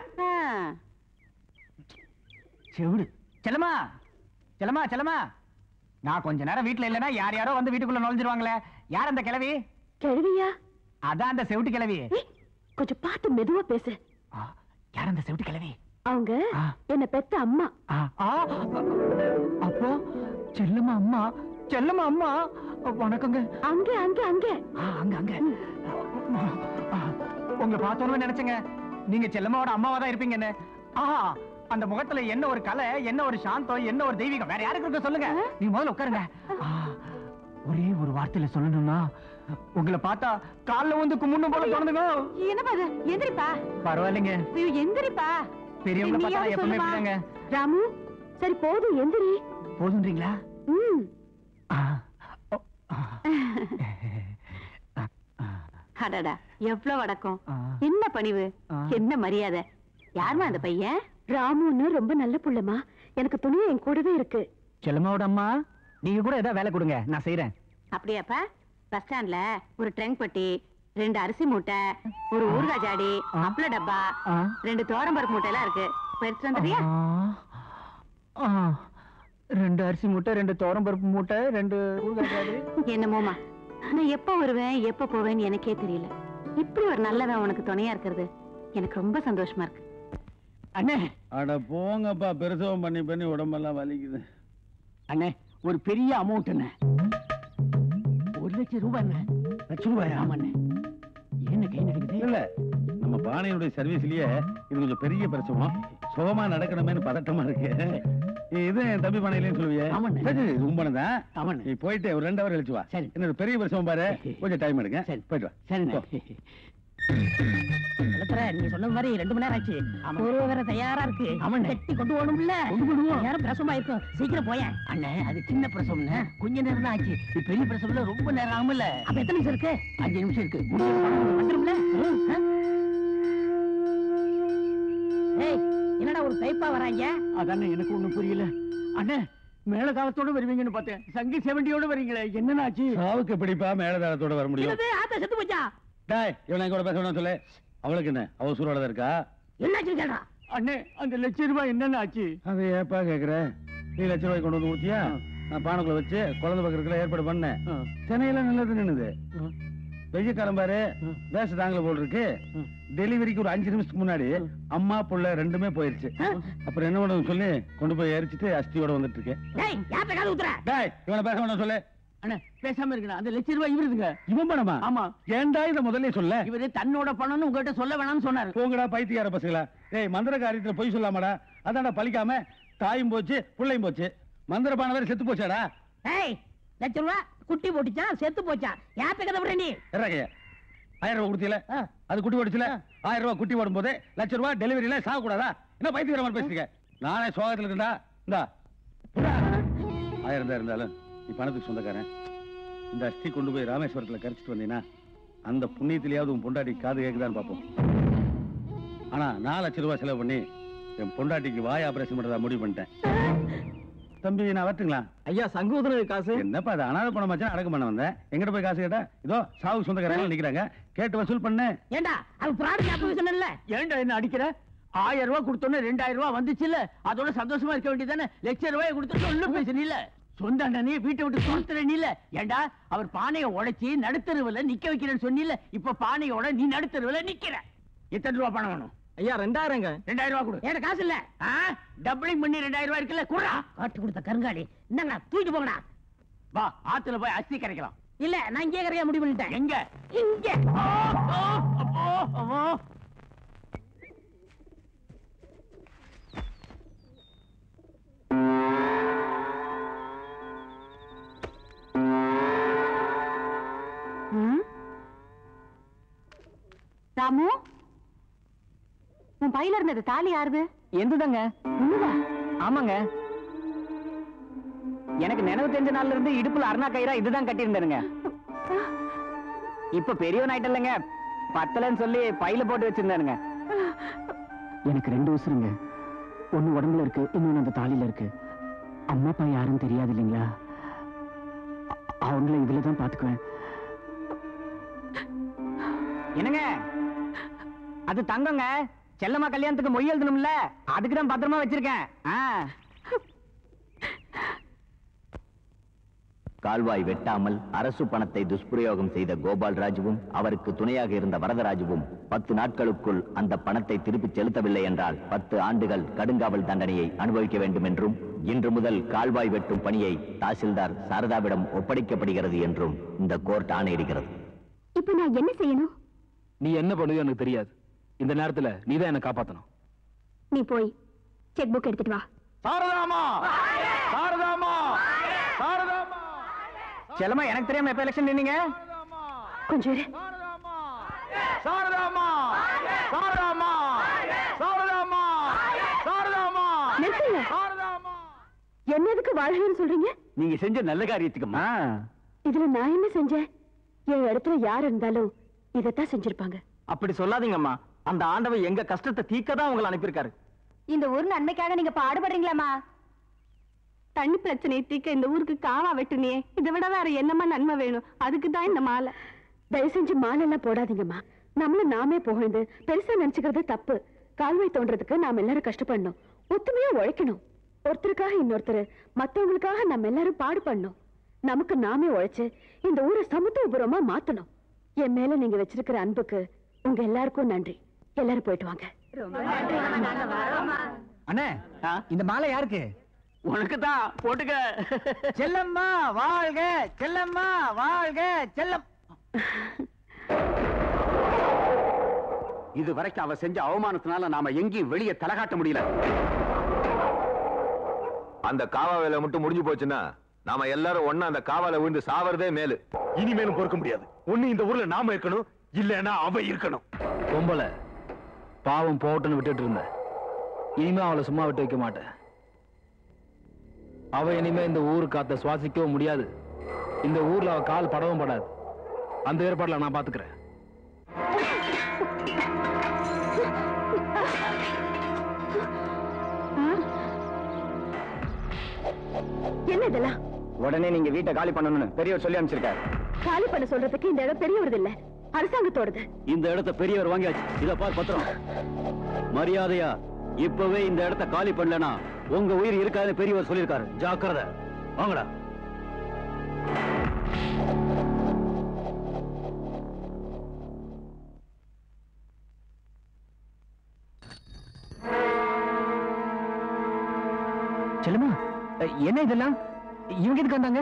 செவிடு செல்லம்மா செல்லம்மா செல்லம்மா நான் கொஞ்ச நேரம் வீட்ல இல்லைன்னா யார் யாரோ வந்து வீட்டுக்குள்ள நுழைஞ்சிருவாங்களே யார் அந்த கிழவி கிழவியா அதான் அந்த செவிட்டு கிழவி கொஞ்சம் பார்த்து மெதுவா பேசு யார் அந்த செவிட்டு கிழவி அவங்க என்ன பெத்த அம்மா ஆ, ஆ, அப்போ செல்லம்மா அம்மா செல்லம்மா அம்மா வணக்கங்க அங்க அங்க அங்க அங்க அங்க உங்களை பார்த்தோன்னு நினைச்சேங்க நீங்க செல்லம்மாவோட அம்மாவா தான் இருப்பீங்கன்னு ஆஹா அந்த முகத்துல என்ன ஒரு கலை என்ன ஒரு சாந்தம் என்ன ஒரு தெய்வீகம் வேற யாருக்கு இருக்க சொல்லுங்க நீங்க முதல்ல உட்காருங்க ஆ, ஒரே ஒரு வார்த்தையில சொல்லணும்னா உங்களை பார்த்தா கால்ல வந்து கும்பிடணும் போல தோணுதுங்க என்னப்பா இது எந்திரிப்பா பரவாயில்லைங்க ஐயோ எந்திரிப்பா பெரியவங்களை பார்த்தா நீயாவது எப்பவுமே சொல்லுமா. இப்படிதாங்க ராமு சரி போதும் எந்திரி போதுன்றீங்களா ம் அடடா எவ்வளவு அடக்கம் என்ன பணிவு என்ன மரியாதை யாருமா அந்த பையன் ராமுன்னு ரொம்ப நல்ல புள்ளமா எனக்கு துணியை என் கூடவே இருக்கு செல்லம்மாவோட அம்மா நீங்க கூட ஏதாவது வேலை கொடுங்க நான் செய்யறேன் அப்படியாப்பா பஸ் ஸ்டாண்ட்ல ஒரு ட்ரங்க் பெட்டி ரெண்டு அரிசி மூட்டை ஒரு ஊறுகாய் ஜாடி அப்பள டப்பா ரெண்டு தோரம்பருப்பு மூட்டை எல்லாம் இருக்கு போய் எடுத்துட்டு வந்துடுறியா ஆ, ரெண்டு அரிசி மூட்டை ரெண்டு தோரம் பருப்பு மூட்டை ரெண்டு ஊறுகாய் ஜாடி. என்னமோமா நான் எப்ப வருவேன் எப்ப போவேன்னு எனக்கே தெரியல இப்படி ஒரு நல்லவன் உனக்கு துணையா இருக்கிறது எனக்கு ரொம்ப சந்தோஷமா இருக்கு அண்ணே அட போங்கப்பா பெருசவம் பண்ணி பண்ணி உடம்பெல்லாம் வலிக்குது அண்ணே ஒரு பெரிய அமௌண்ட் அண்ணே ஒரு லட்சம் ரூபாய் அண்ணே லட்சம் ரூபாயா ஆமாண்ணே என்ன கை நடக்குது இல்ல நம்ம பானையுடைய சர்வீஸ்லயே இது கொஞ்சம் பெரிய பிரச்சனை சுகமா நடக்கணுமேனு பதட்டமா இருக்கு இது என் தம்பி பானையிலேன்னு சொல்லுவியே ஆமாண்ணே. சரி, சரி, உன் பானை தான் ஆமாண்ணே. நீ போயிட்டு ஒரு ரெண்டு ஹவர் கழிச்சு வா சரி. இன்னொரு பெரிய பிரச்சனை பாரு கொஞ்சம் டைம் எடுங்க போயிட்டு வா சரிண்ணே போ. வெள்ளத்தை குதிரை நீ சொன்ன மாதிரி ரெண்டு மணி நேரம் ஆச்சு ஒரு வேற தயாரா இருக்கு ஆமாண்ணே. கட்டி கொண்டு போகணும்ல கொண்டு போடுவோம். யாரும் பிரசவமா இருக்கும் சீக்கிரம் போயேன் அண்ணே அது சின்ன பிரசவம்னு கொஞ்ச நேரம் தான் ஆச்சு இது பெரிய பிரசவம்ல ரொம்ப நேரம் ஆகும்ல அப்ப எத்தனை நிமிஷம் இருக்கு அஞ்சு நிமிஷம் இருக்கு முடிஞ்ச பணம் வந்துரும்ல ஏய் என்னடா ஒரு டைப்பா வராங்க அதானே எனக்கு ஒண்ணும் புரியல அண்ணே மேலதாளத்தோட வருவீங்கன்னு பார்த்தேன் சங்கி செவண்டியோட வரீங்களே என்னன்னு ஆச்சு சாவுக்கு எப்படிப்பா மேலதாளத்தோட வர முடியும் என்னது ஆத்த செத்து போச்சா டேய் இவனை எங்க கூட பேச வேணாம் சொல்லு அவளுக்கு என்ன அவ சூரோட தான் இருக்கா என்னாச்சு கேட்டா அண்ணே அந்த லட்சம் ரூபாய் என்னன்னு ஆச்சு அது ஏப்பா கேக்குற நீ லட்ச ரூபாய் கொண்டு வந்து ஊத்தியா நான் பானைக்குள்ள வச்சு குழந்தை பக்கத்துல ஏற்பாடு பண்ணேன் சென்னையில நல்லது நின்னுது வெய்யக்காரன் பாரு வேஷ தாங்கல போல் இருக்கு டெலிவரிக்கு ஒரு அஞ்சு நிமிஷத்துக்கு முன்னாடி அம்மா புள்ள ரெண்டுமே போயிருச்சு அப்புறம் என்ன பண்ணணும் சொல்லி கொண்டு போய் எரிச்சிட்டு அஸ்தியோட வந்துட்டு இருக்கேன் டேய் யார்ட்ட காது ஊத்துற டேய் இவனை பேச வேணாம் சொல்லு அண்ணே பேசாம இருக்கணும் அந்த லட்சம் ரூபாய் இவருதுங்க இவன் பணமா ஆமா ஏன்டா இத முதல்ல சொல்ல இவரு தன்னோட பணம்னு உங்ககிட்ட சொல்ல வேணாம்னு சொன்னாரு போங்கடா பைத்தியார பசங்களா ஏய் மந்திர காரியத்துல பொய் சொல்லாமடா அதான்டா பலிக்காம தாயும் போச்சு புள்ளையும் போச்சு மந்திர பானை வேற செத்து போச்சாடா ஏய் லட்ச ரூபா குட்டி போட்டுச்சான் செத்து போச்சான் யார்ட்ட கதை விடுற நீ இறக்கைய ஆயிரம் ரூபாய் கொடுத்தீல அது குட்டி போடுச்சுல ஆயிரம் ரூபாய் குட்டி போடும் போது லட்ச ரூபாய் டெலிவரியில சாக கூடாதா என்ன பைத்தியக்கார மாதிரி பேசுறீங்க நானே சோகத்துல இருந்தா இந்தா இந்தா. ஆயிரம் தான் இருந்தாலும் நீ பணத்துக்கு சொந்தக்காரன் இந்த அஸ்தி கொண்டு போய் ராமேஸ்வரத்துல கரைச்சிட்டு வந்தீங்கன்னா அந்த புண்ணியத்திலேயாவது உன் பொண்டாட்டி காது கேக்குதான்னு பார்ப்போம் ஆனா நாலு லட்ச ரூபாய் செலவு பண்ணி என் பொண்டாட்டிக்கு வாய் ஆபரேஷன் பண்றதா முடிவு பண்ணிட்டேன் தம்பி நான் வரட்டுங்களா ஐயா சங்கூதன காசு என்னப்பா அது அனாதை பணம் மச்சான் அடக்கம் பண்ண வந்தேன் எங்கிட்ட போய் காசு கேட்டா இதோ சாவு சொந்தக்காரங்க நிக்கிறாங்க கேட்டு வசூல் பண்ணு ஏண்டா அது பிராடு ஞாபகம் சொன்னல ஏன்டா என்ன அடிக்கிற ஆயிரம் ரூபாய் கொடுத்தோன்னே ரெண்டாயிரம் ரூபாய் வந்துச்சுல்ல அதோட சந்தோஷமா இருக்க வேண்டியதானே லட்சம் ரூபாய் கொடுத்து சொல்லு பேசுனீல சொந்த அண்ணனே வீட்டை விட்டு துரத்துற நீல ஏண்டா அவர் பானையை உடைச்சி நடுத்தருவுல நிக்க வைக்கிறேன்னு சொன்னீல இப்ப பானையோட நீ நடுத்தருவுல நிக்கிற எத்தனை ரூபாய் பணம் வேணும் ஐயா ரெண்டாயிரங்க ரெண்டாயிரம் ரூபாய் கொடு ஏன்டா காசு இல்ல டபுளிங் பண்ணி ரெண்டாயிரம் ரூபாய் இருக்குல்ல குடா காட்டு கொடுத்த கருங்காலி இந்தாங்க தூக்கிட்டு போங்கடா வா ஆத்துல போய் அஸ்தி கரைக்கலாம் இல்ல நான் இங்கே கரையா முடிவு பண்ணிட்டேன் எங்க இங்க ம்? ராமு உன் பையில இருந்தது தாலி யாருது எந்துதாங்க உண்மைதா ஆமாங்க எனக்கு நினைவு தெரிஞ்ச நாள்ல இருந்து இடுப்புல அருணா கயிறா இதுதான் கட்டியிருந்தேனுங்க இப்ப பெரியவன் ஆயிட்டல்லங்க பத்தலன்னு சொல்லி பையில போட்டு வச்சிருந்தானுங்க எனக்கு ரெண்டு உசுருங்க ஒண்ணு உடம்புல இருக்கு இன்னொன்னு அந்த தாலியில இருக்கு அம்மா அப்பா யாரும் தெரியாது இல்லைங்களா அ- அவங்கள இதுல தான் பாத்துக்குவேன் என்னங்க அது தங்கங்க செல்லம்மா கல்யாணத்துக்கு மொய் எழுதணும்ல அதுக்கு தான் பத்திரமா வச்சிருக்கேன் ஆ கால்வாய் வெட்டாமல் அரசு பணத்தை துஷ்பிரயோகம் செய்த கோபால்ராஜுவும் அவருக்கு துணையாக இருந்த வரதராஜுவும் பத்து நாட்களுக்குள் அந்த பணத்தை திருப்பிச் செலுத்தவில்லை என்றால் பத்து ஆண்டுகள் கடுங்காவல் தண்டனையை அனுபவிக்க வேண்டும் என்றும் இன்று முதல் கால்வாய் வெட்டும் பணியை தாசில்தார் சாரதாவிடம் ஒப்படைக்கப்படுகிறது என்றும் இந்த கோர்ட் ஆணையிடுகிறது இப்ப நான் என்ன செய்யணும் நீ என்ன பண்ணுவியோ எனக்கு தெரியாது இந்த நேரத்துல நீதான் என்ன காப்பாத்தணும் நீ போய் செக் புக் எடுத்துட்டு வா சாரதாமா சாரதாமா சாரதாமா செல்லம்மா எனக்கு தெரியாம எப்ப எலெக்ஷன் நின்னீங்க கொஞ்சம் இரு. சாரதாமா சாரதாமா சாரதாமா சாரதாமா நிறுத்துங்க என்ன எதுக்கு வாழ்கன்னு சொல்றீங்க நீங்க செஞ்ச நல்ல காரியத்துக்குமா இதுல நான் என்ன செஞ்சேன் என் இடத்துல யார் இருந்தாலும் இதைத்தான் செஞ்சிருப்பாங்க அப்படி சொல்லாதீங்கம்மா அந்த ஆண்டவன் எங்க கஷ்டத்தை தீக்க தான் உங்களை அனுப்பியிருக்காரு இந்த ஊர் நன்மைக்காக நீங்க பாடுபடுறீங்களாமா தண்ணி பிரச்சனையை தீர்க்க இந்த ஊருக்கு காவா வெட்டுனியே இதை விட வேற என்னமா நன்மை வேணும் அதுக்கு தான் இந்த மாலை தயவு செஞ்சு மாலை எல்லாம் போடாதீங்கம்மா நம்மளும் நாமே புகழ்ந்து பெருசா நினைச்சுக்கிறது தப்பு கால்வாய் தோன்றதுக்கு நாம எல்லாரும் கஷ்டப்படணும் ஒத்துமையா உழைக்கணும் ஒருத்தருக்காக இன்னொருத்தர் மத்தவங்களுக்காக நம்ம எல்லாரும் பாடுபடணும் நமக்கு நாமே உழைச்சு இந்த ஊரை சமத்துவபுரமா மாத்தணும் என் மேல நீங்க வச்சிருக்கிற அன்புக்கு உங்க எல்லாருக்கும் நன்றி எல்லாரும் போயிட்டு வாங்க அண்ணே இந்த மாலை யாருக்கு உனக்கு தான் போட்டுக்க செல்லம்மா வாழ்க செல்லம்மா வாழ்க செல்லம் இது வரைக்கும் அவ செஞ்ச அவமானத்தினால நாம எங்கேயும் வெளியே தலை காட்ட முடியல அந்த காவா வேலை மட்டும் முடிஞ்சு போச்சுன்னா நாம எல்லாரும் ஒண்ணா அந்த காவால விழுந்து சாவறதே மேலு இனிமேலும் பொறுக்க முடியாது ஒண்ணு இந்த ஊர்ல நாம இருக்கணும் இல்லன்னா அவ இருக்கணும் பொம்பளை பாவம் போட்டுன்னு விட்டுட்டு இருந்தேன் இனிமே அவளை சும்மா விட்டு வைக்க மாட்டேன் அவ இனிமே இந்த ஊர் காத்த சுவாசிக்கவும் முடியாது இந்த ஊர்ல அவ கால் படவும் படாது அந்த ஏற்பாடுல நான் பாத்துக்கிறேன் என்ன இதெல்லாம் உடனே நீங்க வீட்டை காலி பண்ணணும்னு பெரியவர் சொல்லி அனுப்பிச்சிருக்காரு காலி பண்ண சொல்றதுக்கு இந்த இடம் பெரியவரது இல்ல அரசாங்கத்தோடது இந்த இடத்த பெரியவர் வாங்கியாச்சு இத பார் பத்திரம் மரியாதையா இப்பவே இந்த இடத்த காலி பண்ணலனா உங்க உயிர் இருக்காதுன்னு பெரியவர் சொல்லியிருக்காரு ஜாக்கிரதை வாங்கடா செல்லுமா என்ன இதெல்லாம் இவங்க எதுக்கு வந்தாங்க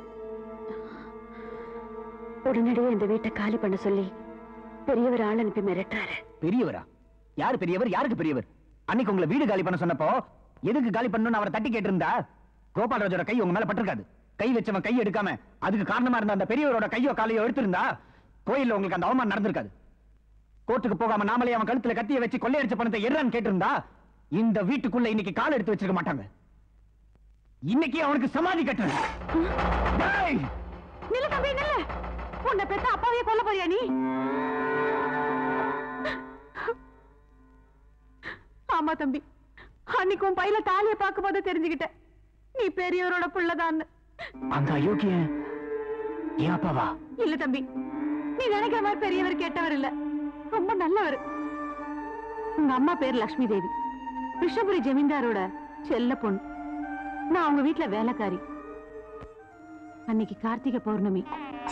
உடனடியே இந்த வீட்டை காலி பண்ண சொல்லி பெரியவர் ஆள் அனுப்பி மிரட்டுறாரு பெரியவரா யாரு பெரியவர் யாருக்கு பெரியவர் அன்னைக்கு உங்களை வீடு காலி பண்ண சொன்னப்போ எதுக்கு காலி பண்ணணும்னு அவரை தட்டி கேட்டிருந்தா கோபால்ராஜோட கை உங்க மேல பட்டிருக்காது கை வச்சவன் கை எடுக்காம அதுக்கு காரணமா இருந்த அந்த பெரியவரோட கையோ காலையோ எடுத்திருந்தா கோயில்ல உங்களுக்கு அந்த அவமானம் நடந்திருக்காது கோர்ட்டுக்கு போகாம நாமளே அவன் கழுத்துல கத்திய வச்சு கொள்ளையடிச்ச பணத்தை எறான்னு கேட்டிருந்தா இந்த வீட்டுக்குள்ள இன்னைக்கு கால் எடுத்து வச்சிருக்க மாட்டாங்க இன்னைக்கு அவனுக்கு சமாதி கட்டுறேன் டேய்! நில்லு தம்பி நில்லு உன்னை பெத்த அப்பாவையே கொல்ல போறியா நீ ஆமா தம்பி அன்னைக்கு உன் பையில தாலிய பார்க்கும் போது தெரிஞ்சுக்கிட்டேன் நீ பெரியவரோட புள்ளதான்னு அந்த அயோக்கியன் ஏன் அப்பாவா இல்ல தம்பி நீ நினைக்கிற மாதிரி பெரியவர் கேட்டவர் இல்ல ரொம்ப நல்லவர் உங்க அம்மா பேர் லக்ஷ்மி தேவி கிருஷ்ணபுரி ஜமீன்தாரோட செல்ல பொண்ணு நான் அவங்க வீட்ல வேலைக்காரி அன்னைக்கு கார்த்திகை பௌர்ணமி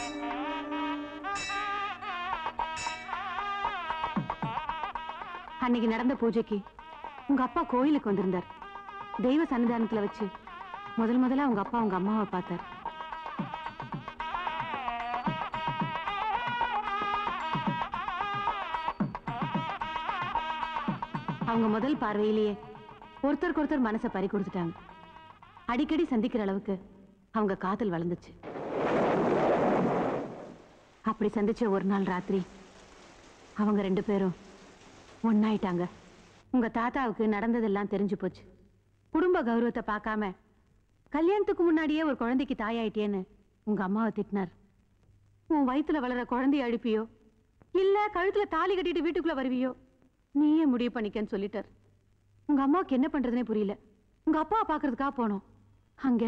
அன்னைக்கு நடந்த பூஜைக்கு உங்க அப்பா கோயிலுக்கு வந்திருந்தார் தெய்வ சன்னிதானத்துல வச்சு முதல் முதல்ல உங்க அப்பா உங்க அம்மாவை பார்த்தார் அவங்க முதல் பார்வையிலேயே ஒருத்தருக்கு ஒருத்தர் மனசை பறி கொடுத்துட்டாங்க அடிக்கடி சந்திக்கிற அளவுக்கு அவங்க காதல் வளர்ந்துச்சு அப்படி சந்திச்ச ஒரு நாள் ராத்திரி அவங்க ரெண்டு பேரும் ஒன்னாயிட்டாங்க உங்க தாத்தாவுக்கு நடந்ததெல்லாம் தெரிஞ்சு போச்சு குடும்ப கௌரவத்தை பார்க்காம கல்யாணத்துக்கு முன்னாடியே ஒரு குழந்தைக்கு தாயாயிட்டேன்னு உங்க அம்மாவை திட்டினார் உன் வயித்துல வளர குழந்தைய அழுப்பியோ இல்ல கழுத்துல தாலி கட்டிட்டு வீட்டுக்குள்ள வருவியோ நீயே முடிவு பண்ணிக்கன்னு சொல்லிட்டார் உங்க அம்மாவுக்கு என்ன பண்றதுனே புரியல உங்க அப்பாவை பாக்குறதுக்காக போனோம் அங்க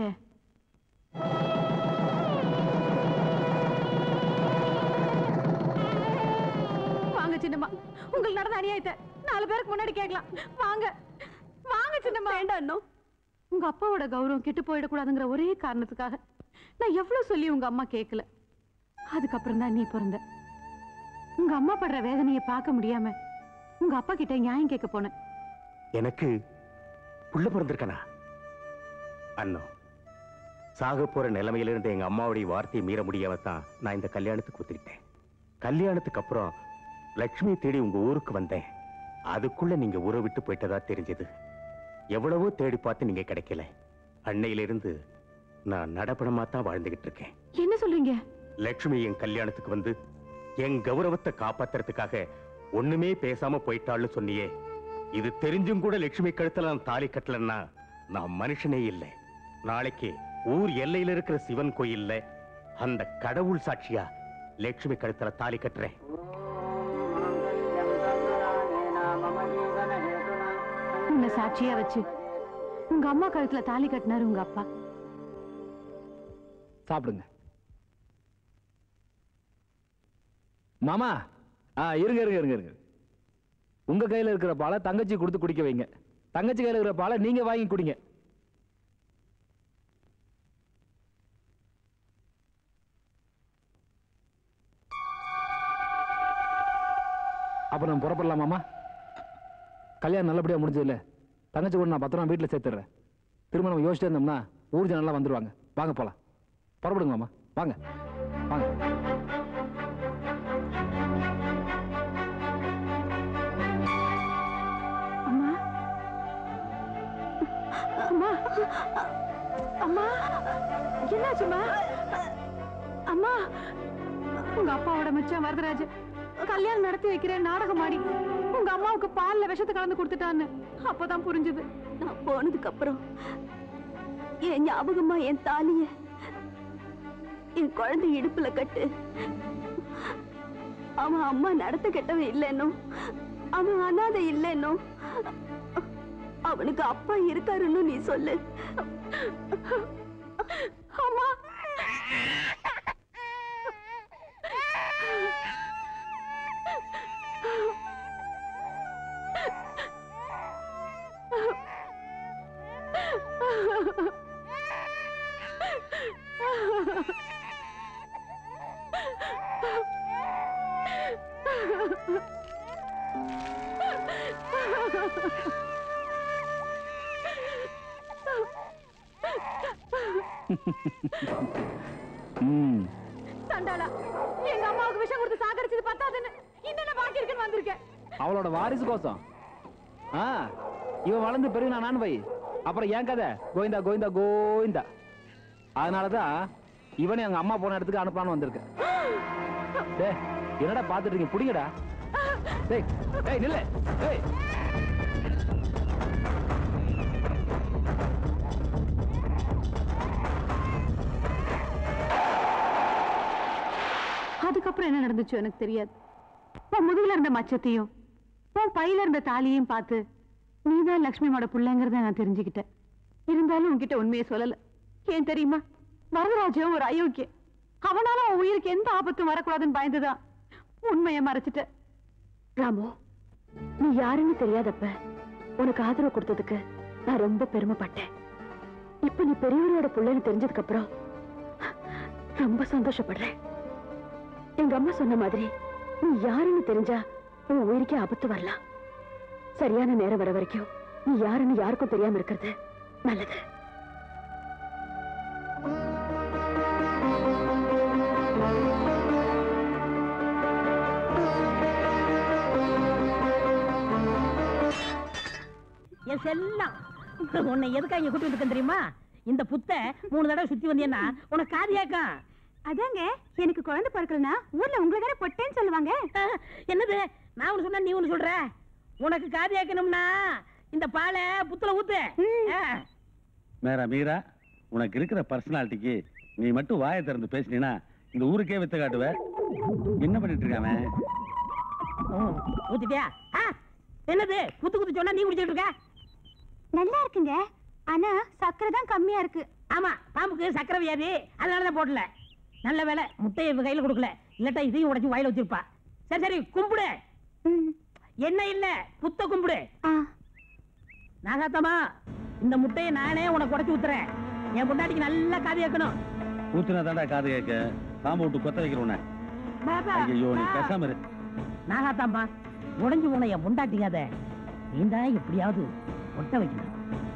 வாங்க சின்னம்மா உங்களுக்கு நடந்த அநியாயத்தை நாலு பேருக்கு முன்னாடி கேட்கலாம் வாங்க வாங்க சின்னம்மா வேண்டாம் இன்னும் உங்க அப்பாவோட கௌரவம் கெட்டு போயிடக்கூடாதுங்கிற ஒரே காரணத்துக்காக நான் எவ்வளவு சொல்லி உங்க அம்மா கேட்கல அதுக்கப்புறம் தான் நீ பிறந்த உங்க அம்மா படுற வேதனையை பார்க்க முடியாம உங்க அப்பா கிட்ட நியாயம் கேட்க போனேன் எனக்கு புள்ள பிறந்திருக்கனா அண்ணோ சாக போற நிலைமையில இருந்து எங்க அம்மாவுடைய வார்த்தையை மீற முடியாம தான் நான் இந்த கல்யாணத்துக்கு ஒத்துக்கிட்டேன் கல்யாணத்துக்கு அப்புறம் லட்சுமி தேடி உங்க ஊருக்கு வந்தேன் அதுக்குள்ள நீங்க ஊரை விட்டு போயிட்டதா தெரிஞ்சது எவ்வளவோ தேடி பார்த்து நீங்க கிடைக்கல அன்னையிலிருந்து நான் நடப்பணமா தான் வாழ்ந்துகிட்டு இருக்கேன் என்ன சொல்றீங்க லட்சுமி என் கல்யாணத்துக்கு வந்து என் கௌரவத்தை காப்பாத்துறதுக்காக ஒண்ணுமே பேசாம போயிட்டாள்னு சொன்னியே இது தெரிஞ்சும் கூட லட்சுமி கழுத்துல நான் தாலி கட்டலன்னா நான் மனுஷனே இல்லை நாளைக்கு ஊர் எல்லையில இருக்கிற சிவன் கோயில்ல அந்த கடவுள் சாட்சியா லட்சுமி கழுத்துல தாலி கட்டுறேன் உன்னை சாட்சியா வச்சு உங்க அம்மா கழுத்துல தாலி கட்டினாரு உங்க அப்பா சாப்பிடுங்க மாமா ஆ இருங்க இருங்க இருங்க இருங்க உங்க கையில இருக்கிற பாலை தங்கச்சி கொடுத்து குடிக்க வைங்க தங்கச்சி கையில இருக்கிற பாலை நீங்க வாங்கி குடிங்க அப்ப நம்ம புறப்படலாம் மாமா கல்யாணம் நல்லபடியா முடிஞ்சது இல்ல தங்கச்சி கூட நான் பத்திரமா வீட்டுல சேர்த்துறேன் திரும்ப நம்ம யோசிச்சுட்டே இருந்தோம்னா ஊர் ஜனெல்லாம் வந்துருவாங்க வாங்க போலாம் புறப்படுங்க மாமா வாங்க வாங்க அம்மா அம்மா அம்மா என்னாச்சும்மா அம்மா உங்க அப்பாவோட மச்சான் வரதராஜ் கல்யாணம் நடத்தி வைக்கிறேன் நாடகம் ஆடி உங்க அம்மாவுக்கு பால்ல விஷத்தை கலந்து கொடுத்துட்டான்னு அப்பதான் புரிஞ்சுது நான் போனதுக்கு அப்புறம் என் ஞாபகமா என் தாலிய என் குழந்தை இடுப்புல கட்டு அவன் அம்மா நடத்த கெட்டவன் இல்லைன்னோ அவன் அனாதை இல்லைன்னோ அவனுக்கு அப்பா இருக்காருன்னு நீ சொல்லு அம்மா ம் சண்டாளா எங்க அம்மாவுக்கு விஷம் கொடுத்து சாகரிச்சது பத்தாதுன்னு இன்னென்ன பாக்கி இருக்குன்னு வந்திருக்கேன் அவளோட வாரிசு கோசம் ஆ இவன் வளர்ந்து பெரிய நான் வை அப்புறம் ஏன் கதை கோவிந்தா கோவிந்தா கோவிந்தா அதனாலதான் இவனை எங்க அம்மா போன இடத்துக்கு அனுப்பலான்னு வந்திருக்கு டேய் என்னடா பாத்துட்டு இருக்கீங்க புடிங்கடா டேய் டேய் நில்லு டேய் அதுக்கப்புறம் என்ன நடந்துச்சோ எனக்கு தெரியாது உன் முதுகுல இருந்த மச்சத்தையும் உன் பையில இருந்த தாலியையும் பார்த்து நீதான் லக்ஷ்மியோட பிள்ளைங்கிறத நான் தெரிஞ்சுக்கிட்டேன் இருந்தாலும் உன்கிட்ட உண்மையை சொல்லல ஏன் தெரியுமா வரதராஜன் ஒரு அயோக்கிய அவனால உன் உயிருக்கு எந்த ஆபத்தும் வரக்கூடாதுன்னு பயந்துதான் உண்மையை மறைச்சிட்டேன் ராமு நீ யாருன்னு தெரியாதப்ப உனக்கு ஆதரவு கொடுத்ததுக்கு நான் ரொம்ப பெருமைப்பட்டேன் இப்ப நீ பெரியவரோட பிள்ளைன்னு தெரிஞ்சதுக்கு அப்புறம் ரொம்ப சந்தோஷப்படுறேன் எங்க அம்மா சொன்ன மாதிரி நீ யாருன்னு தெரிஞ்சா உன் உயிருக்கே ஆபத்து வரலாம் சரியான நேரம் வர வரைக்கும் நீ யாருன்னு யாருக்கும் தெரியாம இருக்கிறது நல்லது என் செல்லம் உன்னை எதுக்காக இங்க கூட்டி வந்துருக்கேன் தெரியுமா இந்த புத்த மூணு தடவை சுத்தி வந்தீங்கன்னா உனக்கு காதியாக்கம் அதாங்க எனக்கு குழந்தை பிறக்கலனா ஊர்ல உங்களை தானே பொட்டேன்னு சொல்லுவாங்க என்னது நான் ஒண்ணு சொன்னா நீ ஒண்ணு சொல்ற உனக்கு காதியாக்கணும்னா இந்த பாலை புத்துல ஊத்து ஆ. மேரா மீரா உனக்கு இருக்கிற பர்சனாலிட்டிக்கு நீ மட்டும் வாயை திறந்து பேசினீன்னா இந்த ஊருக்கே வித்த காட்டுவ என்ன பண்ணிட்டு இருக்காம ம், ஊத்திட்டியா ஆ, என்னது குத்து குத்து சொன்னா நீ குடிச்சிட்டு இருக்க நல்லா இருக்குங்க ஆனா சக்கரை தான் கம்மியா இருக்கு ஆமா பாம்புக்கு சக்கரை வியாதி அதனாலதான் போடல நல்ல வேலை முட்டையை இவ கையில கொடுக்கல இல்லாட்டா இதையும் உடைச்சு வாயில வச்சிருப்பா சரி சரி கும்பிடு என்ன இல்ல புத்த கும்பிடு நாகாத்தமா இந்த முட்டையை நானே உனக்கு உடைச்சு ஊத்துறேன் என் பொண்டாட்டிக்கு நல்லா காது கேட்கணும் ஊத்துனா தாண்டா காது கேட்க பாம்பு விட்டு கொத்த வைக்கிற உன்னை ஐயோ நீ பேசாம இரு நாகாத்தாம்மா உடைஞ்சு போன என் பொண்டாட்டிக்காத நீ தான் எப்படியாவது ஒட்ட வைக்கணும்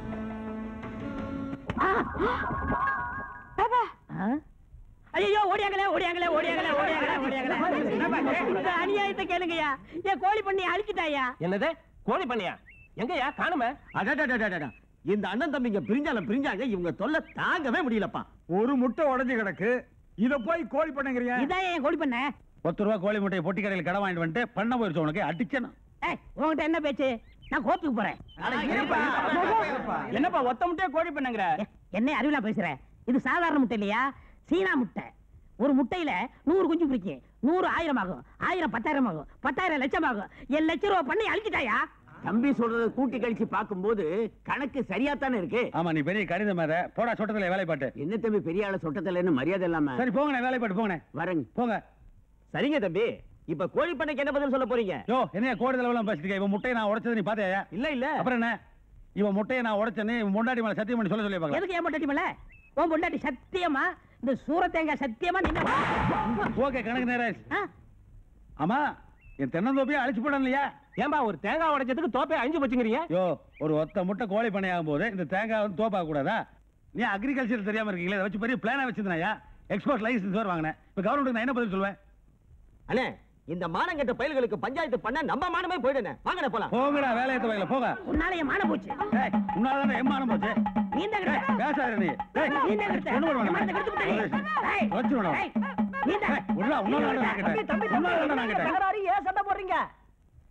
ஐயோ ஓடியாங்களே ஓடியாங்களே ஓடியாங்களே ஓடியாங்களே ஓடியாங்களே இந்த அநியாயத்தை கேளுங்கய்யா என் கோழி பண்ணி அழிச்சிட்டாயா என்னது கோழி பண்ணியா எங்கயா காணுமே அடடடடடடா. இந்த அண்ணன் தம்பிங்க பிரிஞ்சால பிரிஞ்சாங்க இவங்க தொல்லை தாங்கவே முடியலப்பா ஒரு முட்டை உடைஞ்சு கிடக்கு இத போய் கோழி பண்ணுங்கிறியா இதான் என் கோழி பண்ண பத்து ரூபா கோழி முட்டையை பொட்டி கடையில் கடை வாங்கிட்டு வந்துட்டு பண்ண போயிருச்சு உனக்கு அடிச்சணும் ஏய் உன்கிட்ட என்ன பேச்சு நான் கோத்துக்கு போறேன் என்னப்பா ஒத்த முட்டையா கோழி பண்ணுங்கிற என்ன அறிவிலா பேசுற இது சாதாரண முட்டை இல்லையா சீனா முட்டை ஒரு முட்டையில நூறு குஞ்சு பிடிக்கும் நூறு ஆயிரம் ஆகும் ஆயிரம் பத்தாயிரம் ஆகும் பத்தாயிரம் லட்சம் ஆகும் என் லட்சம் ரூபா பண்ணி அழிச்சிட்டாயா தம்பி சொல்றத கூட்டி கழிச்சு பார்க்கும்போது கணக்கு சரியா தானே இருக்கு ஆமா நீ பெரிய கணித மேத போடா சொட்டத்துல வேலை பாட்டு என்ன தம்பி பெரிய ஆள சொட்டத்துல மரியாதை இல்லாம சரி போங்க வேலை பாட்டு போங்க வரேங்க போங்க சரிங்க தம்பி இப்ப கோழி பண்ணைக்கு என்ன பதில் சொல்ல போறீங்க யோ என்ன கோடி தலைவலாம் பேசிட்டு இவன் முட்டையை நான் உடைச்சது நீ பாத்தியா இல்ல இல்ல அப்புறம் என்ன இவன் முட்டையை நான் உடைச்சேன்னு இவன் முண்டாடி மேல சத்தியம் பண்ணி சொல்ல சொல்லி பாக்கலாம் எதுக்கு ஏன் பொண்டாட்டி மேல உன் பொண்டாட்டி சத்தியமா இந்த சூர தேங்காய் சத்தியமா நின்ன ஓகே கணக்கு நேரம் ஆமா என் தென்னந்தோப்பியை அழிச்சு போடணும் இல்லையா ஏன்பா ஒரு தேங்காய் உடைச்சதுக்கு தோப்பை அஞ்சு வச்சுக்கிறீங்க யோ ஒரு ஒத்த முட்டை கோழி பண்ணை ஆகும் போது இந்த தேங்காய் வந்து தோப்பாக கூடாதா நீ அக்ரிகல்ச்சர் தெரியாம இருக்கீங்களே இதை வச்சு பெரிய பிளானா வச்சிருந்தாயா எக்ஸ்போர்ட் லைசன்ஸ் வேறு வாங்கினேன் இப்போ கவர்மெண்ட் நான் என்ன பதில் சொல்லுவேன் அண்ணே இந்த மானங்கெட்ட பயல்களுக்கு பஞ்சாயத்து பண்ண நம்ம மானமே போயிடுனே வாங்கண்ணே போலாம் போங்கடா வேலையை துவைக்கல போங்க உன்னால என் மானம் போச்சு உன்னால தான் எம்மானம் போச்சு நீ தான் கெடுத்த. பேசாத நீ டேய், நீ தான் கெடுத்த. ஒண்ணு பண்ண என் மானத்தை கெடுத்து விட்ட நீ. ஏய், வச்சுடணும் ஏய், நீ தான். உள்ள உன்னால தான் நான் கேட்டேன் உன்னால தான் நான் கேட்டேன் தகராறு ஏன் சண்டை போடுறீங்க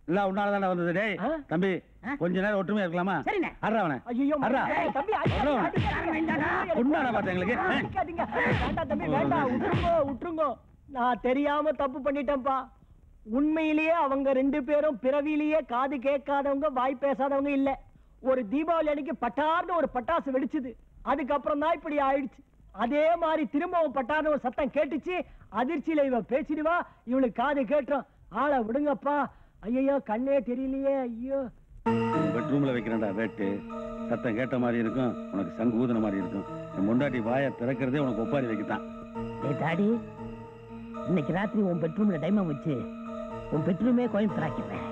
எல்லாம் உன்னாலதானே வந்தது டேய் தம்பி கொஞ்ச நேரம் ஒற்றுமையா இருக்கலாமா சரிண்ணே. அட்ரா அவனை ஐயோ அட்ரா ஏய், தம்பி அடிக்காதீங்க, அட்ரா அவனை. அடிக்காதீங்க. உண்மையாடா பார்த்தேன் எங்களுக்கு ஆ? அடிக்காதீங்க. வேண்டாம் தம்பி வேண்டாம் விட்டுருங்க விட்டுருங்க நான் தெரியாம தப்பு பண்ணிட்டேன்ப்பா உண்மையிலேயே அவங்க ரெண்டு பேரும் பிறவியிலேயே காது கேட்காதவங்க வாய் பேசாதவங்க இல்ல ஒரு தீபாவளி அன்னைக்கு பட்டார்னு ஒரு பட்டாசு வெடிச்சுது அதுக்கப்புறம் தான் இப்படி ஆயிடுச்சு அதே மாதிரி திரும்பவும் பட்டார்னு ஒரு சத்தம் கேட்டுச்சு அதிர்ச்சியில இவ பேசிடுவா இவளுக்கு காது கேட்டுரும் ஆளை விடுங்கப்பா ஐயோ கண்ணே தெரியலையே ஐயோ பெட்ரூம்ல வைக்கிறேன்டா வேட்டு சத்தம் கேட்ட மாதிரி இருக்கும் உனக்கு சங்கு ஊதுன மாதிரி இருக்கும் என் முண்டாட்டி வாயை திறக்கிறதே உனக்கு ஒப்பாரி வைக்கத்தான் டேய் டாடி இன்னைக்கு ராத்திரி உன் பெட்ரூம்ல டைமண்ட் வச்சு உன் பெட்ரூமே கோயம்புத்தூர் ஆக்கிடுறேன்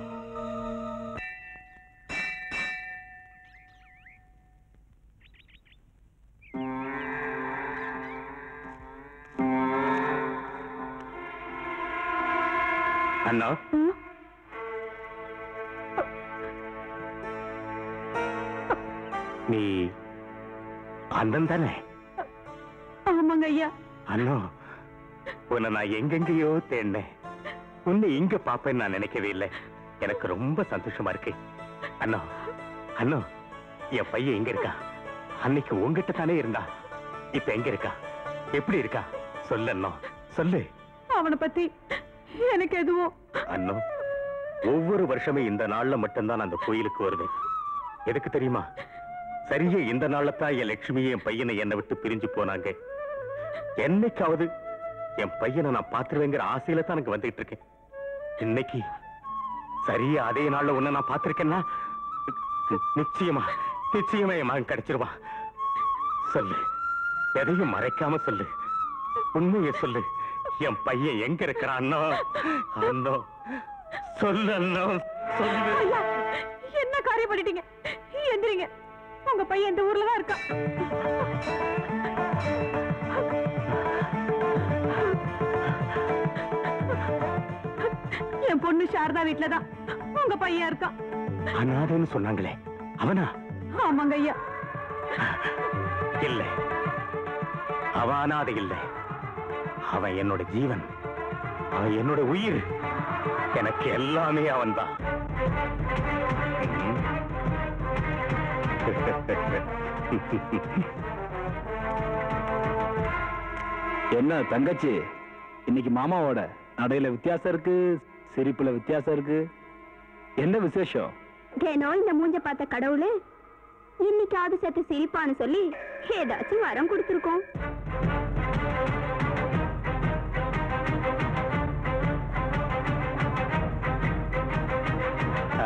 அண்ணா நீ அண்ணன் தானே ஆமாங்க ஐயா அண்ணா உன்னை நான் எங்கெங்கேயோ தேடினேன் உன்னை இங்க பாப்பேன்னு நான் நினைக்கவே இல்லை எனக்கு ரொம்ப சந்தோஷமா இருக்கு அண்ணா அண்ணா என் பையன் எங்க இருக்கா அன்னைக்கு உங்ககிட்ட தானே இருந்தா இப்ப எங்க இருக்கா எப்படி இருக்கா சொல்லு அண்ணா சொல்லு அவனை பத்தி எனக்கு எதுவும் அண்ணா ஒவ்வொரு வருஷமே இந்த நாள்ல மட்டும்தான் நான் அந்த கோயிலுக்கு வருவேன் எதுக்கு தெரியுமா சரியா இந்த நாள்ல தான் என் லட்சுமி என் பையனை என்னை விட்டு பிரிஞ்சு போனாங்க என்னைக்காவது என் பையனை நான் பாத்துருவேங்கிற ஆசையில தான் எனக்கு வந்துட்டு இருக்கேன் இன்னைக்கு சரியா அதே நாள்ல உன்னை நான் பார்த்திருக்கேன்னா நி- நிச்சயமா நிச்சயமா என் மகன் கிடைச்சிருவான் சொல்லு எதையும் மறைக்காம சொல்லு உண்மையை சொல்லு என் பையன் எங்க இருக்கிறான் அண்ணா அண்ணா சொல்லு அண்ணா சொல்லு ஐயா, என்ன காரியம் பண்ணிட்டீங்க எந்திரிங்க உங்க பையன் இந்த ஊர்ல தான் இருக்கான் என் பொண்ணு சாரதா வீட்டுல தான் உங்க பையன் இருக்கான் அனாதைன்னு சொன்னாங்களே அவனா ஆமாங்க ஐயா இல்ல அவன் அனாதை இல்ல அவன் என்னோட ஜீவன் அவன் என்னோட உயிர் எனக்கு எல்லாமே அவன்தான் என்ன தங்கச்சி இன்னைக்கு மாமாவோட நடையில வித்தியாசம் இருக்கு சிரிப்புல வித்தியாசம் இருக்கு என்ன விசேஷம் தினம் இந்த மூஞ்ச பார்த்த கடவுளே இன்னைக்காவது சத்து சிரிப்பான்னு சொல்லி ஏதாச்சும் வரம் கொடுத்துருக்கோம் ஆ.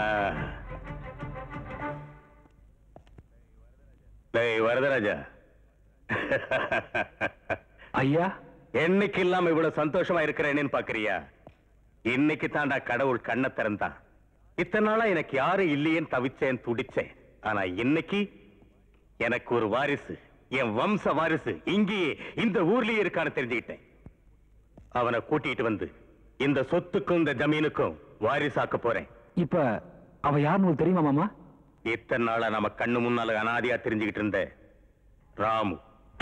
டேய் வரதராஜா ஐயா என்னைக்கு இல்லாம இவ்வளவு சந்தோஷமா இருக்கிறேன்னு பாக்குறியா இன்னைக்கு தாண்டா கடவுள் கண்ணை திறந்தான் இத்தனை நாளா எனக்கு யாரும் இல்லையேன்னு தவிச்சேன் துடிச்சேன் ஆனா இன்னைக்கு எனக்கு ஒரு வாரிசு என் வம்ச வாரிசு இங்கேயே இந்த ஊர்லயே இருக்கான்னு தெரிஞ்சுக்கிட்டேன் அவனை கூட்டிட்டு வந்து இந்த சொத்துக்கும் இந்த ஜமீனுக்கும் வாரிசாக்க போறேன் இப்ப அவ யாருன்னு உங்களுக்கு தெரியுமா மாமா இத்தனை நாளா நம்ம கண்ணு முன்னால அனாதியா தெரிஞ்சுக்கிட்டு இருந்த ராமு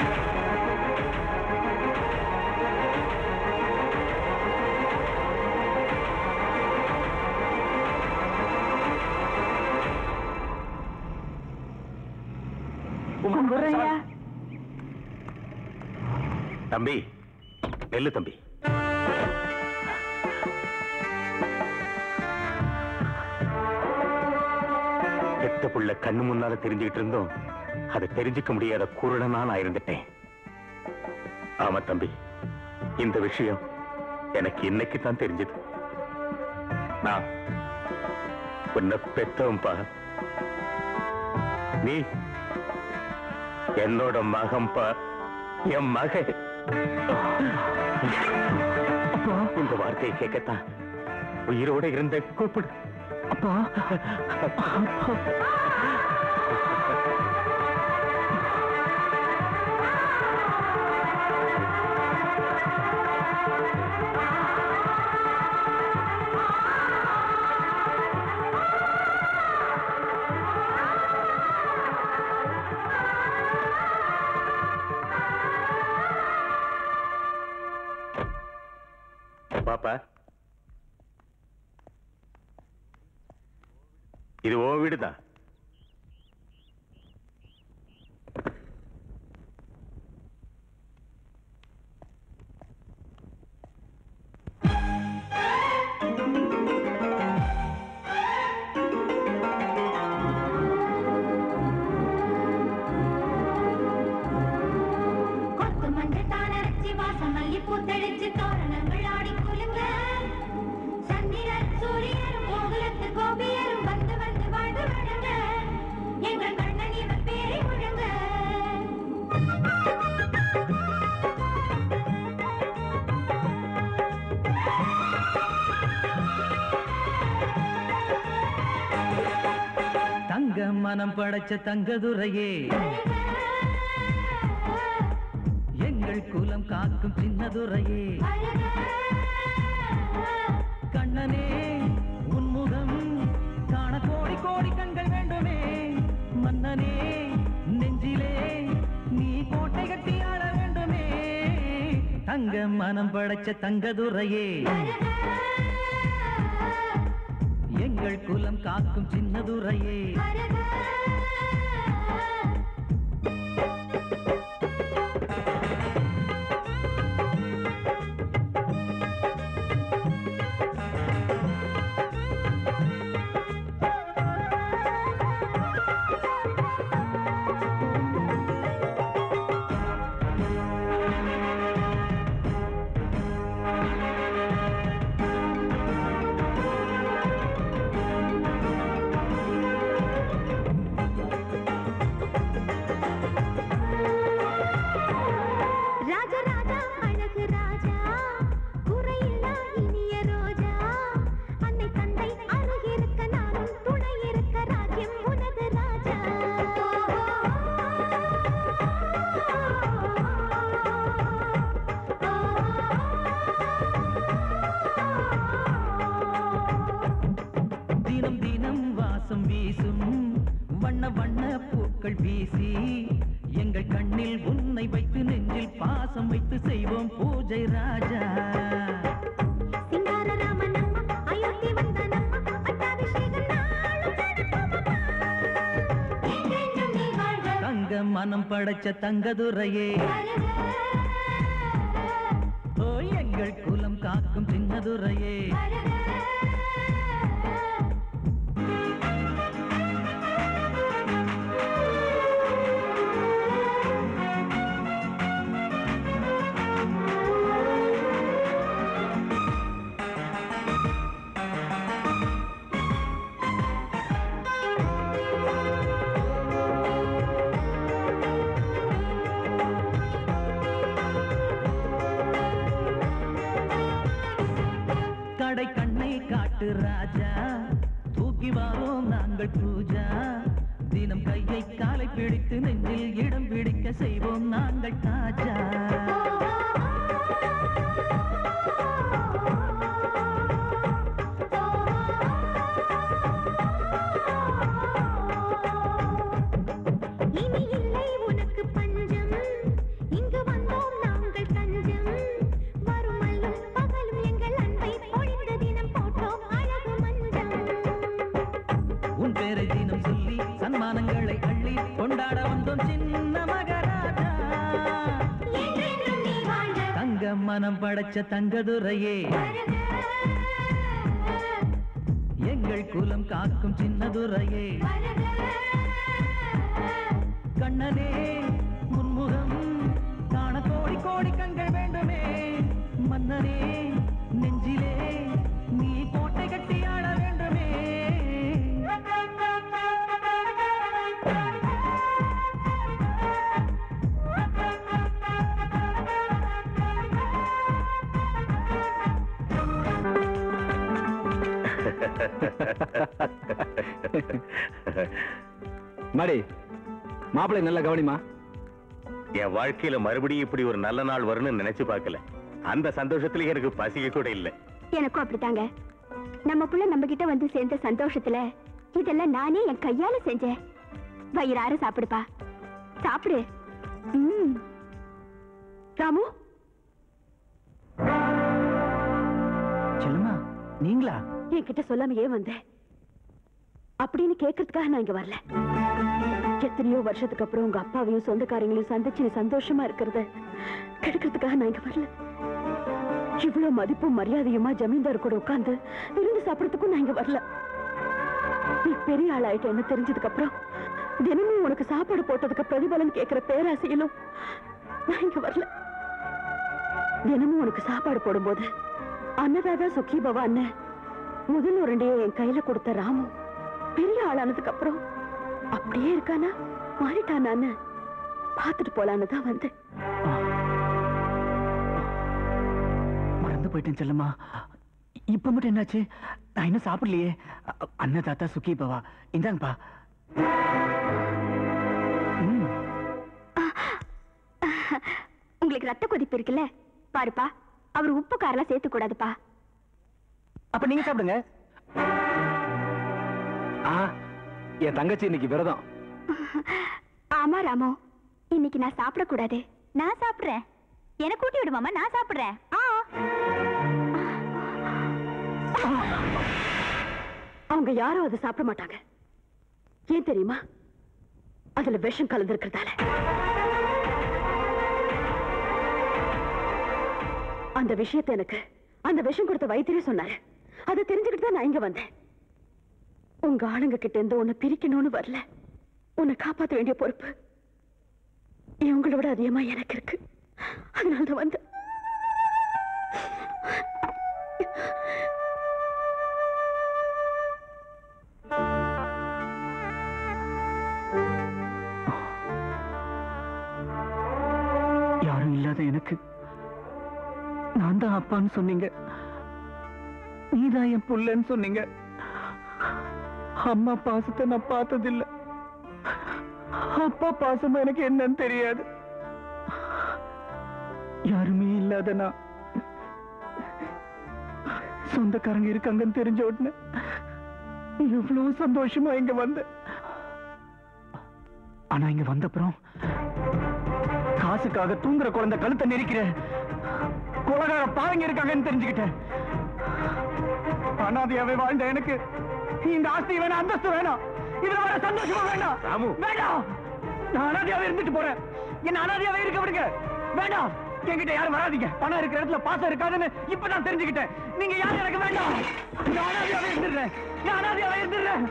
தம்பி நெல்லு தம்பி பெத்த புள்ள கண்ணு முன்னால தெரிஞ்சுக்கிட்டு இருந்தோம் அதை தெரிஞ்சுக்க முடியாத குருடனா நான் இருந்துட்டேன் ஆமா தம்பி இந்த விஷயம் எனக்கு இன்னைக்கு தான் தெரிஞ்சது நான் உன்னை பெத்தவன்பா நீ என்னோட மகன்பா என் மக இந்த வார்த்தையை கேட்கத்தான் உயிரோட இருந்த கூப்பிடு அப்பா பாப்பா இது உன் வீடுதான் கொத்து மஞ்சள் தானரைச்சி வாசம் மல்லிப்பூ தெளிச்சு தோரணங்கள் ஆடி குலுங்க சந்திரன் சூரியனும் கோகுலத்து கோபியரும் வந்து வந்து வாழ்ந்து வழங்க எங்கள் கண்ணன் இவர் பேரை முழங்க தங்க மனம் படைச்ச தங்கதுரையே எங்கள் குலம் காக்கும் சின்னதுரையே கண்ணனே உன்முகம் காண கோடி கோடி கண்கள் வேண்டுமே மன்னனே நெஞ்சிலே நீ கோட்டை கட்டி ஆள வேண்டுமே தங்க மனம் படைச்ச தங்கதுரையே எங்கள் குலம் காக்கும் சின்னதுரையே ராஜா ராஜா அழகு ராஜா குறையில்லா இனிய ரோஜா அன்னை தந்தை அருகிருக்க நானும் துணை இருக்க ராஜ்யம் உனது ராஜா தினம் தினம் வாசம் வீசும் வண்ண வண்ண பூக்கள் வீசி எங்கள் கண்ணில் உன்னை வைத்து நெஞ்சில் பாசம் வைத்து செய்வோம் பூஜை ராஜா சிங்கார ராமன் அம்மா அயோத்தி வந்த நம்ம பட்டாபிஷேகம் நாளும் நடக்குமம்மா என்றென்றும் நீ வாழ்க தங்க மனம் படைச்ச தங்கதுரையே ஓ எங்கள் குலம் காக்கும் சின்னதுரையே கடை கண்ணை காட்டு ராஜா தூக்கி வாரோம் நாங்கள் பூஜா தினம் கையை காலை பிடித்து நெஞ்சில் இடம் பிடிக்க செய்வோம் நாங்கள் தாஜா இனி இல்லை உனக்கு பஞ்சம் இங்கு வந்தோம் நாங்கள் தஞ்சம் வறுமையும் பகலும் எங்கள் அன்பை பொழிந்த தினம் போட்டோம் அழகு மஞ்சம் உன் பேரை தினம் சொல்லி சன்மானங்களை அள்ளி கொண்டாட வந்தோம் சின்ன மகராஜா என்றென்றும் நீ வாழ்க தங்க மனம் படைச்ச தங்கதுரையே எங்கள் குலம் காக்கும் சின்னதுரையே கண்ணனே முன்முகம் காண கோடி கோடி கண்கள் வேண்டுமே மன்னனே நெஞ்சிலே நீ கோட்டை கட்டி ஆட வேண்டுமே மாடி மாப்பிள்ளை நல்ல கவனிமா என் வாழ்க்கையில மறுபடியும் இப்படி ஒரு நல்ல நாள் வரும்னு நினைச்சு பார்க்கல அந்த சந்தோஷத்துல எனக்கு பசிக்க கூட இல்ல எனக்கும் அப்படித்தாங்க நம்ம புள்ள நம்ம கிட்ட வந்து சேர்ந்த சந்தோஷத்துல இதெல்லாம் நானே என் கையால செஞ்சேன் வயிறார சாப்பிடுப்பா சாப்பிடு ம். ராமு செல்லுமா நீங்களா என்கிட்ட சொல்லாம ஏன் வந்த அப்படின்னு கேட்கறதுக்காக நான் இங்க வரல எத்தனையோ வருஷத்துக்கு அப்புறம் உங்க அப்பாவையும் சொந்தக்காரங்களையும் சந்திச்சு நீ சந்தோஷமா இருக்கிறத கெடுக்கிறதுக்காக நான் இங்க வரல இவ்வளவு மதிப்பும் மரியாதையுமா ஜமீன்தார் கூட உட்கார்ந்து விருந்து சாப்பிடறதுக்கும் நான் இங்க வரல நீ பெரிய ஆள் ஆயிட்டேன்னு தெரிஞ்சதுக்கு அப்புறம் தினமும் உனக்கு சாப்பாடு போட்டதுக்கு பிரதிபலன் கேட்கிற பேராசையிலும் நான் இங்க வரல தினமும் உனக்கு சாப்பாடு போடும்போது அன்னதாதா சுக்கி பவா அண்ணன் முதல் உருண்டையை என் கையில கொடுத்த ராமு பெரிய ஆளானதுக்கு அப்புறம் அப்படியே இருக்கானா மாறிட்டானான்னு பார்த்துட்டு போலான்னு தான் வந்தேன் மறந்து போயிட்டேன் செல்லம்மா இப்ப மட்டும் என்னாச்சு நான் இன்னும் சாப்பிடலையே அ- அண்ணன் தாத்தா சுக்கி பவா இந்தாங்கப்பா ம், உங்களுக்கு ரத்த கொதிப்பு இருக்குல்ல பாருப்பா அவர் உப்பு காரெல்லாம் சேர்த்து கூடாதுப்பா அப்ப நீங்க சாப்பிடுங்க ஆ என் தங்கச்சி இன்னைக்கு விரதம் ஆமா ராமு இன்னைக்கு நான் சாப்பிடக்கூடாது நான் சாப்பிடுறேன் எனக்கு ஊட்டி விடுமாமா நான் சாப்பிடுறேன் ஆ அவங்க யாரும் அதை சாப்பிட மாட்டாங்க ஏன் தெரியுமா அதுல விஷம் கலந்திருக்கிறதால அந்த விஷயத்தை எனக்கு அந்த விஷம் கொடுத்த வைத்தியரே சொன்னாரு அதை தெரிஞ்சுக்கிட்டு தான் நான் இங்க வந்தேன் உங்க ஆளுங்க கிட்ட இருந்து உன்னை பிரிக்கணும்னு வரல உன்னை காப்பாத்த வேண்டிய பொறுப்பு இவங்கள விட அதிகமா எனக்கு இருக்கு அதனால தான் வந்தேன் யாரும் இல்லாத எனக்கு நான் தான் அப்பான்னு சொன்னீங்க நீதான் என் புள்ளன்னு சொன்னீங்க அம்மா பாசத்தை நான் பார்த்ததில்ல அப்பா பாசம் எனக்கு என்னன்னு தெரியாது யாருமே இல்லாத நான் சொந்தக்காரங்க இருக்காங்கன்னு தெரிஞ்ச உடனே எவ்வளவு சந்தோஷமா இங்க வந்தேன் ஆனா இங்க வந்தப்புறம் காசுக்காக தூங்குற குழந்தை கழுத்தை நெரிக்கிற கொலகார பாருங்க இருக்காங்கன்னு தெரிஞ்சுக்கிட்டேன் அனாதையாவே வாழ்ந்த எனக்கு இந்த ஆஸ்தி வேணாம் அந்தஸ்து வேணாம் இதுல வர சந்தோஷமா வேண்டாம் ராமு. வேண்டாம் நான் அனாதையாவே இருந்துட்டு போறேன் என்ன அனாதையாவே இருக்க விடுங்க வேண்டாம் என்கிட்ட யாரும் வராதீங்க பணம் இருக்கிற இடத்துல பாசம் இருக்காதுன்னு இப்ப நான் தெரிஞ்சுக்கிட்டேன் நீங்க யாரும் எனக்கு வேண்டாம் நான் அனாதையாவே இருந்துடுறேன் நான் அனாதையாவே இருந்துடுறேன்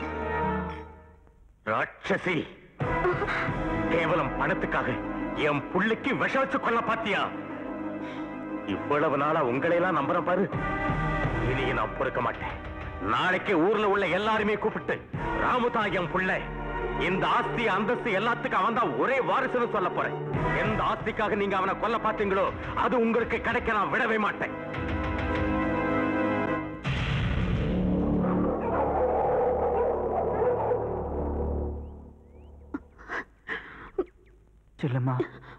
ராட்சசி கேவலம் பணத்துக்காக என் புள்ளைக்கு விஷ வச்சு கொள்ள பாத்தியா இவ்வளவு நாளா உங்களை எல்லாம் நம்புறேன் பாரு இனி நான் பொறுக்க மாட்டேன் நாளைக்கு ஊர்ல உள்ள எல்லாருமே கூப்பிட்டு ராமுதான் என் புள்ள இந்த ஆஸ்தி அந்தஸ்து எல்லாத்துக்கும் அவன் தான் ஒரே வாரிசுன்னு சொல்ல போறேன் எந்த ஆஸ்திக்காக நீங்க அவனை கொல்ல பாத்தீங்களோ அது உங்களுக்கு கிடைக்க நான் விடவே மாட்டேன் செல்லம்மா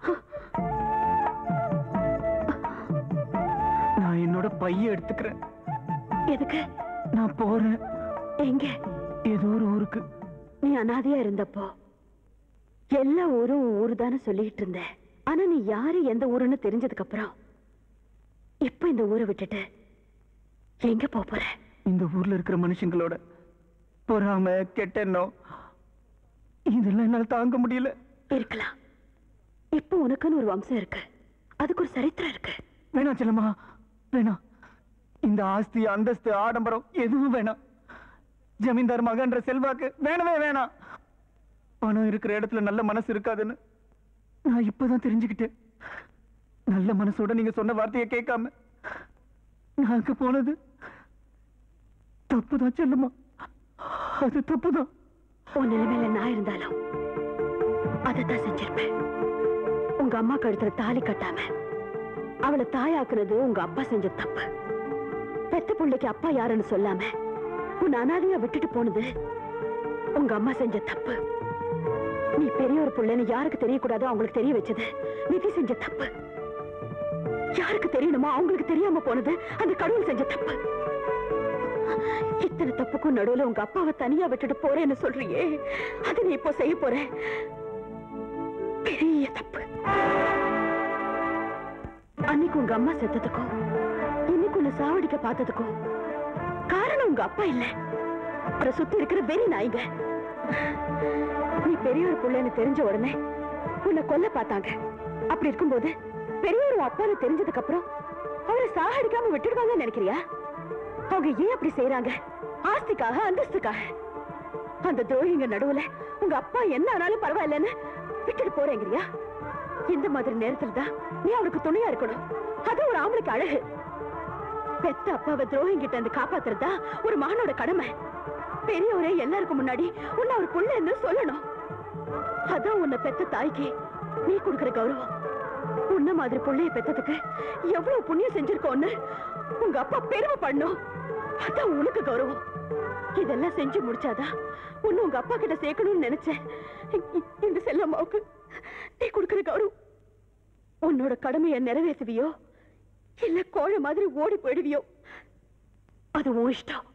நான் என்னோட பைய எடுத்துக்கிறேன் எதுக்கு நான் போறேன் எங்க ஏதோ ஒரு ஊருக்கு நீ அனாதையா இருந்தப்போ எல்லா ஊரும் உன் ஊரு தானே சொல்லிட்டு இருந்த ஆனா நீ யாரு எந்த ஊருன்னு தெரிஞ்சதுக்கு அப்புறம் இப்ப இந்த ஊரை விட்டுட்டு எங்க போப் போற இந்த ஊர்ல இருக்கிற மனுஷங்களோட பொறாம கெட்ட எண்ணம் இதெல்லாம் என்னால தாங்க முடியல இருக்கலாம் இப்ப உனக்குன்னு ஒரு வம்சம் இருக்கு அதுக்கு ஒரு சரித்திரம் இருக்கு வேணாம் செல்லம்மா வேணாம் இந்த ஆஸ்தி அந்தஸ்து ஆடம்பரம் எதுவும் வேணாம் ஜமீன்தார் மகன்ற செல்வாக்கு வேணவே வேணாம் பணம் இருக்கிற இடத்துல நல்ல மனசு இருக்காதுன்னு நான் இப்பதான் தெரிஞ்சுக்கிட்டேன் நல்ல மனசோட நீங்க சொன்ன வார்த்தையை கேட்காம நான் அங்க போனது தப்புதான் செல்லுமா அது தப்புதான் உன் நிலைமையில நான் இருந்தாலும் அதைத்தான் செஞ்சிருப்பேன் உங்க அம்மா கழுத்துல தாலி கட்டாம அவளை தாயாக்குனது உங்க அப்பா செஞ்ச தப்பு பெத்த பிள்ளைக்கு அப்பா யாருன்னு சொல்லாம உன் அனாதையா விட்டுட்டு போனது உங்க அம்மா செஞ்ச தப்பு நீ பெரிய ஒரு புள்ளைன்னு யாருக்கு தெரியக்கூடாதோ அவங்களுக்கு தெரிய வச்சது நிதி செஞ்ச தப்பு யாருக்கு தெரியணுமோ அவங்களுக்கு தெரியாம போனது அந்த கடவுள் செஞ்ச தப்பு இத்தனை தப்புக்கும் நடுவுல உங்க அப்பாவை தனியா விட்டுட்டு போறேன்னு சொல்றியே அது நீ இப்போ செய்ய போற பெரிய தப்பு அன்னைக்கு உங்க அம்மா செத்ததுக்கும் இன்னைக்கு உன்னை சாவடிக்க பார்த்ததுக்கும் காரணம் உங்க அப்பா இல்ல அப்புறம் சுத்தி இருக்கிற வெறி நாய்ங்க நீ பெரியவர் புள்ளன்னு தெரிஞ்ச உடனே உன்னை கொல்ல பார்த்தாங்க அப்படி இருக்கும்போது பெரியவர் உன் அப்பான்னு தெரிஞ்சதுக்கு அப்புறம் அவரை சாகடிக்காம விட்டுடுவாங்கன்னு நினைக்கிறியா அவங்க ஏன் அப்படி செய்யறாங்க ஆஸ்திக்காக அந்தஸ்துக்காக அந்த துரோகிங்க நடுவுல உங்க அப்பா என்ன ஆனாலும் பரவாயில்லன்னு விட்டுட்டு போறேங்கிறியா இந்த மாதிரி நேரத்துல தான் நீ அவருக்கு துணையா இருக்கணும் அது ஒரு ஆம்பளைக்கு அழகு பெத்த அப்பாவை துரோகிங்கிட்ட இருந்து காப்பாத்துறதா ஒரு மகனோட கடமை பெரியவரே எல்லாருக்கும் முன்னாடி உன்னை அவர் புள்ளன்னு சொல்லணும் அதான் உன்னை பெத்த தாய்க்கு நீ கொடுக்கிற கௌரவம் உன்ன மாதிரி புள்ளைய பெத்ததுக்கு எவ்வளவு புண்ணியம் செஞ்சிருக்கோன்னு உங்க அப்பா பெருமை பண்ணும் அதான் உனக்கு கௌரவம் இதெல்லாம் செஞ்சு முடிச்சாதான் உன்னை உங்க அப்பா கிட்ட சேர்க்கணும்னு நினைச்சேன் இ- இந்த செல்லம்மாவுக்கு நீ கொடுக்கிற கௌரவம் உன்னோட கடமையை நிறைவேற்றுவியோ இல்ல கோழை மாதிரி ஓடி போயிடுவியோ அது உன் இஷ்டம்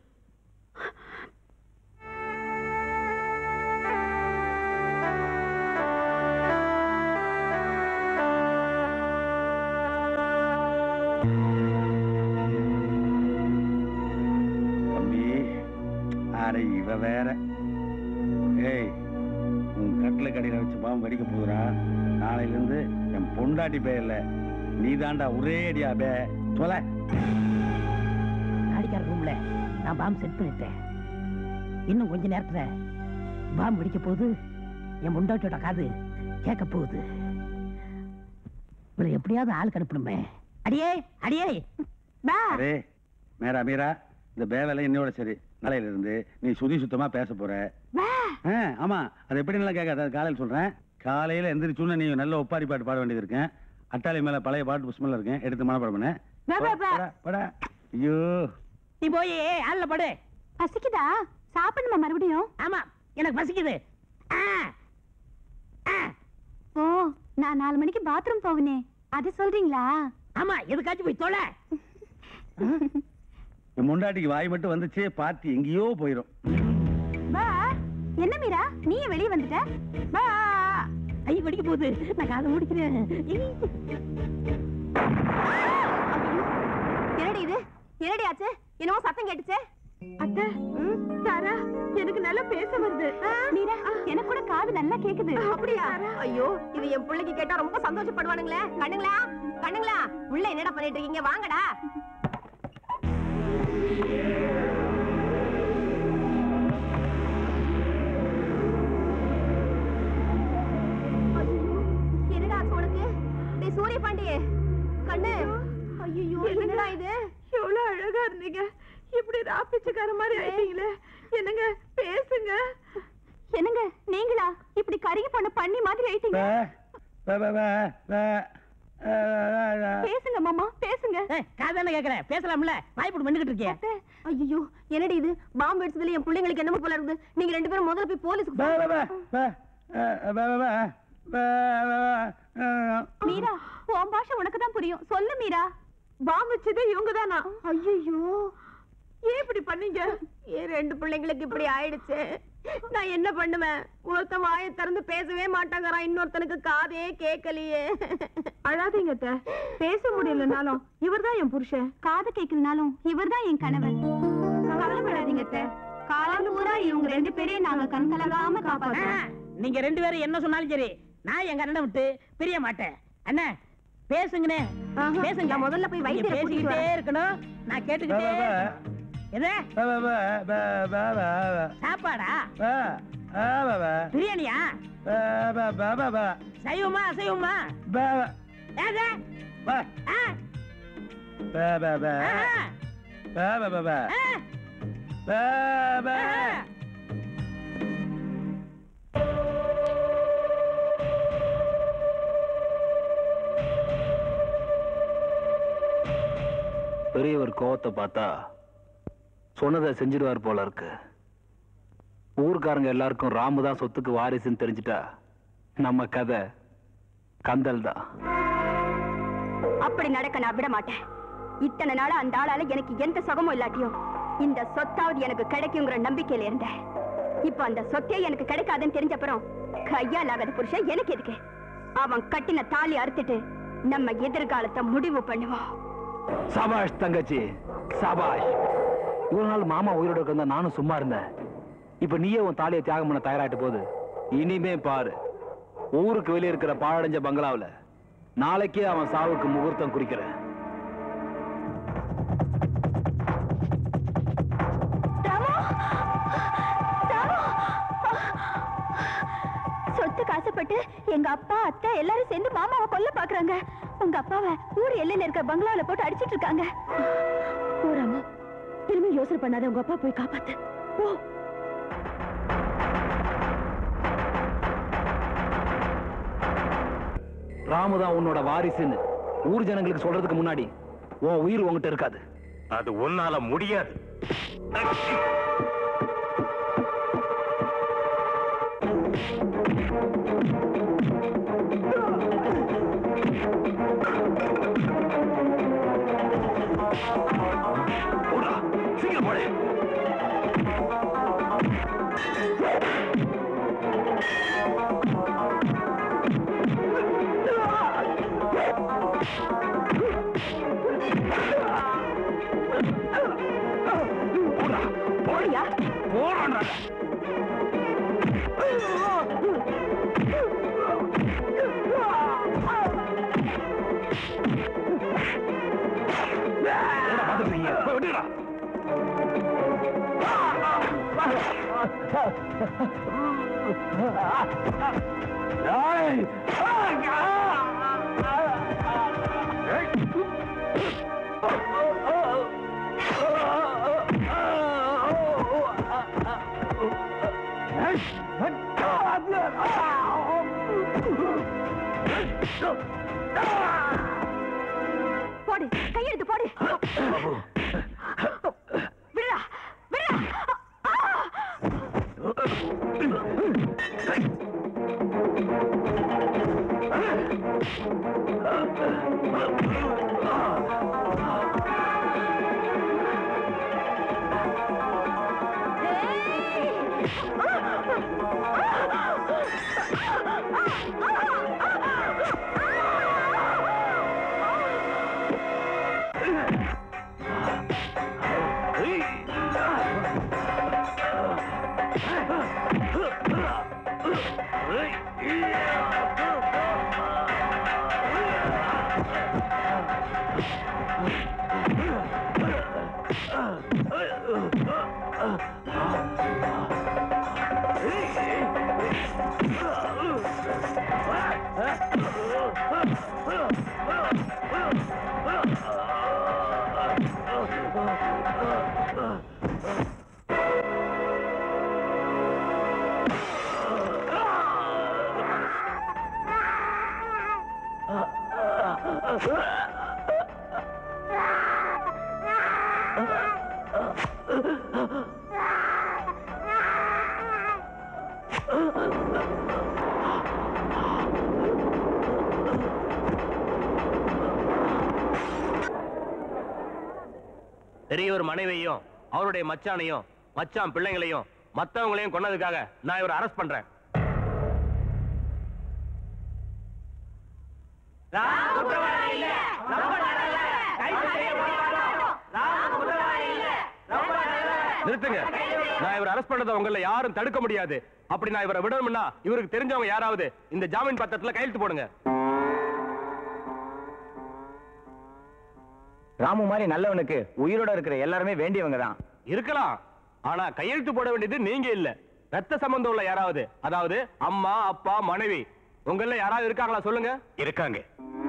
தம்பி அட இவ வேற ஏய் உன் கட்டில கடையில வச்சு பாம்பு வெடிக்க போகுறா நாளையில இருந்து என் பொண்டாட்டி பேர்ல நீ தாண்டா ஒரே அடியா பே சொல்ல அடிக்கார ரூம்ல நான் பாம்பு செட் பண்ணிட்டேன் இன்னும் கொஞ்ச நேரத்துல பாம்பு வெடிக்க போகுது என் முண்டாட்டியோட காது கேட்க போகுது இவரை எப்படியாவது ஆள் அனுப்பணுமே அடியே அடியே அரே மேரா மீரா இந்த பேவெல்லாம் என்னோட சரி நாளையில இருந்து நீ சுதி சுத்தமா பேச போற ஆ, ஆமா அது எப்படி நல்லா கேட்காத அது காலையில சொல்றேன் காலையில எந்திரிச்சுன்னு நீ நல்ல ஒப்பாரி பாட்டு பாட வேண்டியது இருக்கேன் அட்டாளி மேல பழைய பாட்டு புஷ்மல்ல இருக்கேன் எடுத்து மனப்பாடம் பண்ண வா, வா, வா. படா, படா. ஐயோ நீ போய் ஆள்ல படு பசிக்குதா சாப்பிடணுமா மறுபடியும் ஆமா எனக்கு பசிக்குது ஆ, ஓ நான் நாலு மணிக்கு பாத்ரூம் போவனே அது சொல்றீங்களா ஆமா எதுக்காச்சும் போய் தொலை என் முண்டாட்டிக்கு வாய் மட்டும் வந்துச்சு பார்த்து எங்கேயோ போயிடும் பா என்ன மீரா நீ வெளியே வந்துட்ட பா கை வெடிக்க போகுது நான் காதை முடிக்கிறேன் என்னடி இது என்னடி ஆச்சு என்னமோ சத்தம் கேட்டுச்சே அத்தை சாரா எனக்கு நல்லா பேச வருது மீரா எனக்கு கூட காது நல்லா கேக்குது அப்படியா ஐயோ இது என் பிள்ளைக்கு கேட்டா ரொம்ப சந்தோஷப்படுவானுங்களே கண்ணுங்களா கண்ணுங்களா உள்ள என்னடா பண்ணிட்டு இருக்கீங்க வாங்கடா என்னடா ஆச்சு உனக்கு டேய் சூரிய பாண்டியே கண்ணு ஐயோ என்னடா இது எவ்வளவு அழகா இருந்தீங்க இப்படி ராப்பிச்சக்கார மாதிரி ஆயிட்டீங்களே என்னங்க பேசுங்க என்னங்க நீங்களா இப்படி கருகி பண்ண பண்ணி மாதிரி ஆயிட்டீங்க பே, பே, பே, பே, ஆ, ஆ, ஆ. பேசுங்க மாமா பேசுங்க காதான கேக்குறேன் பேசலாம்ல வாய்ப்பு பண்ணிக்கிட்டு இருக்கிய ஐயோ என்னடி இது பாம்பு வெடிச்சதுல என் பிள்ளைங்களுக்கு என்னமோ போல இருக்குது நீங்க ரெண்டு பேரும் முதல்ல போய் போலீஸ்க்கு பே, பே, பே, போங்க. பே, ஆ, பே, பே, பே, பே, பே, ஆ. மீரா உன் பாஷை உனக்கு தான் புரியும் சொல்லு மீரா பாம்பு வச்சதே இவங்க தானா ஐயோ ஏன் இப்படி பண்ணீங்க என் ரெண்டு பிள்ளைங்களுக்கு இப்படி ஆயிடுச்சு நான் என்ன பண்ணுவேன் ஒருத்தன் வாயை திறந்து பேசவே மாட்டாங்கறான் இன்னொருத்தனுக்கு காதே கேட்கலையே அழாதீங்க அத்தை. பேச முடியலனாலும் இவர்தான் என் புருஷன் காது கேட்கலனாலும் இவர்தான் என் கணவன் கவலைப்படாதீங்க அத்தை. காலம் பூரா இவங்க ரெண்டு பேரையும் நாங்க கண் கலங்காம காப்பாத்துறோம் நீங்க ரெண்டு பேரும் என்ன சொன்னாலும் சரி நான் எங்க அண்ணனை விட்டு பிரிய மாட்டேன் அண்ணா பேசுங்கண்ணே பேசுங்க நான் முதல்ல போய் நீங்க வைத்தியரை கூட்டிட்டு பேசிக்கிட்டே வரேன். இருக்கணும் நான் கேட்டுக்கிட்டே பே, பே, எது பே, பே, பே, பே, பே, பே, பே. சாப்பாடா பே, ஆ, பே, பே. பிரியாணியா பே, பே, பே, பே, பே. சைவமா அசைவமா பே, ஏது? பே. ஆ, பே, பே, பே. ஆ, பே, பே, பே, பே. ஆ, பே, பே. ஆ. பெரியவர் கோவத்தை பார்த்தா சொன்னதை செஞ்சிருவார் போல இருக்கு ஊர்க்காரங்க எல்லாருக்கும் ராமு தான் சொத்துக்கு வாரிசுன்னு தெரிஞ்சிட்டா நம்ம கதை கந்தல் தான் அப்படி நடக்க நான் விட மாட்டேன் இத்தனை நாளா அந்த ஆளால எனக்கு எந்த சுகமும் இல்லாட்டியும் இந்த சொத்தாவது எனக்கு கிடைக்குங்கிற நம்பிக்கையில இருந்தேன் இப்ப அந்த சொத்தே எனக்கு கிடைக்காதுன்னு தெரிஞ்சப்புறம் கையால் ஆகாத புருஷன் எனக்கு எதுக்கு அவன் கட்டின தாலி அறுத்துட்டு நம்ம எதிர்காலத்தை முடிவு பண்ணுவோம் சபாஷ் தங்கச்சி சபாஷ் இவ்வளவு நாள் மாமா உயிரோட இருந்தா நானும் சும்மா இருந்தேன் இப்ப நீயே உன் தாலியை தியாகம் பண்ண தயாராயிட்ட போது இனிமே பாரு ஊருக்கு வெளியே இருக்கிற பாழடைஞ்ச பங்களாவுல நாளைக்கே அவன் சாவுக்கு முகூர்த்தம் குறிக்கிறேன் சொத்துக்கு ஆசைப்பட்டு எங்க அப்பா அத்தை எல்லாரும் சேர்ந்து மாமாவை கொல்ல பாக்குறாங்க உங்க அப்பாவை ஊர் எல்லையில இருக்க பங்களாவில போட்டு அடிச்சிட்டு இருக்காங்க ஓ ராமா திரும்பி யோசனை பண்ணாத உங்க அப்பா போய் காப்பாத்து ஓ ராமு தான் உன்னோட வாரிசுன்னு ஊர் ஜனங்களுக்கு சொல்றதுக்கு முன்னாடி உன் உயிர் உன்கிட்ட இருக்காது அது உன்னால முடியாது சீக்கிரம் போடு போடியா போறான்டா விட்டுடா போடு கையெழுத்து போடு விடுடா விடுடா பெரியவர் மனைவியையும் அவருடைய மச்சானையும் மச்சான் பிள்ளைங்களையும் மத்தவங்களையும் கொன்னதுக்காக நான் இவரை அரெஸ்ட் பண்றேன் நிறுத்துங்க நான் இவரை அரெஸ்ட் பண்றதை உங்களை யாரும் தடுக்க முடியாது அப்படி நான் இவரை விடணும்னா இவருக்கு தெரிஞ்சவங்க யாராவது இந்த ஜாமீன் பத்திரத்துல கையெழுத்து போடுங்க ராமு மாதிரி நல்லவனுக்கு உயிரோட இருக்கிற எல்லாருமே வேண்டியவங்க தான் இருக்கலாம் ஆனா கையெழுத்து போட வேண்டியது நீங்க இல்ல ரத்த சம்பந்தம் உள்ள யாராவது அதாவது அம்மா அப்பா மனைவி உங்கள யாராவது இருக்காங்களா சொல்லுங்க இருக்காங்க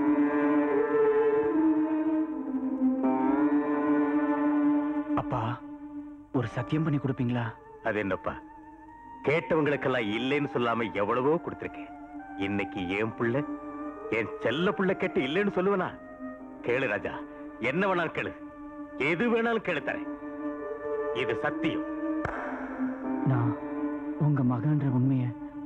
அப்பா ஒரு சத்தியம் பண்ணி கொடுப்பீங்களா அது என்னப்பா கேட்டவங்களுக்கெல்லாம் இல்லைன்னு சொல்லாம எவ்வளவோ கொடுத்திருக்கேன் இன்னைக்கு என் புள்ள என் செல்ல புள்ள கேட்டு இல்லைன்னு சொல்லுவனா கேளு ராஜா என்ன வேணாலும் கேளு எது வேணாலும் கேளு தரேன் இது சத்தியம் நான் உங்க மகன்ற உண்மைய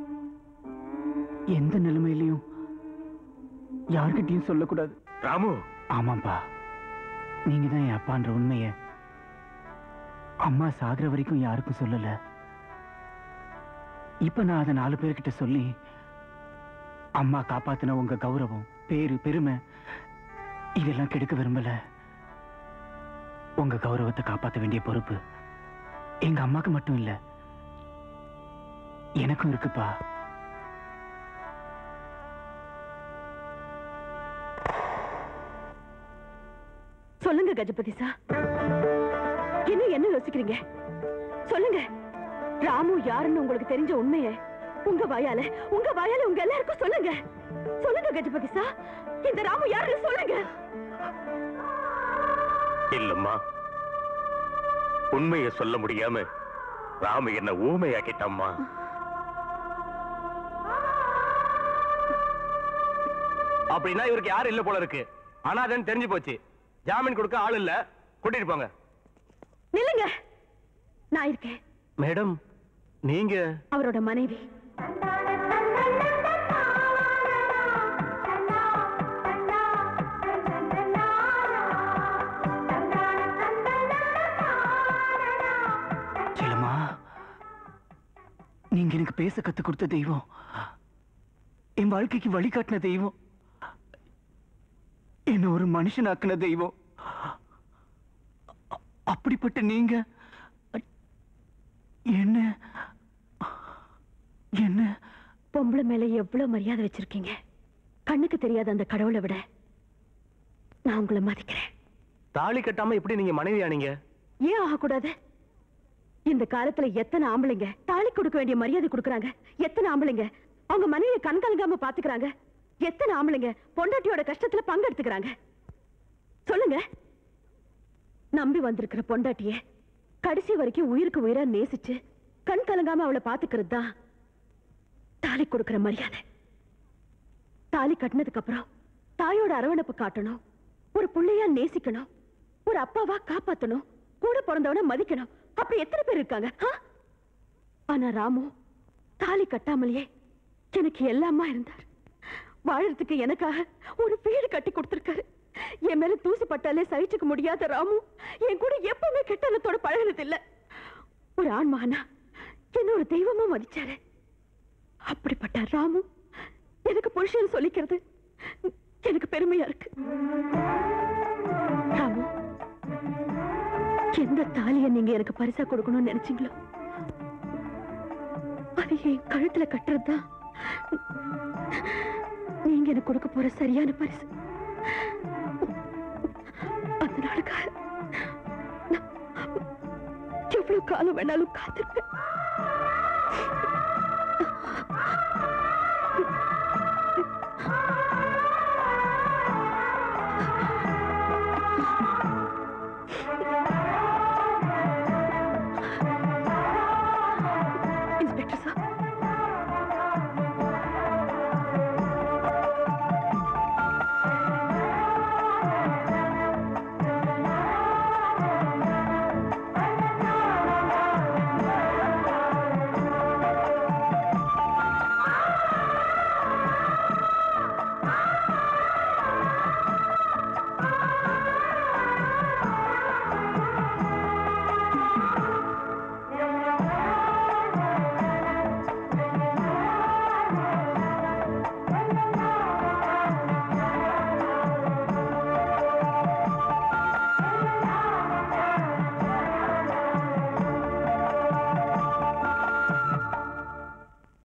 எந்த நிலைமையிலையும் யார்கிட்டயும் சொல்லக்கூடாது ராமு ஆமாப்பா நீங்க தான் என் அப்பான்ற உண்மைய அம்மா சாகுற வரைக்கும் யாருக்கும் சொல்லல இப்ப நான் அதை நாலு பேர்கிட்ட சொல்லி அம்மா காப்பாத்தின உங்க கௌரவம் பேரு பெருமை இதெல்லாம் கெடுக்க விரும்பல உங்க கௌரவத்தை காப்பாத்த வேண்டிய பொறுப்பு எங்க அம்மாக்கு மட்டும் இல்ல எனக்கும் இருக்குப்பா சொல்லுங்க கஜபதி சா இன்னும் என்ன யோசிக்கிறீங்க சொல்லுங்க ராமு யாருன்னு உங்களுக்கு தெரிஞ்ச உண்மைய உங்க வாயால உங்க வாயால உங்க எல்லாருக்கும் சொல்லுங்க சொல்லுங்க கஜபதி சா இந்த ராமு யாருன்னு சொல்லுங்க இல்லம்மா உண்மையை சொல்ல முடியாம ராம என்ன ஊமையாக்கிட்டம்மா அப்படின்னா இவருக்கு யாரும் இல்ல போல இருக்கு அனாதன்னு தெரிஞ்சு போச்சு ஜாமீன் கொடுக்க ஆள் இல்ல கூட்டிட்டு போங்க நில்லுங்க நான் இருக்கேன் மேடம் நீங்க அவரோட மனைவி செல்லம்மா நீங்க எனக்கு பேச கத்து கொடுத்த தெய்வம் என் வாழ்க்கைக்கு வழிகாட்டின தெய்வம் என்ன ஒரு மனுஷனாக்குன தெய்வம் அ- அப்படிப்பட்ட நீங்க என்ன என்ன பொம்பளை மேல எவ்வளவு மரியாதை வச்சிருக்கீங்க கண்ணுக்கு தெரியாத அந்த கடவுளை விட நான் உங்களை மதிக்கிறேன் தாலி கட்டாம எப்படி நீங்க மனைவி ஆனீங்க ஏன் ஆகக்கூடாது இந்த காலத்துல எத்தனை ஆம்பளைங்க தாலி கொடுக்க வேண்டிய மரியாதை கொடுக்கறாங்க எத்தனை ஆம்பளைங்க அவங்க மனைவியை கண் கலங்காம பாத்துக்கறாங்க எத்தனை ஆம்பளைங்க பொண்டாட்டியோட கஷ்டத்துல பங்கெடுத்துக்கறாங்க சொல்லுங்க நம்பி வந்திருக்கிற பொண்டாட்டிய கடைசி வரைக்கும் உயிருக்கு உயிரா நேசிச்சு கண் கலங்காம அவளை பாத்துக்கிறது தான் தாலி கொடுக்கிற மரியாதை தாலி கட்டினதுக்கு அப்புறம் தாயோட அரவணைப்பு காட்டணும் ஒரு புள்ளையா நேசிக்கணும் ஒரு அப்பாவா காப்பாத்தணும் கூட பிறந்தவன மதிக்கணும் அப்படி எத்தனை பேர் இருக்காங்க ஆ? ஆனா ராமு தாலி கட்டாமலேயே எனக்கு எல்லாமா இருந்தார் வாழறதுக்கு எனக்காக ஒரு வீடு கட்டி கொடுத்திருக்காரு என் மேல தூசி பட்டாலே சகிச்சுக்க முடியாத ராமு என் கூட எப்பவுமே கெட்டலத்தோட பழகினது இல்ல ஒரு ஆண் மகனா என்ன ஒரு தெய்வமா மதிச்சாரு அப்படிப்பட்ட ராமு எனக்கு புருஷன் சொல்லிக்கிறது எனக்கு பெருமையா இருக்கு ராமு எந்த தாலிய நீங்க எனக்கு பரிசா கொடுக்கணும்னு நினைச்சீங்களோ அது என் கழுத்துல கட்டுறதுதான் நீங்க எனக்கு கொடுக்க போற சரியான பரிசு அந்த நாளுக்காக நான் எவ்வளவு காலம் வேணாலும் காத்திருப்பேன்